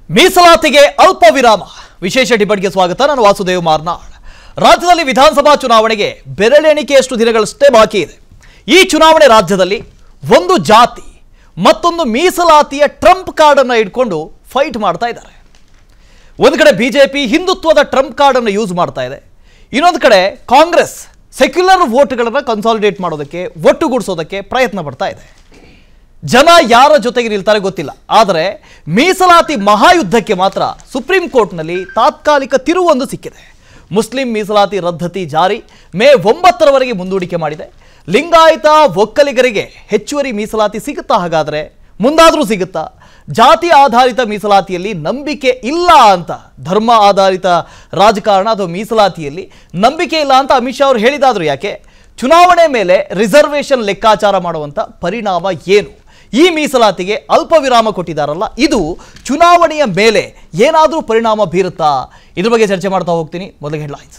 ಮೀಸಲಾತಿಗೆ ಅಲ್ಪ ವಿರಾಮ ವಿಶೇಷ ಡಿಬೇಟ್ಗೆ ಸ್ವಾಗತ ನಾನು ವಾಸುದೇವ್ ಮಾರ್ನಾಳ್ ರಾಜ್ಯದಲ್ಲಿ ವಿಧಾನಸಭಾ ಚುನಾವಣೆಗೆ ಬೆರಳೆಣಿಕೆಯಷ್ಟು ದಿನಗಳಷ್ಟೇ ಬಾಕಿ ಇದೆ ಈ ಚುನಾವಣೆ ರಾಜ್ಯದಲ್ಲಿ ಒಂದು ಜಾತಿ ಮತ್ತೊಂದು ಮೀಸಲಾತಿಯ ಟ್ರಂಪ್ ಕಾರ್ಡನ್ನು ಇಟ್ಕೊಂಡು ಫೈಟ್ ಮಾಡ್ತಾ ಇದ್ದಾರೆ ಒಂದು ಕಡೆ ಬಿಜೆಪಿ ಹಿಂದುತ್ವದ ಟ್ರಂಪ್ ಕಾರ್ಡ್ ಅನ್ನು ಯೂಸ್ ಮಾಡ್ತಾ ಇದೆ ಇನ್ನೊಂದು ಕಡೆ ಕಾಂಗ್ರೆಸ್ ಸೆಕ್ಯುಲರ್ ವೋಟ್ಗಳನ್ನು ಕನ್ಸಾಲಿಡೇಟ್ ಮಾಡೋದಕ್ಕೆ ಒಟ್ಟುಗೂಡಿಸೋದಕ್ಕೆ ಪ್ರಯತ್ನ ಪಡ್ತಾ ಇದೆ ಜನ ಯಾರ ಜೊತೆಗೆ ನಿಲ್ತಾರೆ ಗೊತ್ತಿಲ್ಲ ಆದರೆ ಮೀಸಲಾತಿ ಮಹಾಯುದ್ಧಕ್ಕೆ ಮಾತ್ರ ಸುಪ್ರೀಂ ಕೋರ್ಟ್ನಲ್ಲಿ ತಾತ್ಕಾಲಿಕ ತಿರುವೊಂದು ಸಿಕ್ಕಿದೆ ಮುಸ್ಲಿಂ ಮೀಸಲಾತಿ ರದ್ದತಿ ಜಾರಿ ಮೇ ಒಂಬತ್ತರವರೆಗೆ ಮುಂದೂಡಿಕೆ ಮಾಡಿದೆ ಲಿಂಗಾಯತ ಒಕ್ಕಲಿಗರಿಗೆ ಹೆಚ್ಚುವರಿ ಮೀಸಲಾತಿ ಸಿಗುತ್ತಾ ಹಾಗಾದರೆ ಮುಂದಾದರೂ ಸಿಗುತ್ತಾ ಜಾತಿ ಆಧಾರಿತ ಮೀಸಲಾತಿಯಲ್ಲಿ ನಂಬಿಕೆ ಇಲ್ಲ ಅಂತ ಧರ್ಮ ಆಧಾರಿತ ರಾಜಕಾರಣ ಅಥವಾ ಮೀಸಲಾತಿಯಲ್ಲಿ ನಂಬಿಕೆ ಇಲ್ಲ ಅಂತ ಅಮಿತ್ ಶಾ ಅವರು ಹೇಳಿದಾದ್ರು ಯಾಕೆ ಚುನಾವಣೆ ಮೇಲೆ ರಿಸರ್ವೇಷನ್ ಲೆಕ್ಕಾಚಾರ ಮಾಡುವಂಥ ಪರಿಣಾಮ ಏನು ಈ ಮೀಸಲಾತಿಗೆ ಅಲ್ಪ ವಿರಾಮ ಕೊಟ್ಟಿದ್ದಾರಲ್ಲ ಇದು ಚುನಾವಣೆಯ ಮೇಲೆ ಏನಾದರೂ ಪರಿಣಾಮ ಬೀರುತ್ತಾ ಇದ್ರ ಬಗ್ಗೆ ಚರ್ಚೆ ಮಾಡ್ತಾ ಹೋಗ್ತೀನಿ ಮೊದಲಿಗೆ ಹೆಡ್ಲೈನ್ಸ್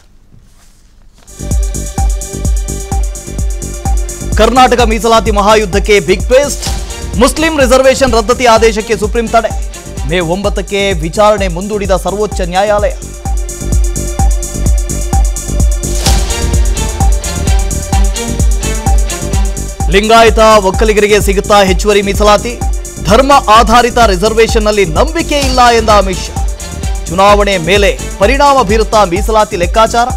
ಕರ್ನಾಟಕ ಮೀಸಲಾತಿ ಮಹಾಯುದ್ಧಕ್ಕೆ ಬಿಗ್ ಟ್ವಿಸ್ಟ್ ಮುಸ್ಲಿಂ ರಿಸರ್ವೇಷನ್ ರದ್ದತಿ ಆದೇಶಕ್ಕೆ ಸುಪ್ರೀಂ ತಡೆ ಮೇ ಒಂಬತ್ತಕ್ಕೆ ವಿಚಾರಣೆ ಮುಂದೂಡಿದ ಸರ್ವೋಚ್ಚ ನ್ಯಾಯಾಲಯ ಲಿಂಗಾಯತ ಒಕ್ಕಲಿಗರಿಗೆ ಸಿಗುತ್ತಾ ಹೆಚ್ಚುವರಿ ಮೀಸಲಾತಿ ಧರ್ಮ ಆಧಾರಿತ ರಿಸರ್ವೇಷನ್ನಲ್ಲಿ ನಂಬಿಕೆ ಇಲ್ಲ ಎಂದ ಅಮಿತ್ ಶಾ ಚುನಾವಣೆ ಮೇಲೆ ಪರಿಣಾಮ ಬೀರುತ್ತಾ ಮೀಸಲಾತಿ ಲೆಕ್ಕಾಚಾರ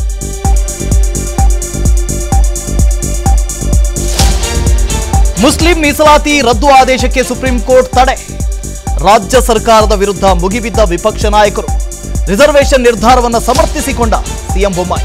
ಮುಸ್ಲಿಂ ಮೀಸಲಾತಿ ರದ್ದು ಆದೇಶಕ್ಕೆ ಸುಪ್ರೀಂ ಕೋರ್ಟ್ ತಡೆ ರಾಜ್ಯ ಸರ್ಕಾರದ ವಿರುದ್ಧ ಮುಗಿಬಿದ್ದ ವಿಪಕ್ಷ ನಾಯಕರು ರಿಸರ್ವೇಷನ್ ನಿರ್ಧಾರವನ್ನು ಸಮರ್ಥಿಸಿಕೊಂಡ ಸಿಎಂ ಬೊಮ್ಮಾಯಿ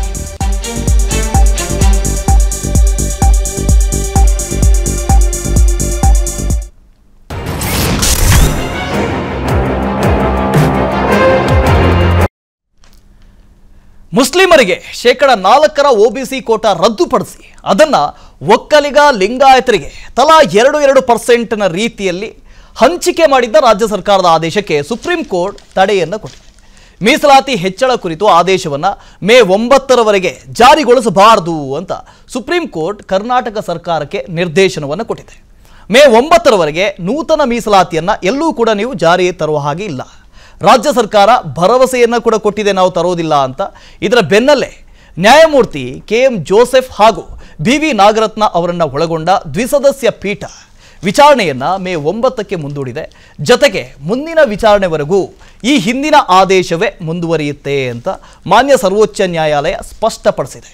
ಮುಸ್ಲಿಮರಿಗೆ ಶೇಕಡ ನಾಲ್ಕರ ಒಬಿಸಿ ಕೋಟಾ ರದ್ದುಪಡಿಸಿ ಅದನ್ನ ಒಕ್ಕಲಿಗ ಲಿಂಗಾಯತರಿಗೆ ತಲಾ ಎರಡು ಎರಡು ಪರ್ಸೆಂಟ್ನ ರೀತಿಯಲ್ಲಿ ಹಂಚಿಕೆ ಮಾಡಿದ್ದ ರಾಜ್ಯ ಸರ್ಕಾರದ ಆದೇಶಕ್ಕೆ ಸುಪ್ರೀಂ ಕೋರ್ಟ್ ತಡೆಯನ್ನು ಕೊಟ್ಟಿದೆ ಮೀಸಲಾತಿ ಹೆಚ್ಚಳ ಕುರಿತು ಆದೇಶವನ್ನು ಮೇ ಒಂಬತ್ತರವರೆಗೆ ಜಾರಿಗೊಳಿಸಬಾರದು ಅಂತ ಸುಪ್ರೀಂ ಕೋರ್ಟ್ ಕರ್ನಾಟಕ ಸರ್ಕಾರಕ್ಕೆ ನಿರ್ದೇಶನವನ್ನು ಕೊಟ್ಟಿದೆ ಮೇ ಒಂಬತ್ತರವರೆಗೆ ನೂತನ ಮೀಸಲಾತಿಯನ್ನು ಎಲ್ಲೂ ಕೂಡ ನೀವು ಜಾರಿ ತರುವ ಹಾಗೆ ಇಲ್ಲ ರಾಜ್ಯ ಸರ್ಕಾರ ಭರವಸೆಯನ್ನು ಕೂಡ ಕೊಟ್ಟಿದೆ ನಾವು ತರೋದಿಲ್ಲ ಅಂತ ಇದರ ಬೆನ್ನಲ್ಲೇ ನ್ಯಾಯಮೂರ್ತಿ ಕೆ ಎಂ ಜೋಸೆಫ್ ಹಾಗೂ ಬಿ ವಿ ನಾಗರತ್ನ ಅವರನ್ನು ಒಳಗೊಂಡ ದ್ವಿಸದಸ್ಯ ಪೀಠ ವಿಚಾರಣೆಯನ್ನ ಮೇ ಒಂಬತ್ತಕ್ಕೆ ಮುಂದೂಡಿದೆ ಜೊತೆಗೆ ಮುಂದಿನ ವಿಚಾರಣೆವರೆಗೂ ಈ ಹಿಂದಿನ ಆದೇಶವೇ ಮುಂದುವರಿಯುತ್ತೆ ಅಂತ ಮಾನ್ಯ ಸರ್ವೋಚ್ಚ ನ್ಯಾಯಾಲಯ ಸ್ಪಷ್ಟಪಡಿಸಿದೆ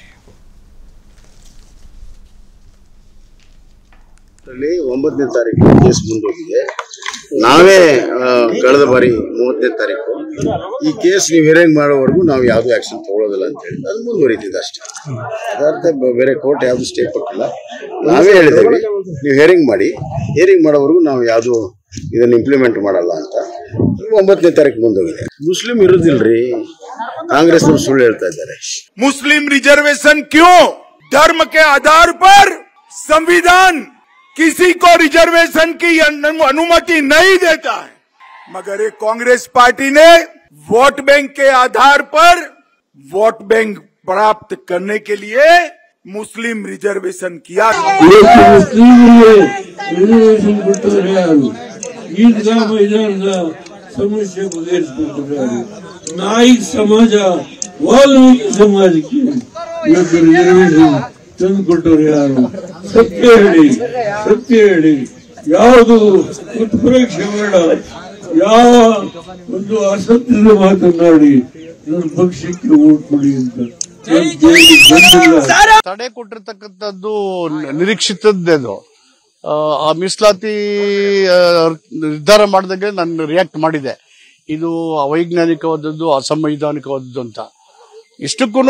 ಅಲ್ಲಿ ಒಂಬತ್ತನೇ ತಾರೀಕು ಕೇಸ್ ಮುಂದೋಗಿದೆ ನಾವೇ ಆ, ಕಳೆದ ಬಾರಿ ಮೂವತ್ತನೇ ತಾರೀಕು ಈ ಕೇಸ್ ನೀವು ಹಿಯರಿಂಗ್ ಮಾಡೋವರೆಗೂ ನಾವು ಯಾವ್ದು ಆಕ್ಷನ್ ತಗೊಳ್ಳೋದಿಲ್ಲ ಅಂತ ಹೇಳಿ ಅದು ಮುಂದುವರಿತಿದೆ ಅಷ್ಟೇ ಅದರ್ಥ ಬ- ಬೇರೆ ಕೋರ್ಟ್ ಯಾವ್ದು ಸ್ಟೇ ಕೊಟ್ಟಿಲ್ಲ ನಾವೇ ಹೇಳಿದ್ದೇವೆ ನೀವು ಹಿಯರಿಂಗ್ ಮಾಡಿ ಹಿಯರಿಂಗ್ ಮಾಡೋವರೆಗೂ ನಾವು ಯಾವ್ದು ಇದನ್ನ ಇಂಪ್ಲಿಮೆಂಟ್ ಮಾಡಲ್ಲ ಅಂತ ಒಂಬತ್ತನೇ ತಾರೀಕು ಮುಂದೋಗಿದೆ ಮುಸ್ಲಿಂ ಇರುದಿಲ್ರಿ ಕಾಂಗ್ರೆಸ್ನವ್ರು ಸುಳ್ಳು ಹೇಳ್ತಾ ಇದ್ದಾರೆ मुस्लिम रिजर्वेशन क्यों धर्म के आधार पर संविधान किसी को रिजर्वेशन की अनु- अनुमति नहीं देता है मगर ये कांग्रेस पार्टी ने वोट बैंक के आधार पर वोट बैंक प्राप्त करने के लिए मुस्लिम रिजर्वेशन किया ಇವತ್ತು ಮುಸ್ಲಿಮರಿಗೆ ರಿಸರ್ವೇಶನ್ ಕೊಟ್ಟವ್ರು ಯಾರು ಈದ್ಗಾ ಮೈದಾನದ ಸಮಸ್ಯೆ ಬಗೆಹರಿಸಿಕೊಟ್ಟವ್ರು ಯಾರು ನಾಯಿಕ್ ಸಮಾಜ ವಾಲ್ಮೀಕಿ ಸಮಾಜಕ್ಕೆ ಇವತ್ತು ರಿಸರ್ವೇಶನ್ ತಂದು ಕೊಟ್ಟವ್ರು ಯಾರು ಸತ್ಯ ಹೇಳಿ ಸತ್ಯ ಹೇಳಿ ಯಾವುದು ಉತ್ಪ್ರೇಕ್ಷೆ ಬೇಡ ಯಾವ ಒಂದು ಅಸತ್ಯದ ಮಾತನಾಡಿ ನನ್ನ ಪಕ್ಷಕ್ಕೆ ಓಟ್ ಕೊಡಿ ಅಂತ ನಾನು ಕೇಳಿ ಬಂದಿಲ್ಲ ತಡೆ ಕೊಟ್ಟಿರ್ತಕ್ಕಂಥದ್ದು ನ- ನಿರೀಕ್ಷಿತದ್ದೇದು ಆ, ಆ ಮೀಸಲಾತಿ ಆ, ನಿರ್ಧಾರ ಮಾಡಿದಾಗ ನಾನು ರಿಯಾಕ್ಟ್ ಮಾಡಿದೆ ಇದು ಅವೈಜ್ಞಾನಿಕವಾದದ್ದು ಅಸಂವಿಧಾನಿಕವಾದದ್ದು ಅಂತ ಇಷ್ಟಕ್ಕೂ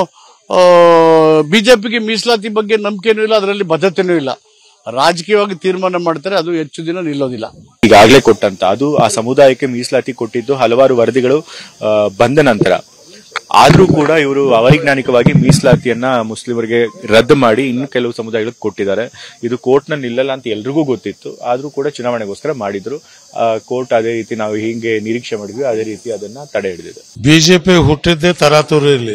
ಬಿಜೆಪಿಗೆ ಮೀಸಲಾತಿ ಬಗ್ಗೆ ನಂಬಿಕೆನೂ ಇಲ್ಲ ಅದರಲ್ಲಿ ಬದ್ಧತೆನೂ ಇಲ್ಲ ರಾಜಕೀಯವಾಗಿ ತೀರ್ಮಾನ ಮಾಡ್ತಾರೆ ಅದು ಹೆಚ್ಚು ದಿನ ನಿಲ್ಲೋದಿಲ್ಲ ಈಗಾಗಲೇ ಕೊಟ್ಟಂತ ಅದು ಆ ಸಮುದಾಯಕ್ಕೆ ಮೀಸಲಾತಿ ಕೊಟ್ಟಿದ್ದು ಹಲವಾರು ವರದಿಗಳು ಆ, ಬಂದ ನಂತರ ಆದ್ರೂ ಕೂಡ ಇವರು ಅವೈಜ್ಞಾನಿಕವಾಗಿ ಮೀಸಲಾತಿಯನ್ನ ಮುಸ್ಲಿಮರಿಗೆ ರದ್ದು ಮಾಡಿ ಇನ್ನು ಕೆಲವು ಸಮುದಾಯಗಳಿಗೆ ಕೊಟ್ಟಿದ್ದಾರೆ ಇದು ಕೋರ್ಟ್ ನ ನಿಲ್ಲಲ್ಲ ಅಂತ ಎಲ್ರಿಗೂ ಗೊತ್ತಿತ್ತು ಆದ್ರೂ ಕೂಡ ಚುನಾವಣೆಗೋಸ್ಕರ ಮಾಡಿದ್ರು ಕೋರ್ಟ್ ಅದೇ ರೀತಿ ನಾವು ಹಿಂಗೆ ನಿರೀಕ್ಷೆ ಮಾಡಿದ್ವಿ ಅದೇ ರೀತಿ ಅದನ್ನ ತಡೆ ಹಿಡಿದಿದೆ ಬಿಜೆಪಿ ಹುಟ್ಟಿದ್ದೇ ತರಾತುರಿಯಲ್ಲಿ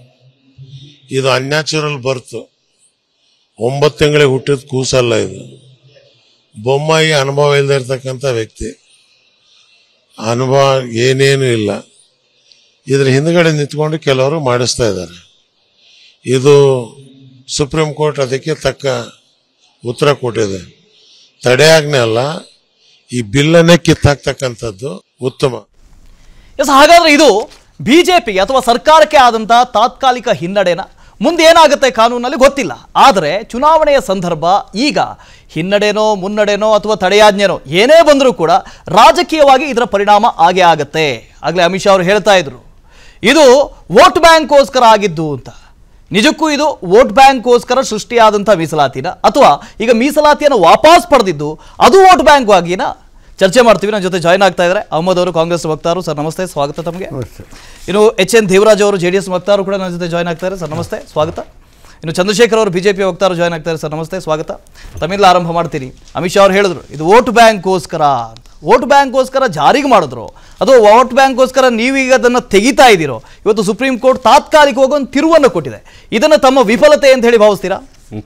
ಇದು ಅನ್ಯಾಚುರಲ್ ಬರ್ತ್ ಒಂಬತ್ತು ತಿಂಗಳಿಗೆ ಹುಟ್ಟಿದ ಕೂಸಲ್ಲ ಇದು ಬೊಮ್ಮಾಯಿ ಅನುಭವ ಇಲ್ಲದೆ ಇರ್ತಕ್ಕಂಥ ವ್ಯಕ್ತಿ ಅನುಭವ ಏನೇನು ಇಲ್ಲ ಇದ್ರ ಹಿಂದ್ಗಡೆ ನಿಂತ್ಕೊಂಡು ಕೆಲವರು ಮಾಡಿಸ್ತಾ ಇದ್ದಾರೆ ಇದು ಸುಪ್ರೀಂ ಕೋರ್ಟ್ ಅದಕ್ಕೆ ತಕ್ಕ ಉತ್ತರ ಕೊಟ್ಟಿದೆ ತಡೆಯಾಜ್ಞೆ ಅಲ್ಲ ಈ ಬಿಲ್ಲನ್ನೇ ಕಿತ್ತಾಕ್ತಕ್ಕಂಥದ್ದು ಉತ್ತಮ ಎಸ್ ಹಾಗಾದ್ರೆ ಇದು ಬಿಜೆಪಿಗೆ ಅಥವಾ ಸರ್ಕಾರಕ್ಕೆ ಆದಂತಹ ತಾತ್ಕಾಲಿಕ ಹಿನ್ನಡೆನ ಮುಂದೆ ಏನಾಗುತ್ತೆ ಕಾನೂನಲ್ಲಿ ಗೊತ್ತಿಲ್ಲ ಆದರೆ ಚುನಾವಣೆಯ ಸಂದರ್ಭ ಈಗ ಹಿನ್ನಡೆನೋ ಮುನ್ನಡೆನೋ ಅಥವಾ ತಡೆಯಾಜ್ಞೆನೋ ಏನೇ ಬಂದರೂ ಕೂಡ ರಾಜಕೀಯವಾಗಿ ಇದರ ಪರಿಣಾಮ ಆಗೇ ಆಗತ್ತೆ ಆಗಲೇ ಅಮಿತ್ ಶಾ ಅವರು ಹೇಳ್ತಾ ಇದ್ರು ಇದು ವೋಟ್ ಬ್ಯಾಂಕ್ಗೋಸ್ಕರ ಆಗಿದ್ದು ಅಂತ ನಿಜಕ್ಕೂ ಇದು ವೋಟ್ ಬ್ಯಾಂಕ್ಗೋಸ್ಕರ ಸೃಷ್ಟಿಯಾದಂಥ ಮೀಸಲಾತಿನ ಅಥವಾ ಈಗ ಮೀಸಲಾತಿಯನ್ನು ವಾಪಸ್ ಪಡೆದಿದ್ದು ಅದು ವೋಟ್ ಬ್ಯಾಂಕ್ ಆಗಿನ ಚರ್ಚೆ ಮಾಡ್ತೀವಿ ನನ್ನ ಜೊತೆ ಜಾಯ್ನ್ ಆಗ್ತಾ ಇದ್ದಾರೆ ಅಹಮದ್ ಅವರು ಕಾಂಗ್ರೆಸ್ ವಕ್ತಾರು ಸರ್ ನಮಸ್ತೆ ಸ್ವಾಗತ ತಮಗೆ ಇನ್ನು ಎಚ್ ಎನ್ ದೇವರಾಜ್ ಅವರು ಜೆ ಡಿ ಎಸ್ ವಕ್ತಾರು ಕೂಡ ನನ್ನ ಜೊತೆ ಜಾಯ್ನ್ ಆಗ್ತಾರೆ ಸರ್ ನಮಸ್ತೆ ಸ್ವಾಗತ ಇನ್ನು ಚಂದ್ರಶೇಖರ್ ಅವರು ಬಿಜೆಪಿ ವಕ್ತಾರು ಜಾಯ್ನ್ ಆಗ್ತಾರೆ ಸರ್ ನಮಸ್ತೆ ಸ್ವಾಗತ ತಮಿಳು ಆರಂಭ ಮಾಡ್ತೀನಿ ಅಮಿತ್ ಶಾ ಅವರು ಹೇಳಿದ್ರು ಇದು ವೋಟ್ ಬ್ಯಾಂಕ್ಗೋಸ್ಕರ ಅಂತ ವೋಟ್ ಬ್ಯಾಂಕ್ಗೋಸ್ಕರ ಜಾರಿಗೆ ಮಾಡಿದ್ರು ಅಥವಾ ವೋಟ್ ಬ್ಯಾಂಕ್ಗೋಸ್ಕರ ನೀವೀಗ ಅದನ್ನು ತೆಗಿತಾ ಇದ್ದೀರೋ ಇವತ್ತು ಸುಪ್ರೀಂ ಕೋರ್ಟ್ ತಾತ್ಕಾಲಿಕವಾಗಿ ಒಂದು ತಿರುವನ್ನು ಕೊಟ್ಟಿದೆ ಇದನ್ನು ತಮ್ಮ ವಿಫಲತೆ ಅಂತ ಹೇಳಿ ಭಾವಿಸ್ತೀರಾ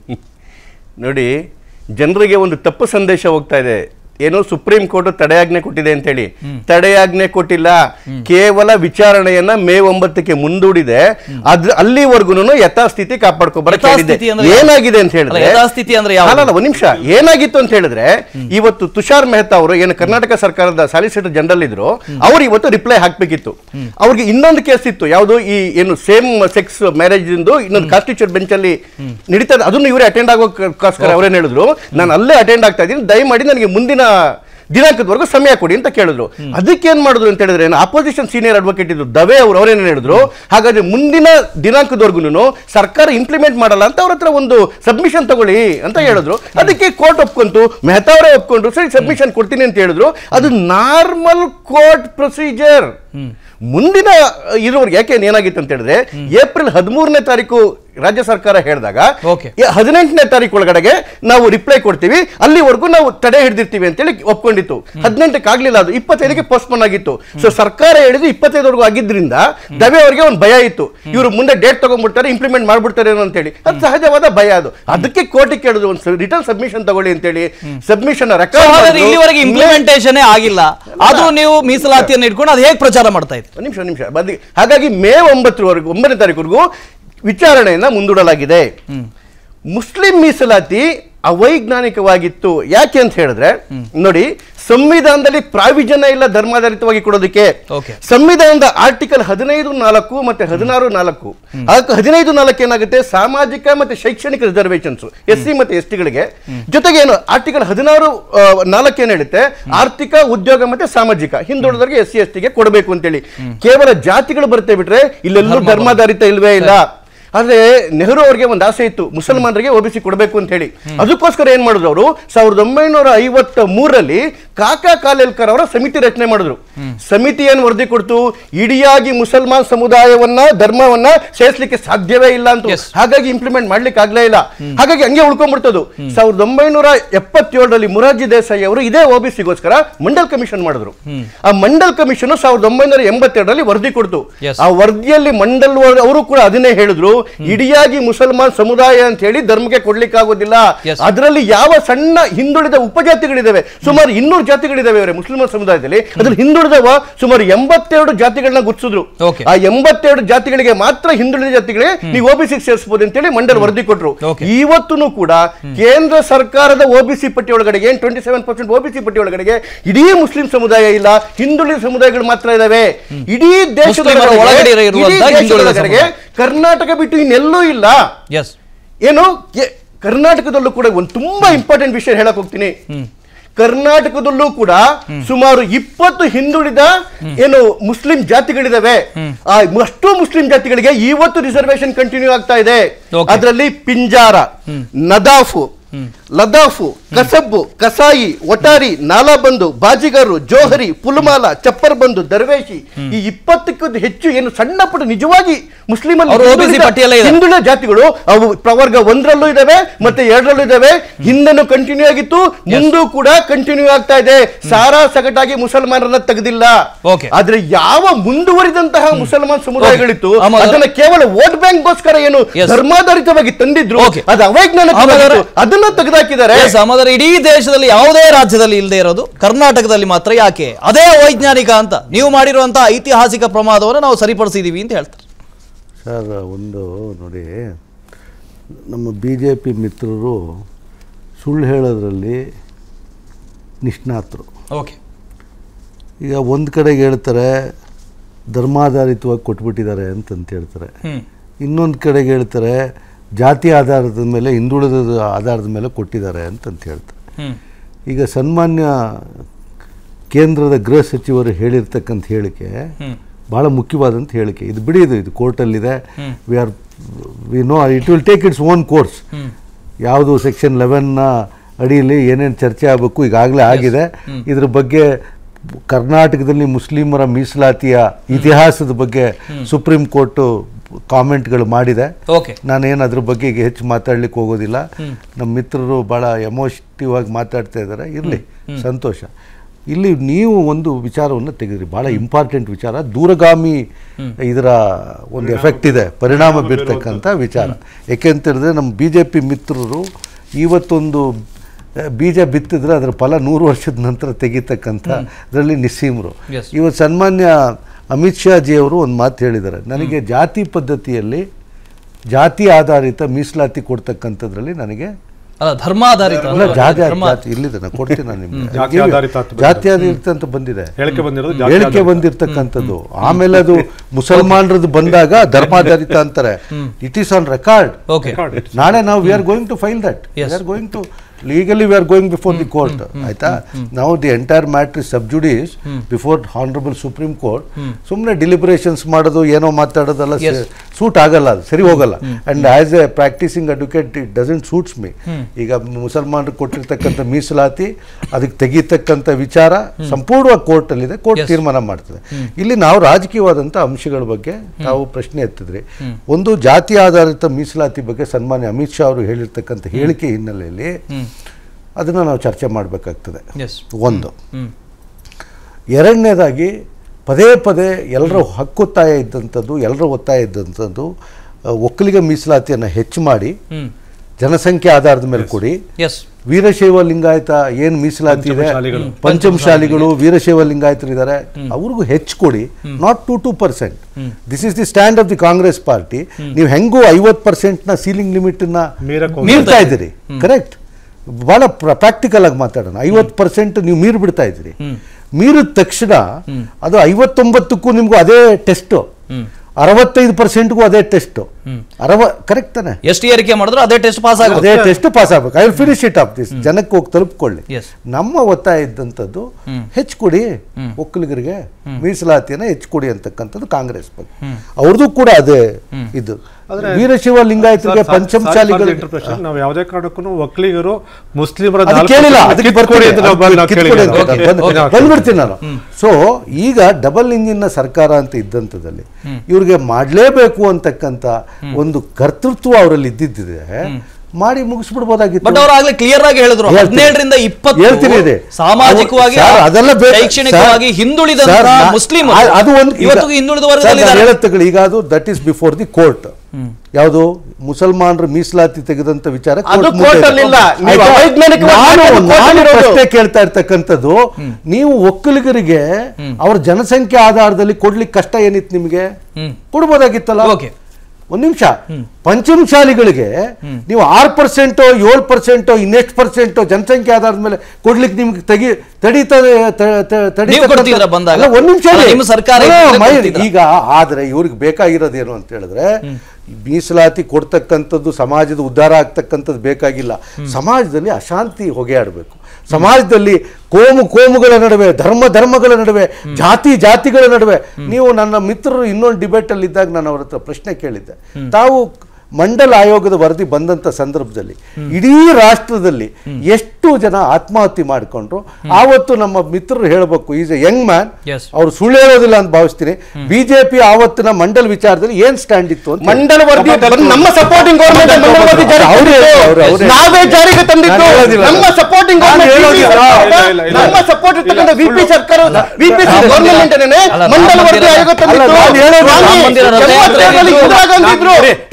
ನೋಡಿ ಜನರಿಗೆ ಒಂದು ತಪ್ಪು ಸಂದೇಶ ಹೋಗ್ತಾ ಇದೆ ಏನು ಸುಪ್ರೀಂ ಕೋರ್ಟ್ ತಡೆಯಾಜ್ಞೆ ಕೊಟ್ಟಿದೆ ಅಂತೇಳಿ ತಡೆಯಾಜ್ಞೆ ಕೊಟ್ಟಿಲ್ಲ ಕೇವಲ ವಿಚಾರಣೆಯನ್ನ ಮೇ ಒಂಬತ್ತಕ್ಕೆ ಮುಂದೂಡಿದೆ ಅದ್ರ ಅಲ್ಲಿವರೆಗೂ ಯಥಾಸ್ಥಿತಿ ಕಾಪಾಡ್ಕೊಬರಕ್ಕೆ ಹೇಳಿದೆ ಯಥಾಸ್ಥಿತಿ ಅಂದ್ರೆ ಯಾವ್ದು? ಏನಾಗಿದೆ ಅಂತ ಹೇಳಿದ್ರೆ ಅಲ್ಲ, ಯಥಾಸ್ಥಿತಿ ಅಂದ್ರೆ ಯಾವ್ದು? ಅಲ್ಲ, ಅಲ್ಲ, ಒಂದ್ ನಿಮಿಷ ಏನಾಗಿತ್ತು ಅಂತ ಹೇಳಿದ್ರೆ ಇವತ್ತು ತುಷಾರ್ ಮೆಹ್ತಾ ಅವರು ಏನು ಕರ್ನಾಟಕ ಸರ್ಕಾರದ ಸಾಲಿಸಿಟರ್ ಜನರಲ್ ಇದ್ರು ಅವ್ರು ಇವತ್ತು ರಿಪ್ಲೈ ಹಾಕ್ಬೇಕಿತ್ತು ಅವ್ರಿಗೆ ಇನ್ನೊಂದು ಕೇಸ್ ಇತ್ತು ಯಾವುದು ಈ ಏನು ಸೇಮ್ ಸೆಕ್ಸ್ ಮ್ಯಾರೇಜ್ ಇಂದು ಇನ್ನೊಂದು ಕಾನ್ಸ್ಟಿಟ್ಯೂಟ್ ಬೆಂಚ್ ಅಲ್ಲಿ ನಡೀತಾ ಇದೆ ಅದನ್ನು ಇವರೇ ಅಟೆಂಡ್ ಆಗೋಕ್ಕೋಸ್ಕರ ಅವರೇನು ಹೇಳಿದ್ರು ನಾನು ಅಲ್ಲೇ ಅಟೆಂಡ್ ಆಗ್ತಾ ಇದ್ದೀನಿ ದಯಮಾಡಿ ನನಗೆ ಮುಂದಿನ ದಿನಾಂಕದವರೆಗೂ ಸಮಯ ಕೊಡಿ ಅಂತ ಕೇಳಿದ್ರು ಅದಕ್ಕೆ ಏನ್ ಮಾಡಿದ್ರು ಅಂತ ಹೇಳಿದ್ರೆ ಅಪೋಸಿಷನ್ ಸೀನಿಯರ್ ಅಡ್ವೊಕೇಟ್ ಇದ್ರು ದವೆ ಅವರು ಅವರೇನು ಹೇಳಿದ್ರು ಹಾಗಾದ್ರೆ ಮುಂದಿನ ದಿನಾಂಕದವರೆಗೂ ಸರ್ಕಾರ ಇಂಪ್ಲಿಮೆಂಟ್ ಮಾಡಲ್ಲ ಅಂತ ಅವ್ರ ಹತ್ರ ಒಂದು ಸಬ್ಮಿಷನ್ ತಗೊಳ್ಳಿ ಅಂತ ಹೇಳಿದ್ರು ಅದಕ್ಕೆ ಕೋರ್ಟ್ ಒಪ್ಕೊಂತು ಮೆಹ್ತಾ ಅವರೇ ಒಪ್ಕೊಂಡ್ರು ಸರಿ ಸಬ್ಮಿಷನ್ ಕೊಡ್ತೀನಿ ಅಂತ ಹೇಳಿದ್ರು ಅದು ನಾರ್ಮಲ್ ಕೋರ್ಟ್ ಪ್ರೊಸೀಜರ್ ಮುಂದಿನ ಇರೋರ್ಗೆ ಯಾಕೆ ಏನಾಗಿತ್ತು ಅಂತ ಹೇಳಿದ್ರೆ ಏಪ್ರಿಲ್ ಹದಿಮೂರನೇ ತಾರೀಕು ರಾಜ್ಯ ಸರ್ಕಾರ ಹೇಳಿದಾಗ Okay. ಹದಿನೆಂಟನೇ ತಾರೀಕು ಒಳಗಡೆಗೆ ನಾವು ರಿಪ್ಲೈ ಕೊಡ್ತೀವಿ ಅಲ್ಲಿವರೆಗೂ ನಾವು ತಡೆ ಹಿಡಿದಿರ್ತೀವಿ ಅಂತೇಳಿ ಒಪ್ಕೊಂಡಿತ್ತು ಹದಿನೆಂಟಕ್ಕೆ ಆಗ್ಲಿಲ್ಲ ಅದು ಇಪ್ಪತ್ತೈದಕ್ಕೆ ಪೋಸ್ಟ್ಪೋನ್ ಆಗಿತ್ತು ಸೊ ಸರ್ಕಾರ ಹೇಳಿದ್ದು ಇಪ್ಪತ್ತೈದವರೆಗೂ ಆಗಿದ್ರಿಂದ ದವೆ ಅವರಿಗೆ ಒಂದು ಭಯ ಇತ್ತು ಇವರು ಮುಂದೆ ಡೇಟ್ ತಗೊಂಡ್ಬಿಡ್ತಾರೆ ಇಂಪ್ಲಿಮೆಂಟ್ ಮಾಡ್ಬಿಡ್ತಾರೆ ಅಂತ ಹೇಳಿ ಅದು ಸಹಜವಾದ ಭಯ ಅದು ಅದಕ್ಕೆ ಕೋರ್ಟಿಗೆ ಕೇಳಿದ್ರು ಒಂದು ರಿಟರ್ನ್ ಸಬ್ಮಿಷನ್ ತಗೊಳ್ಳಿ ಅಂತೇಳಿ ಸಬ್ಮಿಷನ್ So, ಹಾಗಾದ್ರೆ ಇಲ್ಲಿವರೆಗೆ ಇಂಪ್ಲಿಮೆಂಟೇಷನ್ ಆಗಿಲ್ಲ ಆದ್ರೂ ನೀವು ಮೀಸಲಾತಿಯನ್ನು ಇಟ್ಕೊಂಡು ಅದು ಹೇಗೆ ಪ್ರಚಾರ ಮಾಡ್ತಾ ಇದ್ದೀರಿ ಒಂದು ನಿಮಿಷ ಒಂದ್ ನಿಮಿಷ ಬದಿ ಹಾಗಾಗಿ ಮೇ ಒಂಬತ್ತರವರೆಗೂ ಒಂಬತ್ತನೇ ತಾರೀಕುವರೆಗೂ ವಿಚಾರಣೆಯನ್ನ ಮುಂದೂಡಲಾಗಿದೆ ಮುಸ್ಲಿಂ ಮೀಸಲಾತಿ ಅವೈಜ್ಞಾನಿಕವಾಗಿತ್ತು ಯಾಕೆ ಅಂತ ಹೇಳಿದ್ರೆ ನೋಡಿ ಸಂವಿಧಾನದಲ್ಲಿ ಪ್ರಾವಿಜನ ಇಲ್ಲ ಧರ್ಮಾಧಾರಿತವಾಗಿ ಕೊಡೋದಕ್ಕೆ Okay. ಸಂವಿಧಾನದ ಆರ್ಟಿಕಲ್ ಹದಿನೈದು ನಾಲ್ಕು ಮತ್ತೆ ಹದಿನಾರು ನಾಲ್ಕು ಅದಕ್ಕೆ ಹದಿನೈದು ನಾಲ್ಕು ಏನಾಗುತ್ತೆ ಸಾಮಾಜಿಕ ಮತ್ತೆ ಶೈಕ್ಷಣಿಕ ರಿಸರ್ವೇಶನ್ಸ್ ಎಸ್ ಸಿ ಮತ್ತೆ ಎಸ್ ಟಿಗಳಿಗೆ ಜೊತೆಗೆ ಏನು ಆರ್ಟಿಕಲ್ ಹದಿನಾರು ಆ, ನಾಲ್ಕು ಏನ್ ಹೇಳುತ್ತೆ ಆರ್ಥಿಕ ಉದ್ಯೋಗ ಮತ್ತೆ ಸಾಮಾಜಿಕ ಹಿಂದುಳಿದವರಿಗೆ ಎಸ್ ಸಿ ಎಸ್ ಟಿಗೆ ಕೊಡಬೇಕು ಅಂತೇಳಿ ಕೇವಲ ಜಾತಿಗಳು ಬರುತ್ತೆ ಬಿಟ್ರೆ ಇಲ್ಲೆಲ್ಲೂ ಧರ್ಮಾಧಾರಿತ ಇಲ್ವೇ ಇಲ್ಲ ಆದ್ರೆ ನೆಹರು ಅವರಿಗೆ ಒಂದು ಆಸೆ ಇತ್ತು ಮುಸಲ್ಮಾನರಿಗೆ ಒಬಿಸಿ ಕೊಡಬೇಕು ಅಂತ ಹೇಳಿ ಅದಕ್ಕೋಸ್ಕರ ಏನ್ ಮಾಡಿದ್ರು ಅವರು ಸಾವಿರದ ಒಂಬೈನೂರ ಐವತ್ತ ಮೂರರಲ್ಲಿ ಕಾಕಾ ಕಾಲೇಲ್ಕರ್ ಅವರ ಸಮಿತಿ ರಚನೆ ಮಾಡಿದ್ರು ಸಮಿತಿ ಏನ್ ವರದಿ ಕೊಡ್ತು ಇಡಿಯಾಗಿ ಮುಸಲ್ಮಾನ್ ಸಮುದಾಯವನ್ನ ಧರ್ಮವನ್ನ ಸೇರಿಸಲಿಕ್ಕೆ ಸಾಧ್ಯವೇ ಇಲ್ಲ ಅಂತ Yes. ಹಾಗಾಗಿ ಇಂಪ್ಲಿಮೆಂಟ್ ಮಾಡ್ಲಿಕ್ಕೆ ಆಗ್ಲೇ ಇಲ್ಲ ಹಾಗಾಗಿ ಹಂಗೆ ಉಳ್ಕೊಂಡ್ಬಿಡ್ತದು ಸಾವಿರದ ಒಂಬೈನೂರ ಎಪ್ಪತ್ತೇಳರಲ್ಲಿ ಮುರಾರ್ಜಿ ದೇಸಾಯಿ ಅವರು ಇದೇ ಓಬಿಸಿಗೋಸ್ಕರ ಮಂಡಲ್ ಕಮಿಷನ್ ಮಾಡಿದ್ರು ಆ ಮಂಡಲ್ ಕಮಿಷನ್ ಸಾವಿರದ ಒಂಬೈನೂರ ಎಂಬತ್ತೆರಡರಲ್ಲಿ ವರದಿ ಕೊಡ್ತು Yes. ಆ ವರದಿಯಲ್ಲಿ ಮಂಡಲ್ ಅವರು ಕೂಡ ಅದನ್ನೇ ಹೇಳಿದ್ರು ಇಡಿಯಾಗಿ ಮುಸಲ್ಮಾನ್ ಸಮುದಾಯ ಅಂತ ಹೇಳಿ ಧರ್ಮಕ್ಕೆ ಕೊಡ್ಲಿಕ್ಕೆ ಆಗೋದಿಲ್ಲ Yes. ಅದರಲ್ಲಿ ಯಾವ ಸಣ್ಣ ಹಿಂದುಳಿದ ಉಪಜಾತಿಗಳಿದಾವೆ ಸುಮಾರು ಇನ್ನೂರು ಜಾತಿಗಳಿದಾವೆ ಅವರೇ ಮುಸ್ಲಿಂ ಸಮುದಾಯದಲ್ಲಿ ಅದ್ರಲ್ಲಿ ಹಿಂದುಳಿದವ ಸುಮಾರು ಎಂಬತ್ತೆರಡು ಜಾತಿಗಳನ್ನ ಗುರ್ಸಿದ್ರು Okay. ಆ ಎಂಬತ್ತೆರಡು ಜಾತಿಗಳಿಗೆ ಮಾತ್ರ ಹಿಂದುಳಿದ ಜಾತಿಗಳಿಗೆ ನೀವು ಓಬಿಸಿ ಸೇರಿಸಬಹುದು ಅಂತೇಳಿ ಮಂಡಲ್ ವರದಿ ಕೊಟ್ರು Okay. ಇವತ್ತೂ ಕೂಡ ಕೇಂದ್ರ ಸರ್ಕಾರದ ಓಬಿಸಿ ಪಟ್ಟಿ ಒಳಗಡೆ ಏನ್ ಟ್ವೆಂಟಿ ಸೆವೆನ್ ಪರ್ಸೆಂಟ್ ಓಬಿಸಿ ಪಟ್ಟಿ ಒಳಗಡೆ ಇಡೀ ಮುಸ್ಲಿಂ ಸಮುದಾಯ ಇಲ್ಲ ಹಿಂದುಳಿದ ಸಮುದಾಯಗಳು ಮಾತ್ರ ಇದಾವೆ ಇಡೀ ದೇಶದ ಮುಸ್ಲಿಮರ ಒಳಗಡೆ ಒಳಗಡೆ- ಇರುವಂತ ಇಡೀ ದೇಶದ ಹಿಂದುಳಿದ ಒಳಗಡೆಗೆ ಕರ್ನಾಟಕ ಬಿಟ್ಟು ಇನ್ನೆಲ್ಲೂ ಇಲ್ಲ ಎಸ್ ಏನು ಕೆ- ಕರ್ನಾಟಕದಲ್ಲೂ ಕೂಡ ಒಂದು ತುಂಬಾ ಇಂಪಾರ್ಟೆಂಟ್ ವಿಷಯ ಹೇಳಕ್ ಹೋಗ್ತೀನಿ ಕರ್ನಾಟಕದಲ್ಲೂ ಕೂಡ ಸುಮಾರು ಇಪ್ಪತ್ತು ಹಿಂದುಳಿದ ಏನು ಮುಸ್ಲಿಂ ಜಾತಿಗಳಿದಾವೆ ಆ ಅಷ್ಟು ಮುಸ್ಲಿಂ ಜಾತಿಗಳಿಗೆ ಇವತ್ತು ರಿಸರ್ವೇಶನ್ ಕಂಟಿನ್ಯೂ ಆಗ್ತಾ ಇದೆ Okay. ಅದರಲ್ಲಿ ಪಿಂಜಾರ ನದಾಫು ಲದಾಫು ಕಸಬ್ಬು ಕಸಾಯಿ ಒಟಾರಿ ನಾಲಾಬಂದು ಬಾಜಿಗರು ಜೋಹರಿ ಪುಲ್ಮಾಲ ಚಪ್ಪರ್ಬಂದು ದರ್ವೇಶಿ ಈ ಇಪ್ಪತ್ತಕ್ಕೂ ಹೆಚ್ಚು ಏನು ಸಣ್ಣ ಪುಟ್ಟ ನಿಜವಾಗಿ ಮುಸ್ಲಿಂ ಅವ್ರು OBC ಪಟ್ಟಿಯಲ್ಲೇ ಇದೆ. ಹಿಂದುಳಿದ ಜಾತಿಗಳು ಅವು ಪ್ರವರ್ಗ ಒಂದರಲ್ಲೂ ಇದಾವೆ ಮತ್ತೆ ಎರಡರಲ್ಲೂ ಇದಾವೆ ಹಿಂದೆನೂ ಕಂಟಿನ್ಯೂ ಆಗಿತ್ತು ಮುಂದೂ ಕೂಡ ಕಂಟಿನ್ಯೂ ಆಗ್ತಾ ಇದೆ ಸಾರಾ ಸಗಟಾಗಿ ಮುಸಲ್ಮಾನರನ್ನ ತೆಗೆದಿಲ್ಲ Okay. ಆದ್ರೆ ಯಾವ ಮುಂದುವರಿದಂತಹ ಮುಸಲ್ಮಾನ್ ಸಮುದಾಯಗಳಿತ್ತು Okay. ಅಹಮದ್ ಅದನ್ನ ಕೇವಲ ವೋಟ್ ಬ್ಯಾಂಕ್ ಗೋಸ್ಕರ ಏನು Yes. ಧರ್ಮಾಧಾರಿತವಾಗಿ ತಂದಿದ್ರು Okay. ಅದು ಅವೈಜ್ಞಾನಿಕ ಅಹಮದ್ ಅವರೇ- ಅದನ್ನ ತೆಗೆದಾಕಿದ್ದಾರೆ ಎಸ್ ಅಹಮದ್ ಹಾಗಾದ್ರೆ ಇಡೀ ದೇಶದಲ್ಲಿ ಯಾವುದೇ ರಾಜ್ಯದಲ್ಲಿ ಇಲ್ಲದೆ ಇರೋದು ಕರ್ನಾಟಕದಲ್ಲಿ ಮಾತ್ರ ಯಾಕೆ ಅದೇ ವೈಜ್ಞಾನಿಕ ಅಂತ ನೀವು ಮಾಡಿರುವಂತಹ ಐತಿಹಾಸಿಕ ಪ್ರಮಾದವನ್ನು ನಾವು ಸರಿಪಡಿಸಿದೀವಿ ಅಂತ ಹೇಳ್ತಾರೆ ಸರ್ ಒಂದು ನೋಡಿ ನಮ್ಮ ಬಿ ಜೆ ಪಿ ಮಿತ್ರರು ಸುಳ್ಳು ಹೇಳೋದ್ರಲ್ಲಿ ನಿಷ್ಣಾತರು ಓಕೆ ಈಗ ಒಂದು ಕಡೆಗೆ ಹೇಳ್ತಾರೆ ಧರ್ಮಾಧಾರಿತವಾಗಿ ಕೊಟ್ಬಿಟ್ಟಿದ್ದಾರೆ ಅಂತಂತ ಹೇಳ್ತಾರೆ ಹ್ಮ್ ಇನ್ನೊಂದು ಕಡೆಗೆ ಹೇಳ್ತಾರೆ ಜಾತಿ ಆಧಾರದ ಮೇಲೆ ಹಿಂದುಳಿದ ಆಧಾರದ ಮೇಲೆ ಕೊಟ್ಟಿದ್ದಾರೆ ಅಂತಂತ ಹೇಳ್ತಾರೆ ಹ್ಮ್ ಈಗ ಸನ್ಮಾನ್ಯ ಕೇಂದ್ರದ ಗೃಹ ಸಚಿವರು ಹೇಳಿರ್ತಕ್ಕಂಥ ಹೇಳಿಕೆ ಹ್ಮ್ ಭಾಳ ಮುಖ್ಯವಾದಂಥ ಹೇಳಿಕೆ ಇದು ಬಿಡಿ ಇದು ಇದು ಕೋರ್ಟಲ್ಲಿದೆ we are we know it will take its own course ಯಾವುದು ಸೆಕ್ಷನ್ ಲೆವೆನ್ನ ಅಡಿಯಲ್ಲಿ ಏನೇನು ಚರ್ಚೆ ಆಗಬೇಕು ಈಗಾಗಲೇ ಆಗಿದೆ ಇದ್ರ ಬಗ್ಗೆ ಕರ್ನಾಟಕದಲ್ಲಿ ಮುಸ್ಲಿಮರ ಮೀಸಲಾತಿಯ ಇತಿಹಾಸದ ಬಗ್ಗೆ ಸುಪ್ರೀಂ ಕೋರ್ಟು ಕಾಮೆಂಟ್ಗಳು ಮಾಡಿದೆ ಓಕೆ ನಾನೇನು ಅದ್ರ ಬಗ್ಗೆ ಈಗ ಹೆಚ್ಚು ಮಾತಾಡ್ಲಿಕ್ಕೆ ಹೋಗೋದಿಲ್ಲ ನಮ್ಮ ಮಿತ್ರರು ಭಾಳ ಎಮೋಟಿವ್ ಆಗಿ ಮಾತಾಡ್ತಾ ಇದ್ದಾರೆ ಇರಲಿ ಸಂತೋಷ ಇಲ್ಲಿ ನೀವು ಒಂದು ವಿಚಾರವನ್ನು ತೆಗೆದ್ರಿ ಭಾಳ ಇಂಪಾರ್ಟೆಂಟ್ ವಿಚಾರ ದೂರಗಾಮಿ ಇದರ ಒಂದು ಎಫೆಕ್ಟ್ ಇದೆ ಪರಿಣಾಮ ಬೀರ್ತಕ್ಕಂಥ ವಿಚಾರ ಯಾಕೆಂತ ಹೇಳಿದ್ರೆ ನಮ್ಮ ಬಿ ಜೆ ಪಿ ಮಿತ್ರರು ಇವತ್ತೊಂದು ಆ, ಬೀಜ ಬಿತ್ತಿದ್ರೆ ಅದರ ಫಲ ನೂರು ವರ್ಷದ ನಂತರ ತೆಗಿತಕ್ಕಂಥ ಅದರಲ್ಲಿ ನಿಸ್ಸೀಮರು Yes. ಇವತ್ತು ಸನ್ಮಾನ್ಯ ಅಮಿತ್ ಶಾ ಜಿ ಅವರು ಒಂದು ಮಾತು ಹೇಳಿದ್ದಾರೆ ನನಗೆ ಜಾತಿ ಪದ್ಧತಿಯಲ್ಲಿ ಜಾತಿ ಆಧಾರಿತ ಮೀಸಲಾತಿ ಕೊಡ್ತಕ್ಕಂಥದ್ರಲ್ಲಿ ನನಗೆ ಅಲ್ಲ ಧರ್ಮಾಧಾರಿತ ಅಲ್ಲ ಜಾತಿ ಧರ್ಮ ಜಾತಿ ಇಲ್ಲಿದೆ ನಾನು ಕೊಡ್ತೀನಿ ನಾನು ನಿಮ್ಗೆ ಜಾತಿ ಆಧಾರಿತ ಅಂತ ಬಂದಿದೆ. ಜಾತಿ ಆಧಾರಿತ ಅಂತ ಬಂದಿದೆ ಹೇಳಿಕೆ ಬಂದಿರೋದು ಜಾತಿ ಹೇಳಿಕೆ ಆಧಾರಿತ. ಬಂದಿರ್ತಕ್ಕಂಥದ್ದು ಆಮೇಲೆ ಅದು ಮುಸಲ್ಮಾನರದ್ದು ಬಂದಾಗ ಧರ್ಮಾಧಾರಿತ ಅಂತಾರೆ it is on record okay ನಾಳೆ ನಾವು we are going to file that we are going to legally we are going before the court ಆಯ್ತಾ ನಾವು the entire matter sub judice before honourable supreme court ಸುಮ್ಮನೆ ಡಿಲಿಬರೇಷನ್ಸ್ ಮಾಡೋದು ಏನೋ ಮಾತಾಡೋದಲ್ಲ suit ಆಗಲ್ಲ ಅದು ಸರಿ ಹೋಗಲ್ಲ and as a practising advocate it doesn't suits me ಈಗ ಮುಸಲ್ಮಾನರು ಕೊಟ್ಟಿರ್ತಕ್ಕಂಥ ಮೀಸಲಾತಿ ಅದಕ್ಕೆ ತೆಗೀತಕ್ಕಂಥ ವಿಚಾರ ಸಂಪೂರ್ಣವಾಗಿ ಕೋರ್ಟಲ್ಲಿದೆ ಕೋರ್ಟ್ ತೀರ್ಮಾನ ಮಾಡ್ತದೆ ಇಲ್ಲಿ ನಾವು ರಾಜಕೀಯವಾದಂಥ ಅಂಶಗಳ ಬಗ್ಗೆ ನಾವು ಪ್ರಶ್ನೆ ಎತ್ತಿದ್ರಿ ಒಂದು ಜಾತಿ ಆಧಾರಿತ ಮೀಸಲಾತಿ ಬಗ್ಗೆ ಸನ್ಮಾನ್ಯ ಅಮಿತ್ ಶಾ ಅವರು ಹೇಳಿರ್ತಕ್ಕಂಥ ಹೇಳಿಕೆ ಹಿನ್ನೆಲೆಯಲ್ಲಿ ಅದನ್ನು ನಾವು ಚರ್ಚೆ ಮಾಡಬೇಕಾಗ್ತದೆ ಎಸ್ ಒಂದು ಎರಡನೇದಾಗಿ ಪದೇ ಪದೇ ಎಲ್ಲರ ಹಕ್ಕೊತ್ತಾಯ ಇದ್ದಂಥದ್ದು ಎಲ್ಲರ ಒತ್ತಾಯ ಇದ್ದಂಥದ್ದು ಆ, ಒಕ್ಕಲಿಗ ಮೀಸಲಾತಿಯನ್ನು ಹೆಚ್ಚು ಮಾಡಿ ಹ್ಮ್ ಜನಸಂಖ್ಯೆ ಆಧಾರದ ಮೇಲೆ ಕೊಡಿ ಎಸ್ ವೀರಶೈವ ಲಿಂಗಾಯತ ಏನು ಮೀಸಲಾತಿ ಇದೆ ಪಂಚಮಶಾಲಿಗಳು. ಪಂಚಮಶಾಲಿಗಳು ವೀರಶೈವ ಲಿಂಗಾಯತರಿದ್ದಾರೆ ಅವ್ರಿಗೂ ಹೆಚ್ಚು ಕೊಡಿ not to two percent this is the stand of the Congress party ನೀವು ಹೆಂಗೂ ಐವತ್ತು ಪರ್ಸೆಂಟ್ನ ಸೀಲಿಂಗ್ ಲಿಮಿಟ್ನ ಮೀರಕ್ ಹೋಗಿ- ಮೀರ್ತಾ ಇದ್ದೀರಿ ಕರೆಕ್ಟ್ ಭಾಳ ಪ್ರಾಕ್ಟಿಕಲ್ ಆಗಿ ಮಾತಾಡೋಣ ಐವತ್ತು ಪರ್ಸೆಂಟ್ ನೀವು ಮೀರ್ ಬಿಡ್ತಾ ಇದ್ದೀರಿ ಮೀರಿದ ತಕ್ಷಣ ಅದು ಐವತ್ತೊಂಬತ್ತಕ್ಕೂ ನಿಮ್ಗೂ ಅದೇ ಟೆಸ್ಟು ಅರವತ್ತೈದು ಪರ್ಸೆಂಟ್ಗೂ ಅದೇ ಟೆಸ್ಟು ಅರವ ಕರೆಕ್ಟ್ ತಾನೆ ಎಷ್ಟು ಏರಿಕೆ ಮಾಡಿದ್ರು ಅದೇ ಟೆಸ್ಟ್ ಪಾಸ್ ಆಗುತ್ತೆ ಅದೇ ಟೆಸ್ಟ್ ಪಾಸ್ ಆಗ್ಬೇಕು I will finish it off this ಜನಕ್ಕೆ ಹೋಗಿ ತಲುಪ್ಕೊಳ್ಳಿ Yes. ನಮ್ಮ ಒತ್ತಾಯ ಇದ್ದಂಥದ್ದು ಹೆಚ್ಚು ಕೊಡಿ ಒಕ್ಕಲಿಗರಿಗೆ ಮೀಸಲಾತಿಯನ್ನ ಹೆಚ್ಚು ಕೊಡಿ ಅಂತಕ್ಕಂಥದ್ದು ಕಾಂಗ್ರೆಸ್ ಬಗ್ಗೆ ಅವ್ರದ್ದು ಕೂಡ ಅದೇ ಇದು ವೀರಶೈವ ಲಿಂಗಾಯತರಿಗೆ ಪಂಚಮಶಾಲಿಗಳಿಗೆ ಇಂಟರ್ಪ್ರಿಟೇಷನ್ ನಾವು ಯಾವುದೇ ಕಾರಣಕ್ಕೂ ಒಕ್ಕಲಿಗರು ಮುಸ್ಲಿಮರ ಅದು ನಾಲ್ಕು ಕೇಳಿಲ್ಲ ಪರ್ಸೆಂಟ್ ಅದಕ್ಕೆ ಕಿತ್ಕೊಡಿ ಅಂತ ನಾವು ಬಂದ್- ನಾವು ಕಿತ್ಕೊಡಿ ಕೇಳಿಲ್ಲ. ಅಂತ Okay. ಬಂದ್- Okay. ಬಂದ್ಬಿಡ್ತೀನಿ ನಾನು ಸೊ ಈಗ ಡಬಲ್ ಇಂಜಿನ್ ಸರ್ಕಾರ ಅಂತ ಇದ್ದಂಥದ್ದಲ್ಲಿ ಇವ್ರಿಗೆ ಮಾಡಲೇಬೇಕು ಅಂತಕ್ಕಂಥ ಒಂದು ಕರ್ತೃತ್ವ ಅವರಲ್ಲಿ ಇದ್ದಿದ್ದಿದೆ ಮಾಡಿ ಮುಗಿಸ್ಬಿಡ್ಬೋದಾಗಿತ್ತು ಬಟ್ ಅವ್ರು ಆಗ್ಲೇ ಕ್ಲಿಯರ್ ಆಗಿ ಹೇಳಿದ್ರು ಹೇಳ್ತೀನಿ. ಹದಿನೇಳರಿಂದ ಇಪ್ಪತ್ತು ಹೇಳ್ತೀನಿ ಇದೆ. ಸಾಮಾಜಿಕವಾಗಿ ಸರ್, ಅದೆಲ್ಲ ಬೇರೆ- ಶೈಕ್ಷಣಿಕವಾಗಿ ಸರ್, ಹಿಂದುಳಿದಂತ ಸರ್, ನಾ- ಮುಸ್ಲಿಂ ಆ- ಅದು ಒಂದು ಇವತ್ತಿಗೂ ಹಿಂದುಳಿದ ವರ್ಗದಲ್ಲಿದ್ದಾರೆ ಹೇಳತ್ತಗಳು ಈಗ ಅದು that is before the court ಯಾವುದು ಮುಸಲ್ಮಾನರ ಮೀಸಲಾತಿ ತೆಗೆದಂತ ವಿಚಾರ ಅದು court ಮುಂದೆ court ಇದೆ. ಅಲ್ಲಿಲ್ಲ. ನೀವು ಆಯ್ತಾ? ಅವೈಜ್ಞಾನಿಕವಾಗಿ ನಾನು- ಮಾತಾಡೋದು court ನಾನು ಅಲ್ಲಿರೋದು. ಪ್ರಶ್ನೆ ಕೇಳ್ತಾ ಇರ್ತಕ್ಕಂಥದ್ದು ನೀವು ಒಕ್ಕಲಿಗರಿಗೆ ಅವ್ರ ಜನಸಂಖ್ಯೆ ಆಧಾರದಲ್ಲಿ ಕೊಡ್ಲಿಕ್ಕೆ ಕಷ್ಟ ಏನಿತ್ತು ನಿಮಗೆ ಕೊಡ್ಬೋದಾಗಿತ್ತಲ್ಲ Okay. ಒಂದ್ ನಿಮಿಷ ಪಂಚಮಶಾಲಿಗಳಿಗೆ ನೀವು ಆರು ಪರ್ಸೆಂಟೋ ಏಳು ಪರ್ಸೆಂಟೋ ಇನ್ನೆಷ್ಟು ಪರ್ಸೆಂಟೋ ಜನಸಂಖ್ಯೆ ಆಧಾರದ ಮೇಲೆ ಕೊಡ್ಲಿಕ್ಕೆ ನಿಮ್ಗೆ ತೆಗಿ ತಡೀತದೆ ತ- ತ- ತಡೀತಕ್ಕಂಥ- ನೀವು ಕೊಡ್ತೀರಾ ಬಂದಾಗ? ಅಲ್ಲ, ಒಂದ್ ನಿಮಿಷ ಅಲ್ಲ, ಇರಿ. ನಿಮ್ಮ ಸರ್ಕಾರ ಹಾ, ಇದ್ರೆ ಮೈ- ಕೊಡ್ತಿದ್ರಾ? ಈಗ ಆದ್ರೆ ಇವ್ರಿಗೆ ಬೇಕಾಗಿರೋದೇನು ಅಂತ ಹೇಳಿದ್ರೆ ಮೀಸಲಾತಿ ಕೊಡ್ತಕ್ಕಂಥದ್ದು ಸಮಾಜದ ಉದ್ಧಾರ ಆಗ್ತಕ್ಕಂಥದ್ದು ಬೇಕಾಗಿಲ್ಲ ಸಮಾಜದಲ್ಲಿ ಅಶಾಂತಿ ಹೊಗೆಯಾಡಬೇಕು ಸಮಾಜದಲ್ಲಿ ಕೋಮು ಕೋಮುಗಳ ನಡುವೆ ಧರ್ಮ ಧರ್ಮಗಳ ನಡುವೆ ಜಾತಿ ಜಾತಿಗಳ ನಡುವೆ ನೀವು ನನ್ನ ಮಿತ್ರರು ಇನ್ನೊಂದು ಡಿಬೇಟ್ ಅಲ್ಲಿ ಇದ್ದಾಗ ನಾನು ಅವ್ರ ಹತ್ರ ಪ್ರಶ್ನೆ ಕೇಳಿದ್ದೆ ತಾವು ಮಂಡಲ ಆಯೋಗದ ವರದಿ ಬಂದಂತ ಸಂದರ್ಭದಲ್ಲಿ ಇಡೀ ರಾಷ್ಟ್ರದಲ್ಲಿ ಎಷ್ಟು ಜನ ಆತ್ಮಹತ್ಯೆ ಮಾಡಿಕೊಂಡ್ರು ಆವತ್ತು ನಮ್ಮ ಮಿತ್ರರು ಹೇಳಬೇಕು is a young man Yes. ಅವ್ರು ಸುಳ್ಳು ಹೇಳೋದಿಲ್ಲ ಅಂತ ಭಾವಿಸ್ತೀನಿ ಬಿಜೆಪಿ ಆವತ್ತಿನ ಮಂಡಲ್ ವಿಚಾರದಲ್ಲಿ ಏನ್ ಸ್ಟ್ಯಾಂಡ್ ಇತ್ತು ಅಂತ ಮಂಡಲ ವರದಿ ಬಂದು ನಮ್ಮ ಸಪೋರ್ಟಿಂಗ್ ಗೌರ್ಮೆಂಟ್ ಮಂಡಲ ವರದಿ ಜಾರಿಗೆ ಅವ್ರೇ ತಂದಿದ್ದು. ಅವ್ರೇ, ಅವ್ರೇ. ನಾವೇ ಜಾರಿಗೆ ತಂದಿದ್ದು ನಾನು ಹೇಳೋದಿಲ್ಲ. ನಮ್ಮ ಸಪೋರ್ಟಿಂಗ್ ನಾನು ಹೇಳೋದಿಲ್ಲ. ನಮ್ಮ ಸಪೋರ್ಟ್ ಇರ್ತಕ್ಕಂಥ ವಿಪಿ ಸರ್ಕಾರ ವಿಪಿ ರಾಮ ಮಂದಿರ- ಗೌರ್ಮೆಂಟ್ ಅಲ್ಲ, ಮಂಡಲ ರಾಮ ವರದಿ ಮಂದಿರ- ಆಯೋಗ ತಂದಿದ್ದು ಅಲ್ಲ, ನಾನು ಹೇಳೋದು ಸ್ವಾಮಿ, ರಾಮ ಮಂದಿರ ರಥ ಯಾತ್ರೆ ಎಂಬತ್ತರಲ್ಲಿ ಇದ್ದು- ಇಂದಿರಾ ಗಾಂಧಿ ಇದ್ರು ತರಲಿಲ್ಲ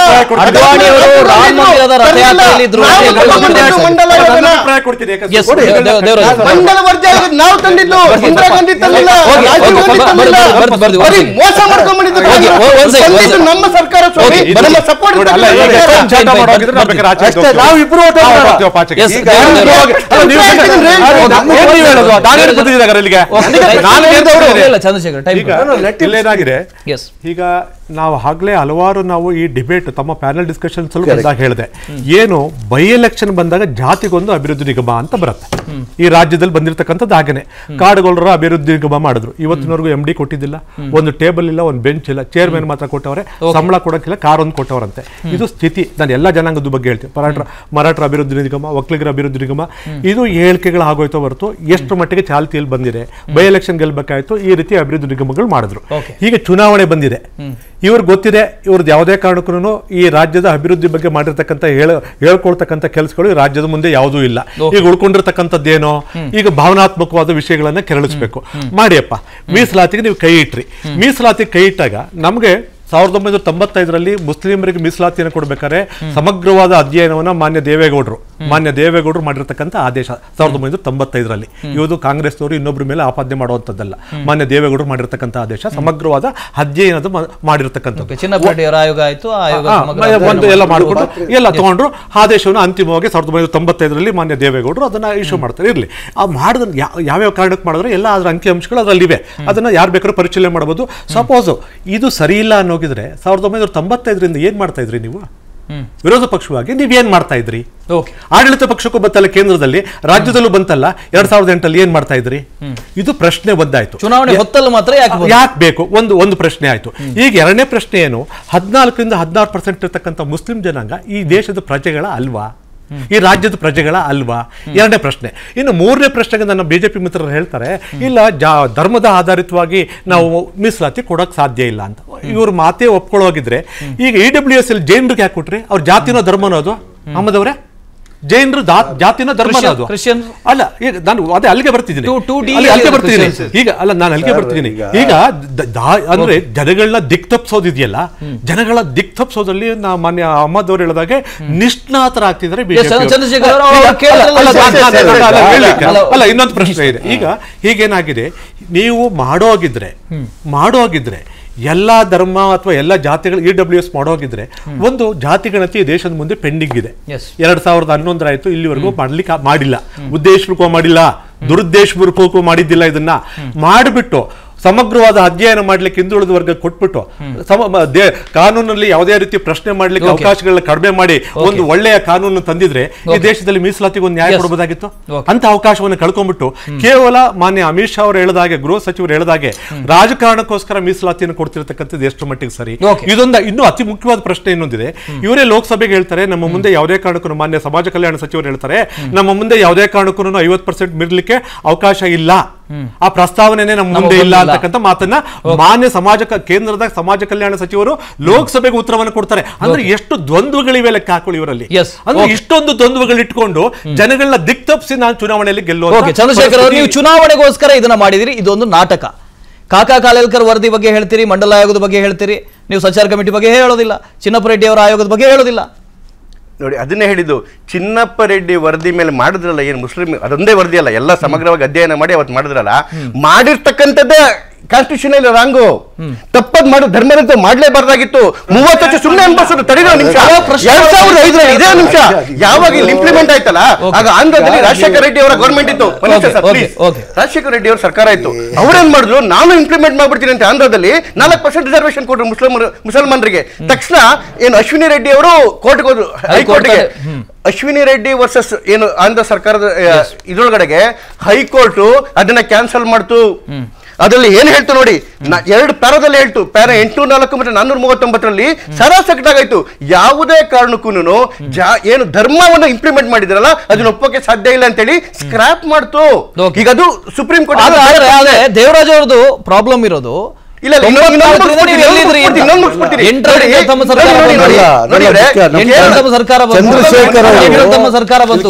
ಅಭಿಪ್ರಾಯ ಕೊಡ್ತೀನಿ. ಅಡ್ವಾಣಿಯವರು ರಾಮ ಮಂದಿರದ ರಥಯಾತ್ರೆಯಲ್ಲಿ ಇದ್ರು ಅಂತ ನಾವು ಹೇಳಿ ತಂದಿದ್ದು ಮಂಡಲ ನನ್ನ ಯೋಜನೆ. ಅಭಿಪ್ರಾಯ ಕೊಡ್ತೀನಿ ಯಾಕಂದ್ರೆ Yes, ಕೊಡಿ. ದೇವ್- ದೇವ್- ದೇವರಾಜ್. ಮಂಡಲ ವರ್ಜ ಆಗೋದು ನಾವು ತಂದಿದ್ದು ಇಂದಿರಾ ಗಾಂಧಿ ತಂದಿಲ್ಲ ಹೋಗಿ, ರಾಜೀವ್ ಹೋಗಿ, ಗಾಂಧಿ ಬರ್ದು, ತಂದಿಲ್ಲ ಬರ್ದು, ಬರ್ದು, ಬರ್ದು, ಬರೀ ಬರ್ದು. ಮೋಸ ಮಾಡ್ಕೊಂಡ್ಬಂದಿದ್ದು ಹೋಗಿ, ಕಾಂಗ್ರೆಸ್. ಒಂದ್ second, ಒಂದ್ ತಂದಿದ್ದು second. ನಮ್ಮ ಸರ್ಕಾರ ಸ್ವಾಮಿ ಹೋಗಿ, ನಮ್ಮ ಬರ್ದು. ಸಪೋರ್ಟ್ ನೋಡಿ, ಅಲ್ಲ, ಈಗ fine, ಎಷ್ಟೊಂದು ಜಾಗ fine, ಮಾಡೋಗಿದ್ರೆ ನಾವು ಬರ್ದು. ಬೇಕಾದ್ರೆ ಆಚೆ ಅಷ್ಟೇ, ಹೋಗ್ತೀವಿ. ನಾವು ಇಬ್ರು ಹೊರಟು ನಾವು ಹೋಗೋಣ. ಹೋಗ್ತೀವಿ ಆಚೆಗೆ. Yes, ಈಗ ದೇವ್- ನೀವು ದೇವ್- ಹೋಗಿ- ಅಲ್ಲ, ನೀವು ದೇವ್- ಹೇಳ್ತೀರಿ, ದೇವ್- ಅಲ್ಲ, ದೇವ್- ನಾನು- ಏನ್ ನೀವು ಹೇಳೋದು ದಾನಿಯಲ್ಲಿ ಬಂದಿದ್ದಾರೆ ಅಲ್ಲಿಗೆ ನಾನು ಹೇಳ್ದವ್ರು ಇಲ್ಲ ಚಂದ್ರಶೇಖರ್ ಟೈಮ್ ಈಗ ಇಲ್ಲೇನಾಗಿದೆ ಎಸ್ ಈಗ ನಾವು ಆಗ್ಲೇ ಹಲವಾರು ನಾವು ಈ ಡಿಬೇಟ್ ತಮ್ಮ ಪ್ಯಾನಲ್ ಡಿಸ್ಕಷನ್ಸ್ ಬಂದಾಗ ಹೇಳಿದೆ ಏನು ಬೈ ಎಲೆಕ್ಷನ್ ಬಂದಾಗ ಜಾತಿಗೊಂದು ಅಭಿವೃದ್ಧಿ ನಿಗಮ ಅಂತ ಬರುತ್ತೆ ಈ ರಾಜ್ಯದಲ್ಲಿ ಬಂದಿರತಕ್ಕಂಥದ್ದು ಹಾಗೇನೆ ಕಾಡುಗೊಳ್ಳರ ಅಭಿವೃದ್ಧಿ ನಿಗಮ ಮಾಡಿದ್ರು ಇವತ್ತಿನವರೆಗೂ ಎಂ ಡಿ ಕೊಟ್ಟಿದ್ದಿಲ್ಲ ಒಂದು ಟೇಬಲ್ ಇಲ್ಲ ಒಂದು ಬೆಂಚ್ ಇಲ್ಲ ಚೇರ್ಮನ್ ಮಾತ್ರ ಕೊಟ್ಟವ್ರೆ ಸಂಬಳ ಕೊಡಕ್ಕಿಲ್ಲ ಕಾರ್ ಒಂದು ಕೊಟ್ಟವರಂತೆ ಇದು ಸ್ಥಿತಿ ನಾನು ಎಲ್ಲ ಜನಾಂಗದ ಬಗ್ಗೆ ಹೇಳ್ತೀನಿ ಮರಾಠ ಮರಾಠರ ಅಭಿವೃದ್ಧಿ ನಿಗಮ ಒಕ್ಕಲಿಗರ ಅಭಿವೃದ್ಧಿ ನಿಗಮ ಇದು ಹೇಳಿಕೆಗಳು ಆಗೋಯ್ತೋ ಹೊರತು ಎಷ್ಟು ಮಟ್ಟಿಗೆ ಚಾಲ್ತಿಯಲ್ಲಿ ಬಂದಿದೆ ಬೈ ಎಲೆಕ್ಷನ್ ಗೆಲ್ಬೇಕಾಯ್ತು ಈ ರೀತಿ ಅಭಿವೃದ್ಧಿ ನಿಗಮಗಳು ಮಾಡಿದ್ರು Okay. ಈಗ ಚುನಾವಣೆ ಬಂದಿದೆ ಇವ್ರಿಗೆ ಗೊತ್ತಿದೆ ಇವ್ರದ್ದು ಯಾವುದೇ ಕಾರಣಕ್ಕೂ ಈ ರಾಜ್ಯದ ಅಭಿವೃದ್ಧಿ ಬಗ್ಗೆ ಮಾಡಿರ್ತಕ್ಕಂಥ ಹೇಳ ಹೇಳ್ಕೊಳ್ತಕ್ಕಂಥ ಕೆಲಸಗಳು ಈ ರಾಜ್ಯದ ಮುಂದೆ ಯಾವುದೂ ಇಲ್ಲ ಈಗ ಉಳ್ಕೊಂಡಿರ್ತಕ್ಕಂಥದ್ದೇನೋ ಈಗ ಭಾವನಾತ್ಮಕವಾದ ವಿಷಯಗಳನ್ನ ಕೆರಳಿಸ್ಬೇಕು ಮಾಡಿಯಪ್ಪ ಮೀಸಲಾತಿಗೆ ನೀವು ಕೈ ಇಟ್ರಿ ಮೀಸಲಾತಿ ಕೈ ಇಟ್ಟಾಗ ನಮಗೆ ಸಾವಿರದ ಒಂಬೈನೂರ ತೊಂಬತ್ತೈದರಲ್ಲಿ ಮುಸ್ಲಿಮರಿಗೆ ಮೀಸಲಾತಿಯನ್ನು ಕೊಡ್ಬೇಕಾದ್ರೆ ಸಮಗ್ರವಾದ ಅಧ್ಯಯನವನ್ನ ಮಾನ್ಯ ದೇವೇಗೌಡರು ಮಾನ್ಯ ದೇವೇಗೌಡರು ಮಾಡಿರ್ತಕ್ಕಂಥ ಆದೇಶ ಸಾವಿರದ ಒಂಬೈನೂರ ತೊಂಬತ್ತೈದರಲ್ಲಿ ಇವುದು ಕಾಂಗ್ರೆಸ್ನವರು ಇನ್ನೊಬ್ಬರ ಮೇಲೆ ಆಪಾದನೆ ಮಾಡುವಂಥದ್ದಲ್ಲ ಮಾನ್ಯ ದೇವೇಗೌಡರು ಮಾಡಿರ್ತಕ್ಕಂಥ ಆದೇಶ ಸಮಗ್ರವಾದ ಅಧ್ಯಯನದ ಮ- ಮಾಡಿರ್ತಕ್ಕಂಥದ್ದು ಚಿನ್ನಪ್ಪರೆಡ್ಡಿಯವರ ಆಯೋಗ ಆಯ್ತು ಆ ಆಯೋಗ ಹಾ, ಸಮಗ್ರ ಒಂದು ಎಲ್ಲ ಮಾಡಿಕೊಂಡು ಎಲ್ಲ ತಗೊಂಡ್ರು ಆದೇಶವನ್ನು ಅಂತಿಮವಾಗಿ ಸಾವಿರದ ಒಂಬೈನೂರ ತೊಂಬತ್ತೈದರಲ್ಲಿ ಮಾನ್ಯ ದೇವೇಗೌಡರು ಅದನ್ನ ಇಶ್ಯೂ ಮಾಡ್ತಾರೆ ಇರಲಿ ಆ ಮಾಡಿದ ಯಾವ್ಯಾವ ಕಾರಣಕ್ಕೆ ಮಾಡಿದ್ರೆ ಎಲ್ಲ ಅದರ ಅಂಕಿಅಂಶಗಳು ಅದರಲ್ಲಿವೆ ಅದನ್ನ ಯಾರು ಬೇಕಾದ್ರೂ ಪರಿಶೀಲನೆ ಮಾಡಬಹುದು ಸಪೋಸ್ ಇದು ಸರಿ ಇಲ್ಲ ಅನ್ನೋಗಿದ್ರೆ ಸಾವಿರದ ಒಂಬೈನೂರ ತೊಂಬತ್ತೈದರಿಂದ ಏನ್ ಮಾಡ್ತಾ ಇದ್ರಿ ನೀವು ವಿರೋಧ ಪಕ್ಷವಾಗಿ ನೀವ್ ಏನ್ ಮಾಡ್ತಾ ಇದ್ರಿ ಓಕೆ ಆಡಳಿತ ಪಕ್ಷಕ್ಕೂ ಬಂತಲ್ಲ ಕೇಂದ್ರದಲ್ಲಿ ರಾಜ್ಯದಲ್ಲೂ ಬಂತಲ್ಲ ಎರಡ್ ಸಾವಿರದ ಎಂಟಲ್ಲಿ ಏನ್ ಮಾಡ್ತಾ ಇದ್ರಿ ಇದು ಪ್ರಶ್ನೆ ಒಂದಾಯ್ತು ಚುನಾವಣೆ ಹೊತ್ತಲ್ಲಿ ಮಾತ್ರ ಯಾಕೆ ಬಂತು? ಯಾಕೆ ಬೇಕು ಒಂದು ಒಂದು ಪ್ರಶ್ನೆ ಆಯ್ತು ಈಗ ಎರಡನೇ ಪ್ರಶ್ನೆ ಏನು ಹದಿನಾಲ್ಕರಿಂದ ಹದಿನಾರು ಪರ್ಸೆಂಟ್ ಇರ್ತಕ್ಕಂಥ ಮುಸ್ಲಿಂ ಜನಾಂಗ ಈ ದೇಶದ ಪ್ರಜೆಗಳ ಅಲ್ವಾ ಈ ರಾಜ್ಯದ ಪ್ರಜೆಗಳ ಅಲ್ವಾ ಎರಡನೇ ಪ್ರಶ್ನೆ ಇನ್ನು ಮೂರನೇ ಪ್ರಶ್ನೆಗೆ ನನ್ನ ಬಿಜೆಪಿ ಮಿತ್ರರು ಹೇಳ್ತಾರೆ ಇಲ್ಲ ಜಾ ಧರ್ಮದ ಆಧಾರಿತವಾಗಿ ನಾವು ಮೀಸಲಾತಿ ಕೊಡಕ್ ಸಾಧ್ಯ ಇಲ್ಲ ಅಂತ ಇವ್ರ ಮಾತೇ ಒಪ್ಕೊಳ್ಳೋಗಿದ್ರೆ ಈಗ ಇ ಡಬ್ಲ್ಯೂ ಎಸ್ ಅಲ್ಲಿ ಜೈನರಿಗೆ ಯಾಕೆ ಕೊಟ್ರಿ ಅವ್ರ ಜಾತಿನೋ ಧರ್ಮನೋ ಅದು ಅಹಮದ್ ಅವರೇ ಜೈನರು ದಾ- ಜಾತಿನೋ ಧರ್ಮನೋ ಕ್ರಿಶ್ಚಿಯನ್- ಅದು ಕ್ರಿಶ್ಚಿಯನ್? ಅಲ್ಲ ಈಗ ನಾನು ಅದೇ ಅಲ್ಲಿಗೆ ಬರ್ತಿದ್ದೀನಿ Two- two D ಅಲ್ಲಿ- ಅಲ್ಲಿಗೆ ಇದೆ ಬರ್ತಿದ್ದೀನಿ ಕ್ರಿಶ್ಚಿಯನ್ಸ್. ಈಗ ಅಲ್ಲ ನಾನು ಅಲ್ಲಿಗೆ ಬರ್ತಿದ್ದೀನಿ ಈಗ ದ- ದಾ- ಅಂದ್ರೆ ಜನಗಳನ್ನ ದಿಕ್ ತಪ್ಪಿಸೋದಿದೆಯಲ್ಲ ಜನಗಳ ದಿಕ್ ತಪ್ಪಿಸೋದ್ರಲ್ಲಿ ನಾ ಮಾನ್ಯ ಅಹಮದ್ ಅವರು ಹೇಳಿದಾಗೆ ನಿಷ್ಣಾತರಾಗ್ತಿದ್ದಾರೆ BJP ಯವರು. ಚಂದ್ರಶೇಖರ್ ಅವರು ಈಗ- ಕೇಳಿದ್ರಲ್ಲ, ಅಲ್ಲ, ಅಲ್ಲ, ಸರಿ, ನಾನು- ಸರಿ, ನಾನು- ಸರಿ. ಅಲ್ಲ, ಹೇಳಲಿಕ್ಕೆ. ಅಲ್ಲ, ಅಲ್ಲ ಇನ್ನೊಂದು ಪ್ರಶ್ನೆ ಇದೆ ಈಗ ಹೀಗೇನಾಗಿದೆ ನೀವು ಮಾಡೋಗಿದ್ರೆ ಮಾಡೋಗಿದ್ರೆ ಎಲ್ಲಾ ಧರ್ಮ ಅಥವಾ ಎಲ್ಲಾ ಜಾತಿಗಳು ಇ ಡಬ್ಲ್ಯೂ ಎಸ್ ಮಾಡೋಗಿದ್ರೆ ಒಂದು ಜಾತಿ ಗಣತಿ ಈ ದೇಶದ ಮುಂದೆ ಪೆಂಡಿಂಗ್ ಇದೆ Yes. ಎರಡ್ ಸಾವಿರದ ಹನ್ನೊಂದರಾಯ್ತು ಇಲ್ಲಿವರೆಗೂ ಮಾಡ್ಲಿಕ್ಕೆ ಮಾಡಿಲ್ಲ ಉದ್ದೇಶಪೂರ್ವಕ ಮಾಡಿಲ್ಲ ದುರುದ್ದೇಶಪೂರ್ವಕವೂ ಮಾಡಿದ್ದಿಲ್ಲ ಇದನ್ನ ಮಾಡಿಬಿಟ್ಟು ಸಮಗ್ರವಾದ ಅಧ್ಯಯನ ಮಾಡ್ಲಿಕ್ಕೆ ಹಿಂದುಳಿದ ವರ್ಗ ಕೊಟ್ಬಿಟ್ಟು ಸಮ ಮ- ದೇ- ಕಾನೂನಲ್ಲಿ ಯಾವುದೇ ರೀತಿ ಪ್ರಶ್ನೆ ಮಾಡ್ಲಿಕ್ಕೆ Okay. ಅವಕಾಶಗಳನ್ನ ಕಡಿಮೆ ಮಾಡಿ ಒಂದು ಒಳ್ಳೆಯ ಕಾನೂನು ತಂದಿದ್ರೆ ಈ Okay. ದೇಶದಲ್ಲಿ ಮೀಸಲಾತಿಗೆ ಒಂದು ನ್ಯಾಯ Yes. ಕೊಡಬಹುದಾಗಿತ್ತು Okay. ಅಂತ ಅವಕಾಶವನ್ನು ಕಳ್ಕೊಂಡ್ಬಿಟ್ಟು ಕೇವಲ ಮಾನ್ಯ ಅಮಿತ್ ಶಾ ಅವರು ಹೇಳಿದಾಗೆ ಗೃಹ ಸಚಿವರು ಹೇಳಿದಾಗೆ ರಾಜಕಾರಣಕ್ಕೋಸ್ಕರ ಮೀಸಲಾತಿಯನ್ನು ಕೊಡ್ತಿರ್ತಕ್ಕಂಥದ್ದು ಎಷ್ಟು ಮಟ್ಟಿಗೆ ಸರಿ Okay. ಇದೊಂದು ಇನ್ನೂ ಅತಿ ಮುಖ್ಯವಾದ ಪ್ರಶ್ನೆ ಇನ್ನೊಂದಿದೆ ಇವರೇ ಲೋಕಸಭೆಗೆ ಹೇಳ್ತಾರೆ ನಮ್ಮ ಮುಂದೆ ಯಾವುದೇ ಕಾರಣಕ್ಕೂ ಮಾನ್ಯ ಸಮಾಜ ಕಲ್ಯಾಣ ಸಚಿವರು ಹೇಳ್ತಾರೆ ನಮ್ಮ ಮುಂದೆ ಯಾವುದೇ ಕಾರಣಕ್ಕೂ ಐವತ್ತು ಪರ್ಸೆಂಟ್ ಮೀರ್ಲಿಕ್ಕೆ ಅವಕಾಶ ಇಲ್ಲ ಆ ಪ್ರಸ್ತಾವನೆನೇ ನಮ್ಮ ನಮ್ಮ ಮುಂದೆ ಇಲ್ಲ ಮುಂದಿಲ್ಲ. ಅಂತಕ್ಕಂಥ ಮಾತನ್ನ ಮಾನ್ಯ ಸಮಾಜ ಕ- ಕೇಂದ್ರದ ಸಮಾಜ ಕಲ್ಯಾಣ ಸಚಿವರು ಲೋಕಸಭೆಗೆ ಉತ್ತರವನ್ನು ಕೊಡ್ತಾರೆ ಅಂದ್ರೆ ಎಷ್ಟು ದ್ವಂದ್ವಗಳಿವೆ ಲೆಕ್ಕ ಹಾಕೊಳ್ಳಿ ಇವರಲ್ಲಿ Yes. ಅಂದ್ರೆ Okay. ಇಷ್ಟೊಂದು ದ್ವಂದ್ವಗಳಿಟ್ಕೊಂಡು ಜನಗಳನ್ನ ದಿಕ್ ತಪ್ಪಿಸಿ ನಾನು ಚುನಾವಣೆಯಲ್ಲಿ ಗೆಲ್ಲುವ ಓಕೆ ಚಂದ್ರಶೇಖರ್ ಅವರು ನೀವು ಚುನಾವಣೆಗೋಸ್ಕರ ಇದನ್ನ ಮಾಡಿದಿರಿ ಇದೊಂದು ನಾಟಕ ಕಾಕಾ ಕಾಲೇಲ್ಕರ್ ವರದಿ ಬಗ್ಗೆ ಹೇಳ್ತೀರಿ ಮಂಡಲ ಆಯೋಗದ ಬಗ್ಗೆ ಹೇಳ್ತೀರಿ ನೀವು ಸಂಚಾರ ಕಮಿಟಿ ಬಗ್ಗೆ ಹೇಳೋದಿಲ್ಲ ಚಿನ್ನಪ್ಪ ರೆಡ್ಡಿ ಅವರ ಆಯೋಗದ ಬಗ್ಗೆ ಹೇಳೋದಿಲ್ಲ ನೋಡಿ ಅದನ್ನೇ ಹೇಳಿದ್ದು ಚಿನ್ನಪ್ಪ ರೆಡ್ಡಿ ವರದಿ ಮೇಲೆ ಮಾಡಿದ್ರಲ್ಲ ಏನು ಮುಸ್ಲಿಂ ಅದೊಂದೇ ವರದಿ ಅಲ್ಲ ಎಲ್ಲ ಸಮಗ್ರವಾಗಿ ಅಧ್ಯಯನ ಮಾಡಿ ಅವತ್ತು ಮಾಡಿದ್ರಲ್ಲ ಮಾಡಿರ್ತಕ್ಕಂಥದ್ದೇ ಕಾನ್ಸ್ಟಿಟ್ಯೂಷನ್ ರಾಂಗು ತಪ್ಪದ್ ಮಾಡು ಧರ್ಮದಂತ ಮಾಡ್ಲೇಬಾರ್ದಾಗಿತ್ತು ಮೂವತ್ತು ವರ್ಷ ಸುಮ್ಮನೆ ಅನ್ಭವಿಸೋದು ತಡೆಯೋ ನಿಮಿಷ ಎರಡ್ ಸಾವಿರದ ಐದರಲ್ಲಿ ಇದೇ ನಿಮಿಷ ಯಾವಾಗ ಇಲ್ಲಿ ಇಂಪ್ಲಿಮೆಂಟ್ ಆಯ್ತಲ್ಲ ಆಗ ಆಂಧ್ರದಲ್ಲಿ ರಾಜಶೇಖರ ರೆಡ್ಡಿ ಅವರ ಗವರ್ಮೆಂಟ್ ಇತ್ತು ಒಂದ್ ನಿಮಿಷ sir, Okay, please. okay. Rajashekhara Reddy ಅವರ ಸರ್ಕಾರ ಇತ್ತು ಅವ್ರೇನ್ ಮಾಡಿದ್ರು ನಾನು ಇಂಪ್ಲಿಮೆಂಟ್ ಮಾಡ್ಬಿಡ್ತೀನಿ ಅಂತ ಆಂಧ್ರದಲ್ಲಿ ನಾಲ್ಕು ಪರ್ಸೆಂಟ್ ರಿಸರ್ವೇಶನ್ ಕೊಟ್ರು ಮುಸ್ಲಿಂ ಮುಸಲ್ಮಾನರಿಗೆ ತಕ್ಷಣ ಏನು ಅಶ್ವಿನಿ ರೆಡ್ಡಿ ಅವರು ಕೋರ್ಟ್ಗೆ ಹೋದ್ರು ಹೈಕೋರ್ಟ್ಗೆ ಅಶ್ವಿನಿ ರೆಡ್ಡಿ ವರ್ಸಸ್ ಏನು ಆಂಧ್ರ ಸರ್ಕಾರದ ಆ, ಇದ್ರೊಳಗಡೆಗೆ ಹೈಕೋರ್ಟ್ ಅದನ್ನ ಕ್ಯಾನ್ಸಲ್ ಮಾಡ್ತು ಅದರಲ್ಲಿ ಏನ್ ಹೇಳ್ತು ನೋಡಿ ನ- ಎರಡು ಪ್ಯಾರದಲ್ಲಿ ಹೇಳ್ತು ಪ್ಯಾರ ಎಂಟು ನಾಲ್ಕು ಮತ್ತೆ ನಾನ್ನೂರ ಮೂವತ್ತೊಂಬತ್ತರಲ್ಲಿ ಸರಾಸಗಟಾಗಾಯ್ತು ಯಾವುದೇ ಕಾರಣಕ್ಕೂ ಜಾ ಏನು ಧರ್ಮವನ್ನ ಇಂಪ್ಲಿಮೆಂಟ್ ಮಾಡಿದ್ರಲ್ಲ ಅದನ್ನ ಒಪ್ಪೋಕೆ ಸಾಧ್ಯ ಇಲ್ಲ ಅಂತೇಳಿ ಸ್ಕ್ರಾಪ್ ಮಾಡ್ತು Okay. ಈಗ ಅದು ಸುಪ್ರೀಂ ಕೋರ್ಟ್ ಆದ್ರೆ ಆದ್ರೆ ಆದ್ರೆ ದೇವರಾಜ್ ಅವ್ರದ್ದು ಪ್ರಾಬ್ಲಮ್ ಇರೋದು ಇಲ್ಲ, ಇಲ್ಲ, ಇನ್ನೊಂದು- ಇನ್ನೊಂದು ತೊಂಬತ್ನಾಲ್ಕರಿಂದ ನೀವು ಎಲ್ಲಿದ್ರಿ ಅಂತ? ಇನ್ನೊಂದು ಮುಗಿಸ್ಬಿಡ್ತೀನಿ. ಎಂಟರಲ್ಲಿ ನೋಡಿ, ತಮ್ಮ ಸರ್ಕಾರ ನೋಡಿ, ನೋಡಿ, ಬಂತು. ನೋಡಿ, ನೋಡಿ, ನೋಡಿ, ಮುಖ್ಯ, ನಮ್ಮ ಎಂಟರಲ್ಲಿ ತಮ್ಮ ಸರ್ಕಾರ ಬಂತು. ಚಂದ್ರಶೇಖರ್ ಅವರು- ಎಂಟರಲ್ಲಿ ತಮ್ಮ ಸರ್ಕಾರ ಬಂತು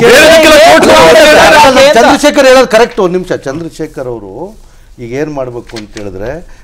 ಚಂದ್ರಶೇಖರ್ ಹೇಳೋದು ಕರೆಕ್ಟ್ ಒಂದು ನಿಮಿಷ ಚಂದ್ರಶೇಖರ್ ಅವರು ಈಗ ಏನು ಮಾಡಬೇಕು ಅಂತ ಹೇಳಿದ್ರೆ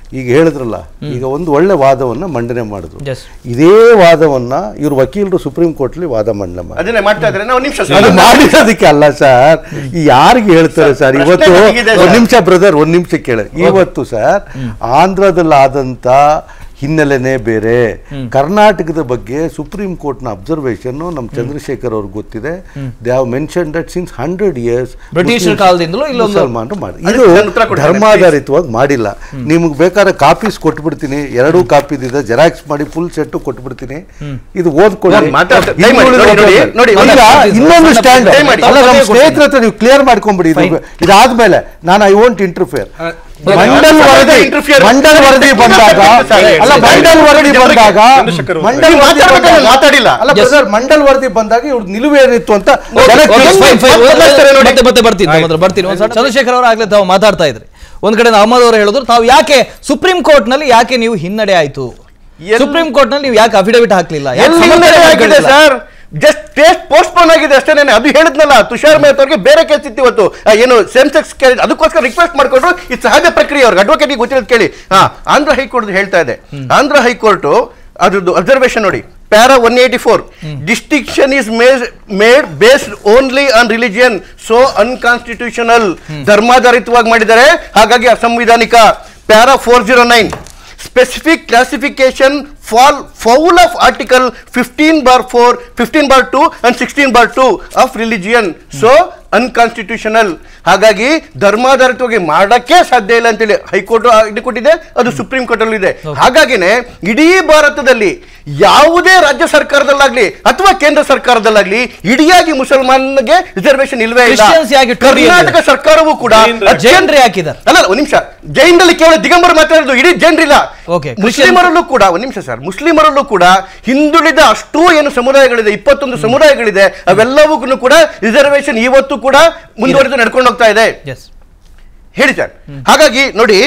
ಈಗ ಹೇಳಿದ್ರಲ್ಲ ಈಗ ಒಂದು ಒಳ್ಳೆ ವಾದವನ್ನ ಮಂಡನೆ ಮಾಡಿದ್ರು Yes. ಇದೇ ವಾದವನ್ನ ಇವ್ರ ವಕೀಲರು ಸುಪ್ರೀಂ ಕೋರ್ಟ್ಲಿ ವಾದ ಮಂಡನೆ ಮಾಡಿ ಅದನ್ನೇ ಮಾಡ್ತಾ ಇದ್ರೆ ನಾವು ನಿಮಿಷ ಅದು ಮಾಡಿರೋದಕ್ಕೆ ಅಲ್ಲ ಸರ್ ಯಾರಿಗೆ ಹೇಳ್ತಾರೆ ಸರ್ ಪ್ರಶ್ನೆ ಇವತ್ತು ನನಗಿದೆ ಒಂದ್ ಸರ್. ನಿಮಿಷ ಬ್ರದರ್ ಒಂದ್ ನಿಮಿಷ ಕೇಳಿ ಇವತ್ತು ಸರ್ ಆಂಧ್ರದಲ್ಲಾದಂತ ಹಿನ್ನೆಲೆನೇ ಬೇರೆ ಕರ್ನಾಟಕದ ಬಗ್ಗೆ ಸುಪ್ರೀಂ ಕೋರ್ಟ್ನ ಅಬ್ಸರ್ವೇಷನ್ ನಮ್ಮ ಚಂದ್ರಶೇಖರ್ ಅವ್ರಿಗೆ ಗೊತ್ತಿದೆ they have mention that since hundred years ಬ್ರಿಟಿಷರ ಕಾಲದಿಂದಲೂ ಇಲ್ಲೊಂದು- ಮುಸಲ್ಮಾನರು ಮಾಡಿ ಅದಕ್ಕೆ ಇದು ನಾನು ಉತ್ತರ ಕೊಡ್ತೇನೆ, ಧರ್ಮಾಧಾರಿತವಾಗಿ ಮಾಡಿಲ್ಲ ನಿಮ್ಗೆ ಬೇಕಾದ್ರೆ ಕಾಪೀಸ್ ಕೊಟ್ಬಿಡ್ತೀನಿ ಎರಡೂ ಕಾಪಿದಿದೆ ಜೆರಾಕ್ಸ್ ಮಾಡಿ ಫುಲ್ ಸೆಟ್ ಕೊಟ್ಬಿಡ್ತೀನಿ ಇದು ಓದ್ಕೊಳ್ಳಿ ನೋಡಿ, ಮಾತಾಡ್ತಾ- ದಯಮಾಡಿ ನೋಡಿ, ನೋಡಿ, ನೋಡಿ, ಈಗ ಮಾತಾಡ್ತಾ- ಇನ್ನೊಂದು ಸ್ಟ್ಯಾಂಡ್ ದಯಮಾಡಿ. ಅಲ್ಲ ನಮ್ಮ ಸ್ನೇಹಿತರ ಹತ್ರ ನೀವು ಕ್ಲಿಯರ್ ಮಾಡ್ಕೊಂಬಿಡಿ ಇದು ಇದಾದ್ಮೇಲೆ ನಾನು ಐ ವೋಂಟ್ ಇಂಟರ್ಫಿಯರ್ ಮಂಡಲ್ ವರದಿ interfere. ಮಂಡಲ್ ವರದಿ ಬಂದಾಗ ಅಲ್ಲ ಮಂಡಲ್ ವರದಿ ಬಂದಾಗ ಮಂಡಲ್ ನೀವು ವರದಿ ಮಾತಾಡ್ಬೇಕಾದ್ರೆ ಬಂದಾಗ- ಮಾತಾಡಿಲ್ಲ. ಅಲ್ಲ brother, ಮಂಡಲ್ ವರದಿ ಬಂದಾಗ ಇವ್ರ ನಿಲುವೇನಿತ್ತು ಅಂತ Okay, ಜನಕ್ಕೆ okay, ತಿಳಿಸಿ. fine, fine. ಬದಲಾಯಿಸ್ತಾರೆ ನೋಡಿ. ಮತ್ತೆ ಮತ್ತೆ ಬರ್ತೀನಿ ತಮ್ಮ ಹತ್ರ ಬರ್ತೀನಿ ಒಂದ್ ಸಲ ಚಂದ್ರಶೇಖರ್ ಅವರು ಆಗ್ಲೇ ತಾವು ಮಾತಾಡ್ತಾ ಇದ್ರಿ ಒಂದ್ ಕಡೆ ಅಹಮದ್ ಅವರು ಹೇಳಿದ್ರು ತಾವು ಯಾಕೆ ಸುಪ್ರೀಂ ಕೋರ್ಟ್ ನಲ್ಲಿ ಯಾಕೆ ನೀವು ಹಿನ್ನಡೆ ಆಯ್ತು ಎಲ್- ಸುಪ್ರೀಂ ಕೋರ್ಟ್ ನಲ್ಲಿ ನೀವು ಯಾಕೆ ಅಫಿಡವಿಟ್ ಹಾಕ್ಲಿಲ್ಲ ಯಾಕೆ ಎಲ್ಲಿ ಸಮರ್ಥನೆ ಹಿನ್ನಡೆ ಆಗಿದೆ ಮಾಡ್ಕೊಳ್ಳಿಲ್ಲ? ಸರ್ ಜಸ್ಟ್ ಟೇಸ್ಟ್ ಪೋಸ್ಟ್ಪೋನ್ ಆಗಿದೆ ಅಷ್ಟೇನೆ ಅದು ಹೇಳಿದ್ನಲ್ಲ ತುಷಾರ್ ಮೇಹತ್ ಅವ್ರಿಗೆ ಬೇರೆ ಕೇಸ್ ಇತ್ತು ಇವತ್ತು ಆ, ಏನು ಸೆನ್ಸೆಕ್ಸ್ ಅದಕ್ಕೋಸ್ಕರ ರಿಕ್ವೆಸ್ಟ್ ಮಾಡ್ಕೊಂಡ್ರು ಇದು ಸಹಜ ಪ್ರಕ್ರಿಯೆ ಅವ್ರಿಗೆ ಅಡ್ವೊಕೇಟ್ ಗೊತ್ತಿರೋದು ಕೇಳಿ ಹಾ ಆಂಧ್ರ ಹೈಕೋರ್ಟ್ ಹೇಳ್ತಾ ಇದೆ ಆಂಧ್ರ ಹೈಕೋರ್ಟ್ ಅದ್ರದ್ದು ಅಬ್ಸರ್ವೇಷನ್ ನೋಡಿ para one eighty four distinction is made based only on religion so unconstitutional ಧರ್ಮಾಧಾರಿತವಾಗಿ ಮಾಡಿದ್ದಾರೆ ಹಾಗಾಗಿ ಅಸಂವಿಧಾನಿಕ para four zero nine specific classification fall foul of article 15 bar 4 15 bar 2 and 16 bar 2 of religion so unconstitutional ಹಾಗಾಗಿ ಧರ್ಮಾಧಾರಿತವಾಗಿ ಮಾಡಕ್ಕೆ ಸಾಧ್ಯ ಇಲ್ಲ ಅಂತೇಳಿ ಹೈಕೋರ್ಟ್ ಇದು ಕೊಟ್ಟಿದೆ ಅದು ಸುಪ್ರೀಂ ಕೋರ್ಟ್ ಅಲ್ಲಿ ಇದೆ ಹಾಗಾಗಿನೇ ಇಡೀ ಭಾರತದಲ್ಲಿ ಯಾವುದೇ ರಾಜ್ಯ ಸರ್ಕಾರದಲ್ಲಾಗ್ಲಿ ಅಥವಾ ಕೇಂದ್ರ ಸರ್ಕಾರದಲ್ಲಾಗ್ಲಿ ಇಡಿಯಾಗಿ ಮುಸಲ್ಮಾನ್ಗೆ ರಿಸರ್ವೇಶನ್ ಇಲ್ವೇ ಇಲ್ಲ Christians ಯಾಕೆ ಟೂರಿ ಕರ್ನಾಟಕ ಸರ್ಕಾರವೂ ಕೂಡ ಅತ್ಯಂತ- ಜೈನರು ಯಾಕಿದ್ದಾರೆ ಅಲ್ಲ ಒಂದ್ ನಿಮಿಷ ಜೈನ್ರಲ್ಲಿ ಕೇವಲ ದಿಗಂಬರ್ ಮಾತಾಡೋದು ಇಡೀ ಜನರಿಲ್ಲ Okay, ಮುಸ್ಲಿಮರಲ್ಲೂ ಕೂಡ ಒಂದ್ ನಿಮಿಷ ಸರ್ ಮುಸ್ಲಿಮರಲ್ಲೂ ಕೂಡ ಹಿಂದುಳಿದ ಅಷ್ಟೂ ಏನು ಸಮುದಾಯಗಳಿದೆ ಇಪ್ಪತ್ತೊಂದು ಸಮುದಾಯಗಳಿದೆ ಅವೆಲ್ಲವೂ ಕೂಡ ರಿಸರ್ವೇಶನ್ ಇವತ್ತು ಕೂಡ ಮುಂದುವರೆದು ನಡ್ಕೊಂಡು ಹೋಗ್ತಾ ಇದೆ ಎಸ್ ಹೇಳಿ ಸರ್ ಹಾಗಾಗಿ ನೋಡಿ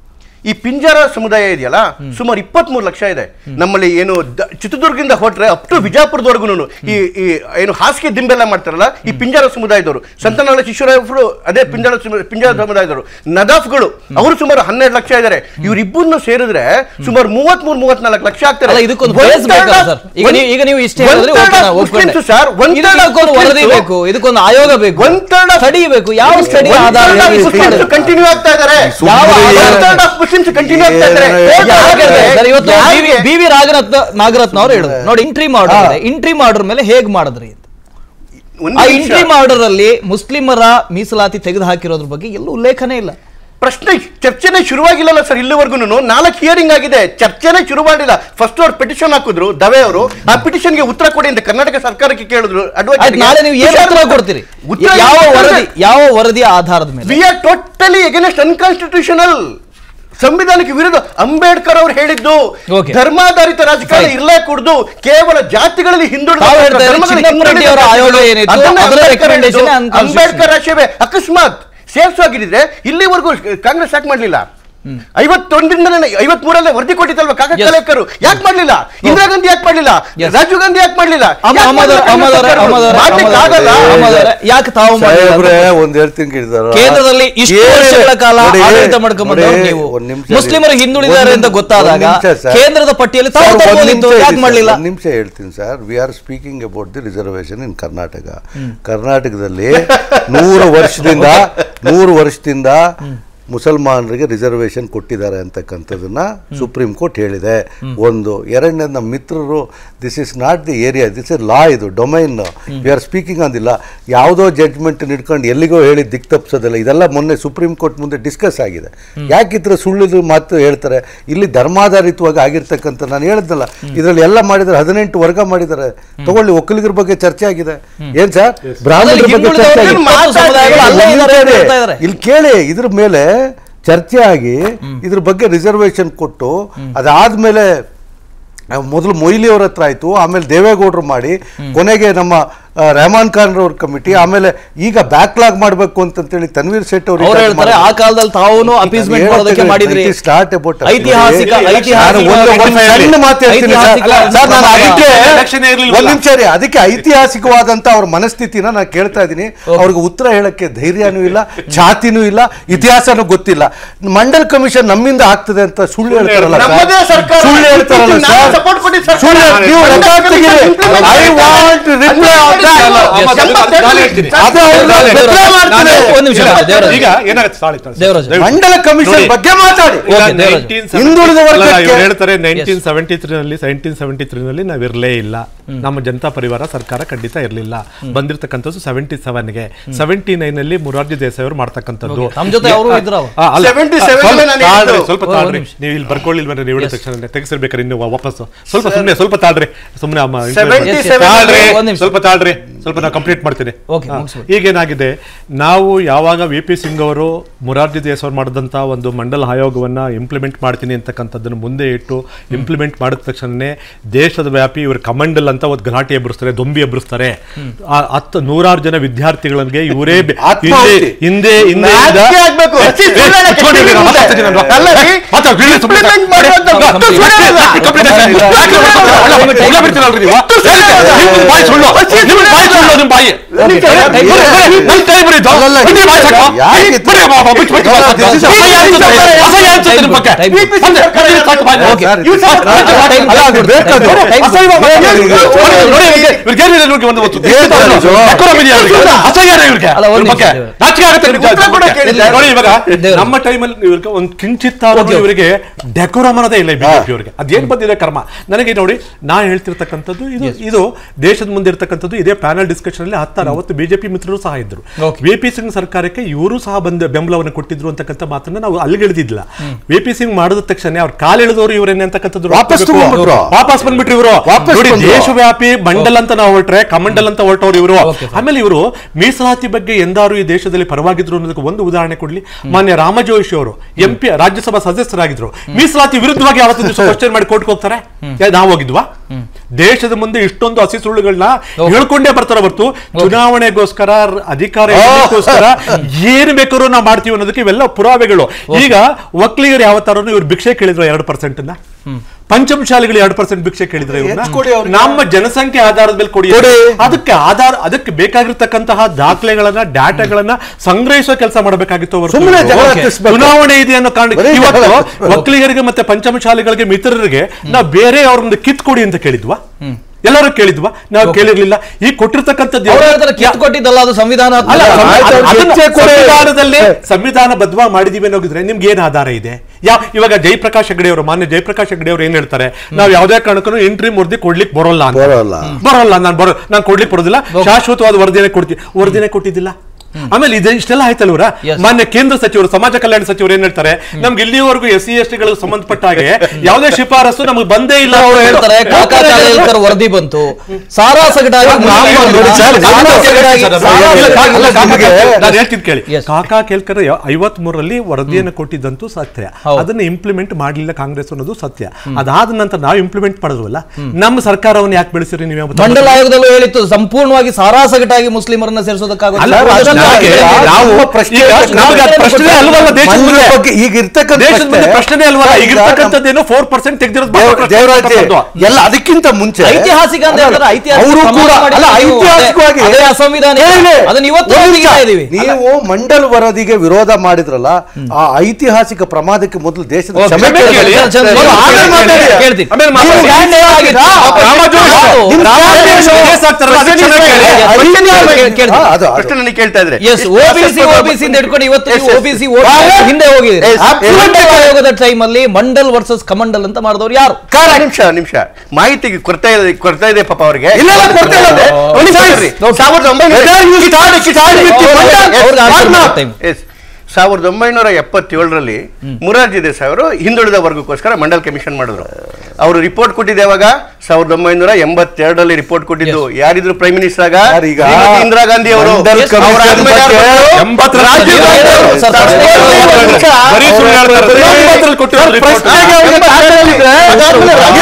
ಈ ಪಿಂಜಾರ ಸಮುದಾಯ ಇದೆಯಲ್ಲ ಸುಮಾರು ಇಪ್ಪತ್ಮೂರು ಲಕ್ಷ ಇದೆ ನಮ್ಮಲ್ಲಿ ಏನು ದ- ಚಿತ್ರದುರ್ಗದಿಂದ ಹೊಟ್ರೆ ಅಪ್ ಟು ಬಿಜಾಪುರದವರೆಗೂ ಈ ಈ ಏನು ಹಾಸಿಗೆ ದಿಂಬೆಲ್ಲ ಮಾಡ್ತಾರಲ್ಲ ಈ ಪಿಂಜಾರ ಸಮುದಾಯದವರು ಸಂತಾನಗಳ ಶಿಶುರಾಯರು ಅದೇ ಪಿಂಜಾರ ಸಮು- ಪಿಂಜಾರ ಸಮುದಾಯದವರು ನದಾಫ್ಗಳು ಅವರು ಸುಮಾರು ಹನ್ನೆರಡು ಲಕ್ಷ ಇದ್ದಾರೆ ಇವರಿಬ್ಬರನ್ನು ಸೇರಿದ್ರೆ ಸುಮಾರು ಮೂವತ್ಮೂರು ಮೂವತ್ನಾಲ್ಕು ಲಕ್ಷ ಆಗ್ತಾರೆ ಅಲ್ಲ, ಇದಕ್ಕೊಂದು base ಬೇಕಲ್ಲ ಸರ್? ಈಗ ನೀವು- ಈಗ ನೀವು ಇಷ್ಟೇ ಹೇಳಿದ್ರೆ ಓಕೆ, ನಾನು ಒಪ್ಕೊಂಡೆ. ಸರ್ ಇದಕ್ಕೊಂದು ವರದಿ ಬೇಕು ಇದಕ್ಕೊಂದು ಆಯೋಗ ಬೇಕು ಒನ್ ಥರ್ಡ್ ಸ್ಟಡಿ ಬೇಕು ಯಾವ ಸ್ಟಡಿ ಆಧಾರ ಕಂಟಿನ್ಯೂ ಆಗ್ತಾ ಇದ್ದಾರೆ ಯಾವ ಆಧಾರ- ಮುಸ್ಲಿಮ್ಸ್ ಕಂಟಿನ್ಯೂ ಆಗ್ತಾ ಇದ್ದಾರೆ ಯಾಕೆ ಯಾಕೆ? ಸರ್, ಇವತ್ತು ಯಾಕೆ? ಬಿ ವಿ ನಾಗರತ್ನ ನಾಗರತ್ನ ಅವ್ರು ಹೇಳಿದ್ರು ನೋಡಿ ಇಂಟ್ರಿ ಮಾಡರ್ ಇದೆ ಇಂಟ್ರಿ ಮಾಡರ್ ಮೇಲೆ ಹೇಗ್ ಮಾಡಿದ್ರಿ ಅಂತ ಒಂದು ಆ ನಿಮಿಷ. ಇಂಟ್ರಿ ಮಾಡರ್ ಅಲ್ಲಿ ಮುಸ್ಲಿಮರ ಮೀಸಲಾತಿ ತೆಗೆದು ಹಾಕಿರೋದ್ರ ಬಗ್ಗೆ ಎಲ್ಲೂ ಉಲ್ಲೇಖನೇ ಇಲ್ಲ ಪ್ರಶ್ನೆ ಚರ್ಚೆನೆ ಶುರುವಾಗಿಲ್ಲಲ್ಲ ಸರ್ ಇಲ್ಲಿವರೆಗೂ ನಾಲ್ಕು ಹಿಯರಿಂಗ್ ಆಗಿದೆ ಚರ್ಚೆನೆ ಶುರು ಮಾಡಿಲ್ಲ ಫಸ್ಟ್ ಅವ್ರು ಪಿಟಿಷನ್ ಹಾಕಿದ್ರು ದವೆ ಅವರು ಆ ಪಿಟಿಷನ್ ಗೆ ಉತ್ತರ ಕೊಡಿ ಅಂತ ಕರ್ನಾಟಕ ಸರ್ಕಾರಕ್ಕೆ ಕೇಳಿದ್ರು ಆಯ್ತು, ನಾಳೆ ನೀವು ಏನು ಉತ್ತರ ಕೊಡ್ತೀರಿ ಯಾವ ವರದಿ ಯಾವ ವರದಿಯ ಆಧಾರದ ಮೇಲೆ we are totally against unconstitutional ಸಂವಿಧಾನಕ್ಕೆ ವಿರುದ್ಧ ಅಂಬೇಡ್ಕರ್ ಅವರು ಹೇಳಿದ್ದು Okay. ಧರ್ಮಾಧಾರಿತ ರಾಜಕಾರಣ Fine. ಇರಲೇ ಕೂಡದು ಕೇವಲ ಜಾತಿಗಳಲ್ಲಿ ಹಿಂದುಳಿದ ತಾವು ಹೇಳ್ತಾ ಇದ್ದೀರಿ, ಧರ್ಮಗಳಲ್ಲಿ ಚಿನ್ನಪ್ಪರೆಡ್ಡಿ ಅವರ ಹಿಂದುಳಿದ ಆಯೋಗ ಏನಿತ್ತು, ಅದನ್ನ ಅದರ ಅಂಬೇಡ್ಕರ್ recommendation ಹೇಳಿದ್ದು. unconstitutional. ಅಂಬೇಡ್ಕರ್ ಆಶಯವೇ ಅಕಸ್ಮಾತ್ ಸೇರ್ಸೋಗಿದ್ರೆ ಇಲ್ಲಿವರೆಗೂ ಕಾಂಗ್ರೆಸ್ ಯಾಕೆ ಮಾಡ್ಲಿಲ್ಲ ಐವತ್ತೊಂದರಿಂದ ಐವತ್ ಮೂರಲ್ಲೇ ವರದಿ ಕೊಟ್ಟಿದ್ದಲ್ವಾ ಕಾಕ Yes. ಕಲೇಕರು ಯಾಕೆ ಮಾಡ್ಲಿಲ್ಲ ಇಂದಿರಾ ಗಾಂಧಿ ಯಾಕೆ ಮಾಡ್ಲಿಲ್ಲ Yes. ರಾಜೀವ್ ಗಾಂಧಿ ಯಾಕೆ ಮಾಡ್ಲಿಲ್ಲ ಅಹಮ- ಯಾಕ್ ಅಹಮದ್ ಅವರೇ, ಮಾಡ್ಲಿಲ್ಲ ಅಹಮದ್ ಅವರೇ, ಕಾಂಗ್ರೆಸ್ ಅಹಮದ್ ಅವರೇ, ಮಾಡ್ಲಿಕ್ಕೆ ಅಹಮದ್ ಅವರೇ, ಆಗಲ್ಲ. ಅಹಮದ್ ಅವರೇ, ಯಾಕೆ ತಾವು ಮಾಡಿಲ್ಲ ಅಂತ? ಸಾಹೇಬ್ರೆ ಒಂದ್ ಹೇಳ್ತೀನಿ ಕೇಳಿದಾರ ಕೇಂದ್ರದಲ್ಲಿ ಇಷ್ಟು ವರ್ಷಗಳ ಕಾಲ ಆಡಳಿತ ಮಾಡ್ಕೊಂಡ್ಬಂದವ್ರು ನೀವು ಮುಸ್ಲಿಮರು ಹಿಂದುಳಿದಾರೆ ಅಂತ ಗೊತ್ತಾದಾಗ ಕೇಂದ್ರದ ಪಟ್ಟಿಯಲ್ಲಿ ತಾವು ತಗೊಳ್ಳಿತ್ತು ಯಾಕೆ ಮಾಡಲಿಲ್ಲ ನಿಮಿಷ ಹೇಳ್ತೀನಿ sir we are speaking about the reservation in Karnataka ಕರ್ನಾಟಕದಲ್ಲಿ ನೂರು ವರ್ಷದಿಂದ ನೂರು ವರ್ಷದಿಂದ ಮುಸಲ್ಮಾನರಿಗೆ ರಿಸರ್ವೇಶನ್ ಕೊಟ್ಟಿದ್ದಾರೆ ಅಂತಕ್ಕಂಥದ್ದನ್ನ ಸುಪ್ರೀಂ ಕೋರ್ಟ್ ಹೇಳಿದೆ ಒಂದು ಎರಡನೇ ನಮ್ಮ ಮಿತ್ರರು this is not the area this is law ಇದು domain we are speaking on the law ಯಾವುದೋ ಜಡ್ಜ್ಮೆಂಟ್ ಇಟ್ಕೊಂಡು ಎಲ್ಲಿಗೋ ಹೇಳಿ ದಿಕ್ ತಪ್ಪಿಸೋದಿಲ್ಲ ಇದೆಲ್ಲ ಮೊನ್ನೆ ಸುಪ್ರೀಂ ಕೋರ್ಟ್ ಮುಂದೆ ಡಿಸ್ಕಸ್ ಆಗಿದೆ ಯಾಕಿದ್ರ ಸುಳ್ಳಿದು ಮಾತು ಹೇಳ್ತಾರೆ ಇಲ್ಲಿ ಧರ್ಮಾಧಾರಿತವಾಗಿ ಆಗಿರ್ತಕ್ಕಂಥ ನಾನು ಹೇಳಿದ್ನಲ್ಲ ಇದರಲ್ಲಿ ಎಲ್ಲ ಮಾಡಿದ್ದಾರೆ ಹದಿನೆಂಟು ವರ್ಗ ಮಾಡಿದ್ದಾರೆ ತಗೊಳ್ಳಿ ಒಕ್ಕಲಿಗರ ಬಗ್ಗೆ ಚರ್ಚೆ ಆಗಿದೆ ಏನ್ ಸರ್ ಬ್ರಾಹ್ಮಣರ ಬಗ್ಗೆ ಚರ್ಚೆ ಆಗಿದೆ ಹಿಂದುಳಿದವರು ಸಮುದಾಯಗಳು ಅಲ್ಲೇ ಇದ್ದಾರೆ ಅಂತ ಹೇಳ್ತಾ ಇದ್ದಾರೆ. ಇಲ್ಲಿ ಕೇಳಿ ಇದ್ರ ಮೇಲೆ ಚರ್ಚೆ ಆಗಿ ಇದ್ರ ಬಗ್ಗೆ ರಿಸರ್ವೇಶನ್ ಕೊಟ್ಟು ಅದಾದ್ಮೇಲೆ ಮೊದಲು ಮೊಯ್ಲಿ ಅವ್ರ ಹತ್ರ ಆಯ್ತು ಆಮೇಲೆ ದೇವೇಗೌಡರು ಮಾಡಿ ಕೊನೆಗೆ ನಮ್ಮ ಆ, ರೆಹಮಾನ್ ಖಾನ್ ಅವ್ರ ಕಮಿಟಿ ಆಮೇಲೆ ಈಗ ಬ್ಯಾಕ್ಲಾಗ್ ಮಾಡಬೇಕು ಅಂತಂತೇಳಿ ತನ್ವೀರ್ ಸೇಠ್ ಅವರು ಅವ್ರು ಹೇಳ್ತಾರೆ ಆ ಕಾಲದಲ್ಲಿ ತಾವು ಅಪೀಸ್ಮೆಂಟ್ ಮಾಡೋದಕ್ಕೆ ಮಾಡಿದ್ರಿ ಸ್ಟಾರ್ಟ್ ಅಬೌಟ್ ಐತಿಹಾಸಿಕ ಐತಿಹಾಸಿಕ ಸಣ್ಣ ಮಾತು ಹೇಳ್ತೀನಿ ಸರ್. ಐತಿಹಾಸಿಕ ಸರ್, ನಾನು ಅದಕ್ಕೆ Election ಏ ಇರ್ಲಿಲ್ವಲ್ಲ? ಒಂದ್ ನಿಮಿಷ ರೀ ಅದಕ್ಕೆ ಐತಿಹಾಸಿಕವಾದಂತ ಅವ್ರ ಮನಸ್ಥಿತಿನ ನಾನು ಕೇಳ್ತಾ ಇದ್ದೀನಿ ಅವ್ರಿಗೆ ಉತ್ತರ ಹೇಳಕ್ಕೆ ಧೈರ್ಯನೂ ಇಲ್ಲ ಛಾತಿನೂ ಇಲ್ಲ ಇತಿಹಾಸನೂ ಗೊತ್ತಿಲ್ಲ ಮಂಡಲ್ ಕಮಿಷನ್ ನಮ್ಮಿಂದ ಆಗ್ತದೆ ಅಂತ ಸುಳ್ಳು ಹೇಳ್ತಾರಲ್ಲ ಸರ್. ನಮ್ಮದೇ ಸರ್ಕಾರ ಸುಳ್ಳು ಹೇಳ್ತಾರಲ್ಲ ನಾವು ಸರ್. support ಕೊಟ್ಟಿದ್ದು ಸರ್ಕಾರ. ಸುಳ್ಳು ಹೇಳ್- ನೀವು record ತೆಗೀರಿ. I want reply on that. ಅದು ಅವ್ರನ್ನ reply ಮಾಡ್ತಾರೆ. ಒಂದ್ ನಿಮಿಷ ದೇವರಾಜ್ ಈಗ ಏನಾಗುತ್ತೆ ತಾಳಿ, ತಾಳಿ. ದೇವರಾಜ್. ದಯವಿಟ್ಟು. ಮಂಡಲ ಕಮಿಷನ್ ನೋಡಿ. ಬಗ್ಗೆ ಮಾತಾಡಿ ಇಲ್ಲ, ಓಕೆ, ದೇವರಾಜ್. 1970 ಹಿಂದುಳಿದ ಅಲ್ಲ, ವರ್ಗಕ್ಕೆ- ಇವ್ರು ಹೇಳ್ತಾರೆ ನೈನ್ಟೀನ್ ಸೆವೆಂಟಿ ತ್ರೀ ನಲ್ಲಿ ಸೆವೆಂಟೀನ್ ಸೆವೆಂಟಿ ತ್ರೀ ನಲ್ಲಿ ನಾವು ಇರಲೇ ಇಲ್ಲ ನಮ್ಮ ಜನತಾ ಪರಿವಾರ ಸರ್ಕಾರ ಖಂಡಿತ ಇರಲಿಲ್ಲ ಬಂದಿರತಕ್ಕಂಥದ್ದು ಸೆವೆಂಟಿ ಸೆವೆನ್ಗೆ ಸೆವೆಂಟಿ ನೈನ್ ಅಲ್ಲಿ ಮುರಾರ್ಜಿ ದೇಸಾಯಿ ಅವರು ಮಾಡ್ತಕ್ಕಂಥದ್ದು ನಮ್ ಜೊತೆ ಅವರು ಇದ್ರು ಅವ್ರು. ಆ, ಅಲ್ಲ. 77 ಸ್ವಲ್ಪ ನಲ್ಲಿ ನಾನು ತಾಳ್ರಿ, ಹೇಳಿದ್ದು. ಸ್ವಲ್ಪ ಓ, ಒಂದ್ ತಾಳ್ರಿ ನಿಮಿಷ. ನೀವು ಇಲ್ಲಿ ಬರ್ಕೊಳ್ಳಿಲ್ವ ನೀವು ಹೇಳಿದ ತಕ್ಷಣ ತೆಗೆಸಿರ್ಬೇಕಾರೆ ಇನ್ನು ವಾಪಸ್ಸು ಸ್ವಲ್ಪ ಸುಮ್ಮನೆ ಸ್ವಲ್ಪ ತಾಳ್ರಿ ಸುಮ್ಮನೆ ಅಮ್ಮ Seventy seven ತಾಳ್ರಿ ಒಂದ್ ನಿಮಿಷ. ಸ್ವಲ್ಪ ತಾಳ್ರಿ ಸ್ವಲ್ಪ ನಾವು ಕಂಪ್ಲೀಟ್ ಮಾಡ್ತೀನಿ ಓಕೆ, ಹಾ. ಮುಗಿಸ್ಬಿಡಿ. ಈಗೇನಾಗಿದೆ ನಾವು ಯಾವಾಗ ವಿ ಪಿ ಸಿಂಗ್ ಅವರು ಮುರಾರ್ಜಿ ದೇಸಾಯಿ ಅವರು ಮಾಡಿದಂಥ ಒಂದು ಮಂಡಲ ಆಯೋಗವನ್ನ ಇಂಪ್ಲಿಮೆಂಟ್ ಮಾಡ್ತೀನಿ ಅಂತಕ್ಕಂಥದ್ದನ್ನು ಮುಂದೆ ಇಟ್ಟು ಇಂಪ್ಲಿಮೆಂಟ್ ಮಾಡಿದ ತಕ್ಷಣನೇ ದೇಶದ ವ್ಯಾಪಿ ಇವರು ಕಮಂಡಲ್ ಅಂತ ಒಂದು ಗಲಾಟೆ ಎಬ್ಬರಿಸ್ತಾರೆ ದೊಂಬಿ ಎಬ್ಬರಿಸ್ತಾರೆ ಆ ಹತ್ತು ನೂರಾರು ಜನ ವಿದ್ಯಾರ್ಥಿಗಳಿಗೆ ಇವರೇ ಬೆ- ಆತ್ಮಾಹುತಿ. ಹಿಂದೆ ಹಿಂದೆ ನಾಚಿಕೆ ಆಗ್ಬೇಕು. ಹಸಿ ಸುಳ್ಳು ಹೇಳಕ್ಕೆ ಕುತ್ಕೊಂಡಿರಿ, ನಾನು ಮಾತಾಡ್ತೀನಿ ನಾನು. ಅಲ್ಲ ರೀ, ಮಾತಾಡು, ಬಿಡಿ, ಸುಮ್ನೆ. implement ಮಾಡುವಂತ ಹತ್ತು ಸುಳ್ಳು ಹೇಳಲ್ಲ. ಕಂಪ್ಲೀಟ್ ಆಗಿ. ಯಾಕೆ ಮಾತಾಡ್ತೀರಾ? ಅಲ್ಲ, ಒಂದು ಉಗ್ಳ ಬಿಡ್ತೀರಲ್ರಿ ನೀವು? ನಿಮ್ಮ ಬಾಯಿ ಸುಳ್ಳು. ನಿಮ್ಮ ಬಾಯಿ ಸುಳ್ಳು, ನಿಮ್ಮ ಬಾಯಿ. ಬರೀ, ಬರೀ, ಬರೀ, ನನ್ನ ಕೈ ಬರೀ ಇದು. ಅಲ್ಲಲ್ಲ, ಬನ್ನಿ, ಬಾಯಿ ಸಾಕು. ಯಾಕೆ ಬರೀ, ಬಾ, ಬಾ, ಬಿಚ್ಚು, ಬಿಚ್ಚು, ಅಲ್ಲ, ಬಿಚ್ಚು. this is a- ಅಸಹ್ಯ ಅನ್ಸುತ್ತೆ. ಅಸಹ್ಯ ಅನ್ಸುತ್ತೆ ನಿಮ್ಮ ಬಗ್ಗೆ. Time. ಬಂದೆ, ಬಂದೆ, ಸಾಕು, ಬಾಯಿ. Okay. ಇವ್ರು ಸಾಕು, Time. ಸಾಕು, ಸಾಕು. ಅಲ್ಲ, ಅದು ಬೇಕಾದ್ದು. ಅಸಹ್ಯ Time. ಮಾಡಿ. ನೋಡಿ, ನೋಡಿ, ಇವ್ರಿಗೆ- ಇವ್ರಿಗೆ ಏನಿದೆ ನೋಡಿ ಒಂದು ಹೊತ್ತು. ಏನು ಅದು? decorum ಇದೆಯಾ ಇವ್ರಿಗೆ? ಅಸಹ್ಯ ಇದೆ ಇವ್ರಿಗೆ. ಅಲ್ಲ, ಒಂದ್ ಇವ್ರ ಬಗ್ಗೆ. ನಿಮಿಷ. ನಾಚಿಕೆ ಆಗುತ್ತೆ ನಿಮ್ಗೆ ಉತ್ತರ ಕೂಡ ಬಗ್ಗೆ. ಕೇಳಿಲ್ಲ. ನೋಡಿ ಇವಾಗ ದೇವ್ರು. ನಮ್ಮ ಟೈಮಲ್ಲಿ ಇವ್ರಿಗೆ ಒಂದು ಕಿಂಚಿತ್ತ Okay, okay. ಇವರಿಗೆ ಡೆಕೋರಮ್ ಅನ್ನೋದೇ ಇಲ್ಲ ಬಿಜೆಪಿ ಅವರಿಗೆ ಅದೇನ್ ಬಂದಿದೆ ಕರ್ಮ ನನಗೆ ನೋಡಿ ನಾ ಹೇಳ್ತಿರ್ತಕ್ಕಂಥದ್ದು ಇದು ಇದು ದೇಶದ ಮುಂದೆ ಇರ್ತಕ್ಕಂಥದ್ದು ಇದೇ ಪ್ಯಾನಲ್ ಡಿಸ್ಕಷನ್ ಅಲ್ಲಿ ಹತ್ತಾರು ಅವತ್ತು ಬಿಜೆಪಿ ಮಿತ್ರರು ಸಹ ಇದ್ರು Okay. ವಿ ಪಿ ಸಿಂಗ್ ಸರ್ಕಾರಕ್ಕೆ ಇವರು ಸಹ ಬಂದ ಬೆಂಬಲವನ್ನು ಕೊಟ್ಟಿದ್ರು ಅಂತಕ್ಕಂಥ ಮಾತನ್ನ ನಾವು ಅಲ್ಲಿಗಿಳಿದಿಲ್ಲ ವಿ ಪಿ ಸಿಂಗ್ ಮಾಡಿದ ತಕ್ಷಣ ಅವ್ರ ಕಾಲಿಳಿದವರು ಇವರೇನೆ ಅಂತಕ್ಕಂಥದ್ದು ವಾಪಸ್ ನೋಡ್ಕೋಬೇಕು. ತಗೊಂಡ್ಬಿಟ್ರು. ವಾಪಸ್ ಬಂದ್ಬಿಟ್ರು ಇವರು ವಾಪಸ್ ನೋಡಿ ಬಂದ್ರು. ದೇಶವ್ಯಾಪಿ ಮಂಡಲ್ ಅಂತ ನಾವು ಹೊರಟ್ರೆ ಕಮಂಡಲ್ ಅಂತ ಹೊರಟವ್ರು ಇವರು Okay, sir. ಆಮೇಲೆ ಇವರು ಮೀಸಲಾತಿ ಬಗ್ಗೆ ಎಂದಾರು ಈ ದೇಶದಲ್ಲಿ ಪರವಾಗಿದ್ರು ಅನ್ನೋದಕ್ಕೆ ಒಂದು ಉದಾಹರಣೆ ಕೊಡ್ಲಿ ಮಾನ್ಯ ರಾಮಜೋಶಿ ಅವರು ಎಂ ಪಿ ರಾಜ್ಯಸಭಾ ಸದಸ್ಯರಾಗಿದ್ರು ಮೀಸಲಾತಿ ವಿರುದ್ಧವಾಗಿ ಯಾವತ್ತೂ ದಿವಸ ಕ್ವಶನ್ ಮಾಡಿ ಕೋರ್ಟ್ಗೆ ಹೋಗ್ತಾರೆ ಯಾ- ನಾವು ಹೋಗಿದ್ವಾ ದೇಶದ ಮುಂದೆ ಇಷ್ಟೊಂದು ಹಸಿ ಸುಳ್ಳುಗಳನ್ನ ಹೇಳ್ಕೊಂಡೇ ಬರ್ತಾರ ಹೊರತು ಚುನಾವಣೆಗೋಸ್ಕರ ರ- ಅಧಿಕಾರ ಇರ್ಲಿಕ್ಕೋಸ್ಕರ ಏನ್ ಬೇಕಾದ್ರೂ ನಾವು ಮಾಡ್ತೀವಿ ಅನ್ನೋದಕ್ಕೆ ಇವೆಲ್ಲ ಪುರಾವೆಗಳು ಈಗ ಒಕ್ಕಲಿಗರು ಯಾವ ತರನು ಇವ್ರು ಭಿಕ್ಷೆ ಕೇಳಿದ್ರು ಎರಡು ಪರ್ಸೆಂಟ್ ನ ಪಂಚಮಶಾಲಿಗಳು ಎರಡು ಪರ್ಸೆಂಟ್ ಭಿಕ್ಷೆ ಕೇಳಿದ್ರೆ ಇವ್ರನ್ನ ಕೊಡಿ ಅವ್ರಿಗೆ. ನಮ್ಮ ಜನಸಂಖ್ಯೆ ಆಧಾರದ ಮೇಲೆ ಕೊಡಿ ಕೊಡಿ. ಅದಕ್ಕೆ ಆಧಾರ ಅದಕ್ಕೆ ಬೇಕಾಗಿರ್ತಕ್ಕಂತಹ ದಾಖಲೆಗಳನ್ನ ಡಾಟಾಗಳನ್ನ ಸಂಗ್ರಹಿಸೋ ಕೆಲಸ ಮಾಡಬೇಕಾಗಿತ್ತು ಹೊರತು ಸುಮ್ಮನೆ ಜಗಳ ಇವ್ರು ಹತ್ತಿಸ್ಬೇಕು. ಚುನಾವಣೆ ಇದೆ ಅನ್ನೋ ಕಾರಣ ಬರೀ ಜಗಳ ಇವತ್ತು ಹತ್ತಿಸ್ಬೇಕು. ಒಕ್ಕಲಿಗರಿಗೆ ಮತ್ತೆ ಪಂಚಮಶಾಲಿಗಳಿಗೆ ಮಿತ್ರರಿಗೆ ನಾವು ಬೇರೆ ಅವ್ರನ್ನ ಕಿತ್ಕೊಡಿ ಅಂತ ಕೇಳಿದ್ವಾ ಎಲ್ಲರೂ ಕೇಳಿದ್ವಾ ನಾವು ಕೇಳಿರ್ಲಿಲ್ಲ ಈ ಕೊಟ್ಟಿರ್ತಕ್ಕಂಥದ್ದು ಅವ್ರು ಹೇಳ್ತಾರೆ ಕಿತ್ತು ಕೊಟ್ಟಿದ್ದಲ್ಲ ಅದು ಸಂವಿಧಾನ ಅಲ್ಲ ಆಯ್ತು, ಸಂವಿ- ಅವ್ರಿಗೆ ಅದನ್ನ ಹೆಚ್ಚೆ ಕೊಡಿ. ಸಂವಿಧಾನದಲ್ಲಿ ಸಂವಿಧಾನಬದ್ಧವಾಗಿ ಮಾಡಿದೀವಿ ಅನ್ನೋಗಿದ್ರೆ ನಿಮ್ಗೆ ಏನ್ ಆಧಾರ ಇದೆ ಯಾವ ಇವಾಗ ಜಯಪ್ರಕಾಶ್ ಹೆಗಡೆ ಅವರು ಮಾನ್ಯ ಜಯಪ್ರಕಾಶ್ ಹೆಗಡೆ ಅವರು ಏನ್ ಹೇಳ್ತಾರೆ ನಾವು ಯಾವುದೇ ಕಾರಣಕ್ಕೂ ಎಂಟ್ರಿ ಮುರ್ದಿ ಕೊಡ್ಲಿಕ್ಕೆ ಬರೋಲ್ಲ ಅಂತ ಬರೋಲ್ಲ. ಬರೋಲ್ಲ ನಾನು ಬರೋ ನಾನು ಕೊಡ್ಲಿಕ್ಕೆ ಬರೋದಿಲ್ಲ ಶಾಶ್ವತವಾದ ವರದಿನೇ ಕೊಡ್ತೀವಿ ವರದಿನೇ ಕೊಟ್ಟಿದ್ದಿಲ್ಲ ಆಮೇಲೆ ಇದೆ ಇಷ್ಟೆಲ್ಲ ಆಯ್ತಲ್ವರ Yes. ಮಾನ್ಯ ಕೇಂದ್ರ ಸಚಿವರು ಸಮಾಜ ಕಲ್ಯಾಣ ಸಚಿವರು ಏನ್ ಹೇಳ್ತಾರೆ ನಮ್ಗೆ ಇಲ್ಲಿವರೆಗೂ ಎಸ್ ಸಿ ಎಸ್ ಟಿಗಳಿಗೆ ಸಂಬಂಧಪಟ್ಟ ಹಾಗೆ ಯಾವುದೇ ಶಿಫಾರಸು ನಮಗೆ ಬಂದೇ ಇಲ್ಲ ಅವ್ರು ಹೇಳ್ತಾರೆ ಕಾಕಾ ಕಾಲೇಲ್ಕರ್ ವರದಿ ಬಂತು ಸಾರಾ ಸಗಟಾಗಿ ನಾವು ಮುಸ್ಲಿಮರನ್ನ- ನೋಡಿ ಸರ್, ಸಾರಾ ನಾನು ಸಗಟಾಗಿ- ಹೇಳ್ತೀನಿ ಸಾರಾ ಅಲ್ಲ, ಸಗಟಾಗಿ ಅಲ್ಲ, ಕಾಕಾ ಮುಸ್ಲಿಮರಿಗೆ- ಕೇಳ್ಕರ್- ನಾನು ಹೇಳ್ತೀನಿ ಕೇಳಿ Yes. ಕಾಕಾ ಕೇಳ್ಕರ್ ಐವತ್ ಮೂರರಲ್ಲಿ ವರದಿಯನ್ನು ಕೊಟ್ಟಿದ್ದಂತೂ ಸತ್ಯ ಹೌದು. ಅದನ್ನ ಇಂಪ್ಲಿಮೆಂಟ್ ಮಾಡಲಿಲ್ಲ ಕಾಂಗ್ರೆಸ್ ಅನ್ನೋದು ಸತ್ಯ ಅದಾದ ನಂತರ ನಾವು ಇಂಪ್ಲಿಮೆಂಟ್ ಮಾಡಿದ್ವಲ್ಲ ನಮ್ಮ ಸರ್ಕಾರವನ್ನು ಯಾಕೆ ಬೆಳೆಸಿರಿ ನೀವು ಯಾವತ್ತೂ? ಮಂಡಲ ಆಯೋಗದಲ್ಲೂ ಹೇಳಿತ್ತು ಸಂಪೂರ್ಣವಾಗಿ ಸಾರಾ ಸಗಟಾಗಿ ಮುಸ್ಲಿಮರನ್ನ ಸೇರಿಸೋದಕ್ಕಾಗೋದಿಲ್ಲ ಅಲ್ಲ, ಅದನ್ನ ಅದನ್ನ ಯಾಕೆ? ನಾವು- ನಾವು ಪ್ರಶ್ನೆ ಈಗ ಕೇಳ್ಬೇಕು. ನಮ್ಗೆ ಅದು ಪ್ರಶ್ನೆ ಅಲ್ವಲ್ಲ ದೇಶದ ಮಂಡಲ ಮುಂದೆ. ಬಗ್ಗೆ ಈಗ ಇರ್ತಕ್ಕಂಥ ದೇಶದ ಮುಂದೆ ಪ್ರಶ್ನೆ- ಪ್ರಶ್ನೆ ಅಲ್ವಲ್ಲ ಈಗ ಈಗ ಇರ್ತಕ್ಕಂಥದ್ದೇನೋ ಫೋರ್ ಪರ್ಸೆಂಟ್ ತೆಗೆದಿರೋದು ದೇವ- ದೇವರಾಜ್ ಎಲ್ಲ ಅದಕ್ಕಿಂತ ಮುಂಚೆ ಐತಿಹಾಸಿಕ ಅಂತ ಹೇಳಿದ್ರೆ ಐತಿಹಾಸಿಕ ಅವರು ಪ್ರಮಾಣ ಕೂಡ ಮಾಡಿ ಅಲ್ಲ ನೀವು ಐತಿಹಾಸಿಕವಾಗಿ ಅದೇ ಅಸಂವಿಧಾನಿಕ. ಕೇಳಿ. ಅದನ್ನ ಇವತ್ತು ಒಂದು ತೆಗಿತಾ ನಿಮಿಷ. ಇದೀವಿ. ನೀವು ಮಂಡಲ್ ವರದಿಗೆ ವಿರೋಧ ಮಾಡಿದ್ರಲ್ಲ ಆ ಐತಿಹಾಸಿಕ ಪ್ರಮಾದಕ್ಕೆ ಮೊದಲು ದೇಶದ ಓಕೆ, ಕ್ಷಮೆ ಕ್ಷಮೆ ಕೇಳಿ. ಕೇಳಿ. ಚಂದ್ರ- ನೀವು ಆಮೇಲೆ ಮಾತಾಡಿ. ಕೇಳ್ತೀನಿ. ಆಮೇಲೆ ನೀವು ಮಾತಾಡಿ. stand ಆಗಿದ್ದ? ರಾಮಜೋಯಿಸ್ ಹೌದು. ನಿಮ್ಮ ರಾಮಜೋಯಿಸ್ stand ಕೇಸ್ ಹಾಕ್ತಾರಲ್ಲ, ಅದಕ್ಕೆ ಕ್ಷಮೆ ಕೇಳಿ. ಕೇಳ್ತೀನಿ. ಹಾ, ಅದು ಅದು. ಪ್ರಶ್ನೆ ನನಗೆ ಕೇಳ್ತಾ ಇದ್ರೆ ಎಸ್ ಓಬಿಸಿ ಓಬಿಸಿ ಅಂತ ಇಟ್ಕೊಂಡು ಇವತ್ತು Yes, yes. OBC Yes. ಹಿಂದೆ ಹೋಗಿದ್ದೀರಿ Yes. ಆ ಮಂಡಲ ಆಯೋಗದ ಟೈಮ್ ಅಲ್ಲಿ ಮಂಡಲ್ ವರ್ಸಸ್ ಕಮಂಡಲ್ ಅಂತ ಮಾಡಿದವರು ಯಾರು ಕಾರಣ ನಿಮಿಷ ನಿಮಿಷ ಮಾಹಿತಿಗೆ ಕೊಡ್ತಾ ಇದೆ ಕೊಡ್ತಾ ಇದೆ ಪಾಪ ಅವ್ರಿಗೆ ಇಲ್ಲ, ಇಲ್ಲ, ಕೊಡ್ತಾ ಇಲ್ಲ. ನೋಡಿ ಸರ್, ಸಾವಿರದ ಒಂಬೈನೂರ Whether you start- start with the ಅವ್ರಿಗೆ ಮಂಡಲ್- ಅವ್ರಿಗೆ answer Yes, ಮಾಡೋ time. Yes. ಸಾವಿರದ ಒಂಬೈನೂರ ಎಪ್ಪತ್ತೇಳರಲ್ಲಿ ಮುರಾರ್ಜಿ ದೇಸಾಯಿ ಅವರು ಹಿಂದುಳಿದ ವರ್ಗಕ್ಕೋಸ್ಕರ ಮಂಡಲ್ ಕಮಿಷನ್ ಮಾಡಿದ್ರು ಅವರು ರಿಪೋರ್ಟ್ ಕೊಟ್ಟಿದ್ದು ಯಾವಾಗ ಸಾವಿರದ ಒಂಬೈನೂರ ಎಂಬತ್ತೆರಡರಲ್ಲಿ ರಿಪೋರ್ಟ್ ಕೊಟ್ಟಿದ್ದು ಯಾರಿದ್ರು ಪ್ರೈಮ್ ಮಿನಿಸ್ಟರ್ ಆಗ ಯಾರೀಗ? ಶ್ರೀಮತಿ ಇಂದಿರಾ ಗಾಂಧಿ ಅವರು ಮಂಡಲ್ ಅವರ ಕಮಿಷನ್ ಅನ್ವಯ ಬಗ್ಗೆ ಬಂದು ಎಂಬತ್ತರ ರಾಜೀವ್ ಗಾಂಧಿ ಅವರು ಸರ್, ಸಾವಿರದ ಒಂಬೈನೂರ ಬರೀ ಸುಳ್ಳು ಹೇಳ್ತಾರೆ. ಎಂಬತ್ತರ ಎಂಬತ್ತರಲ್ಲಿ ಕೊಟ್ಟಿರೋದು report. ಪ್ರಶ್ನೆಗೆ ಅವ್ರಿಗೆ ದಾಖಲೆ ಇದೆ. ಅದಾದ್ಮೇಲೆ ರಾಜೀವ್ ಗಾಂಧಿ ಅವರು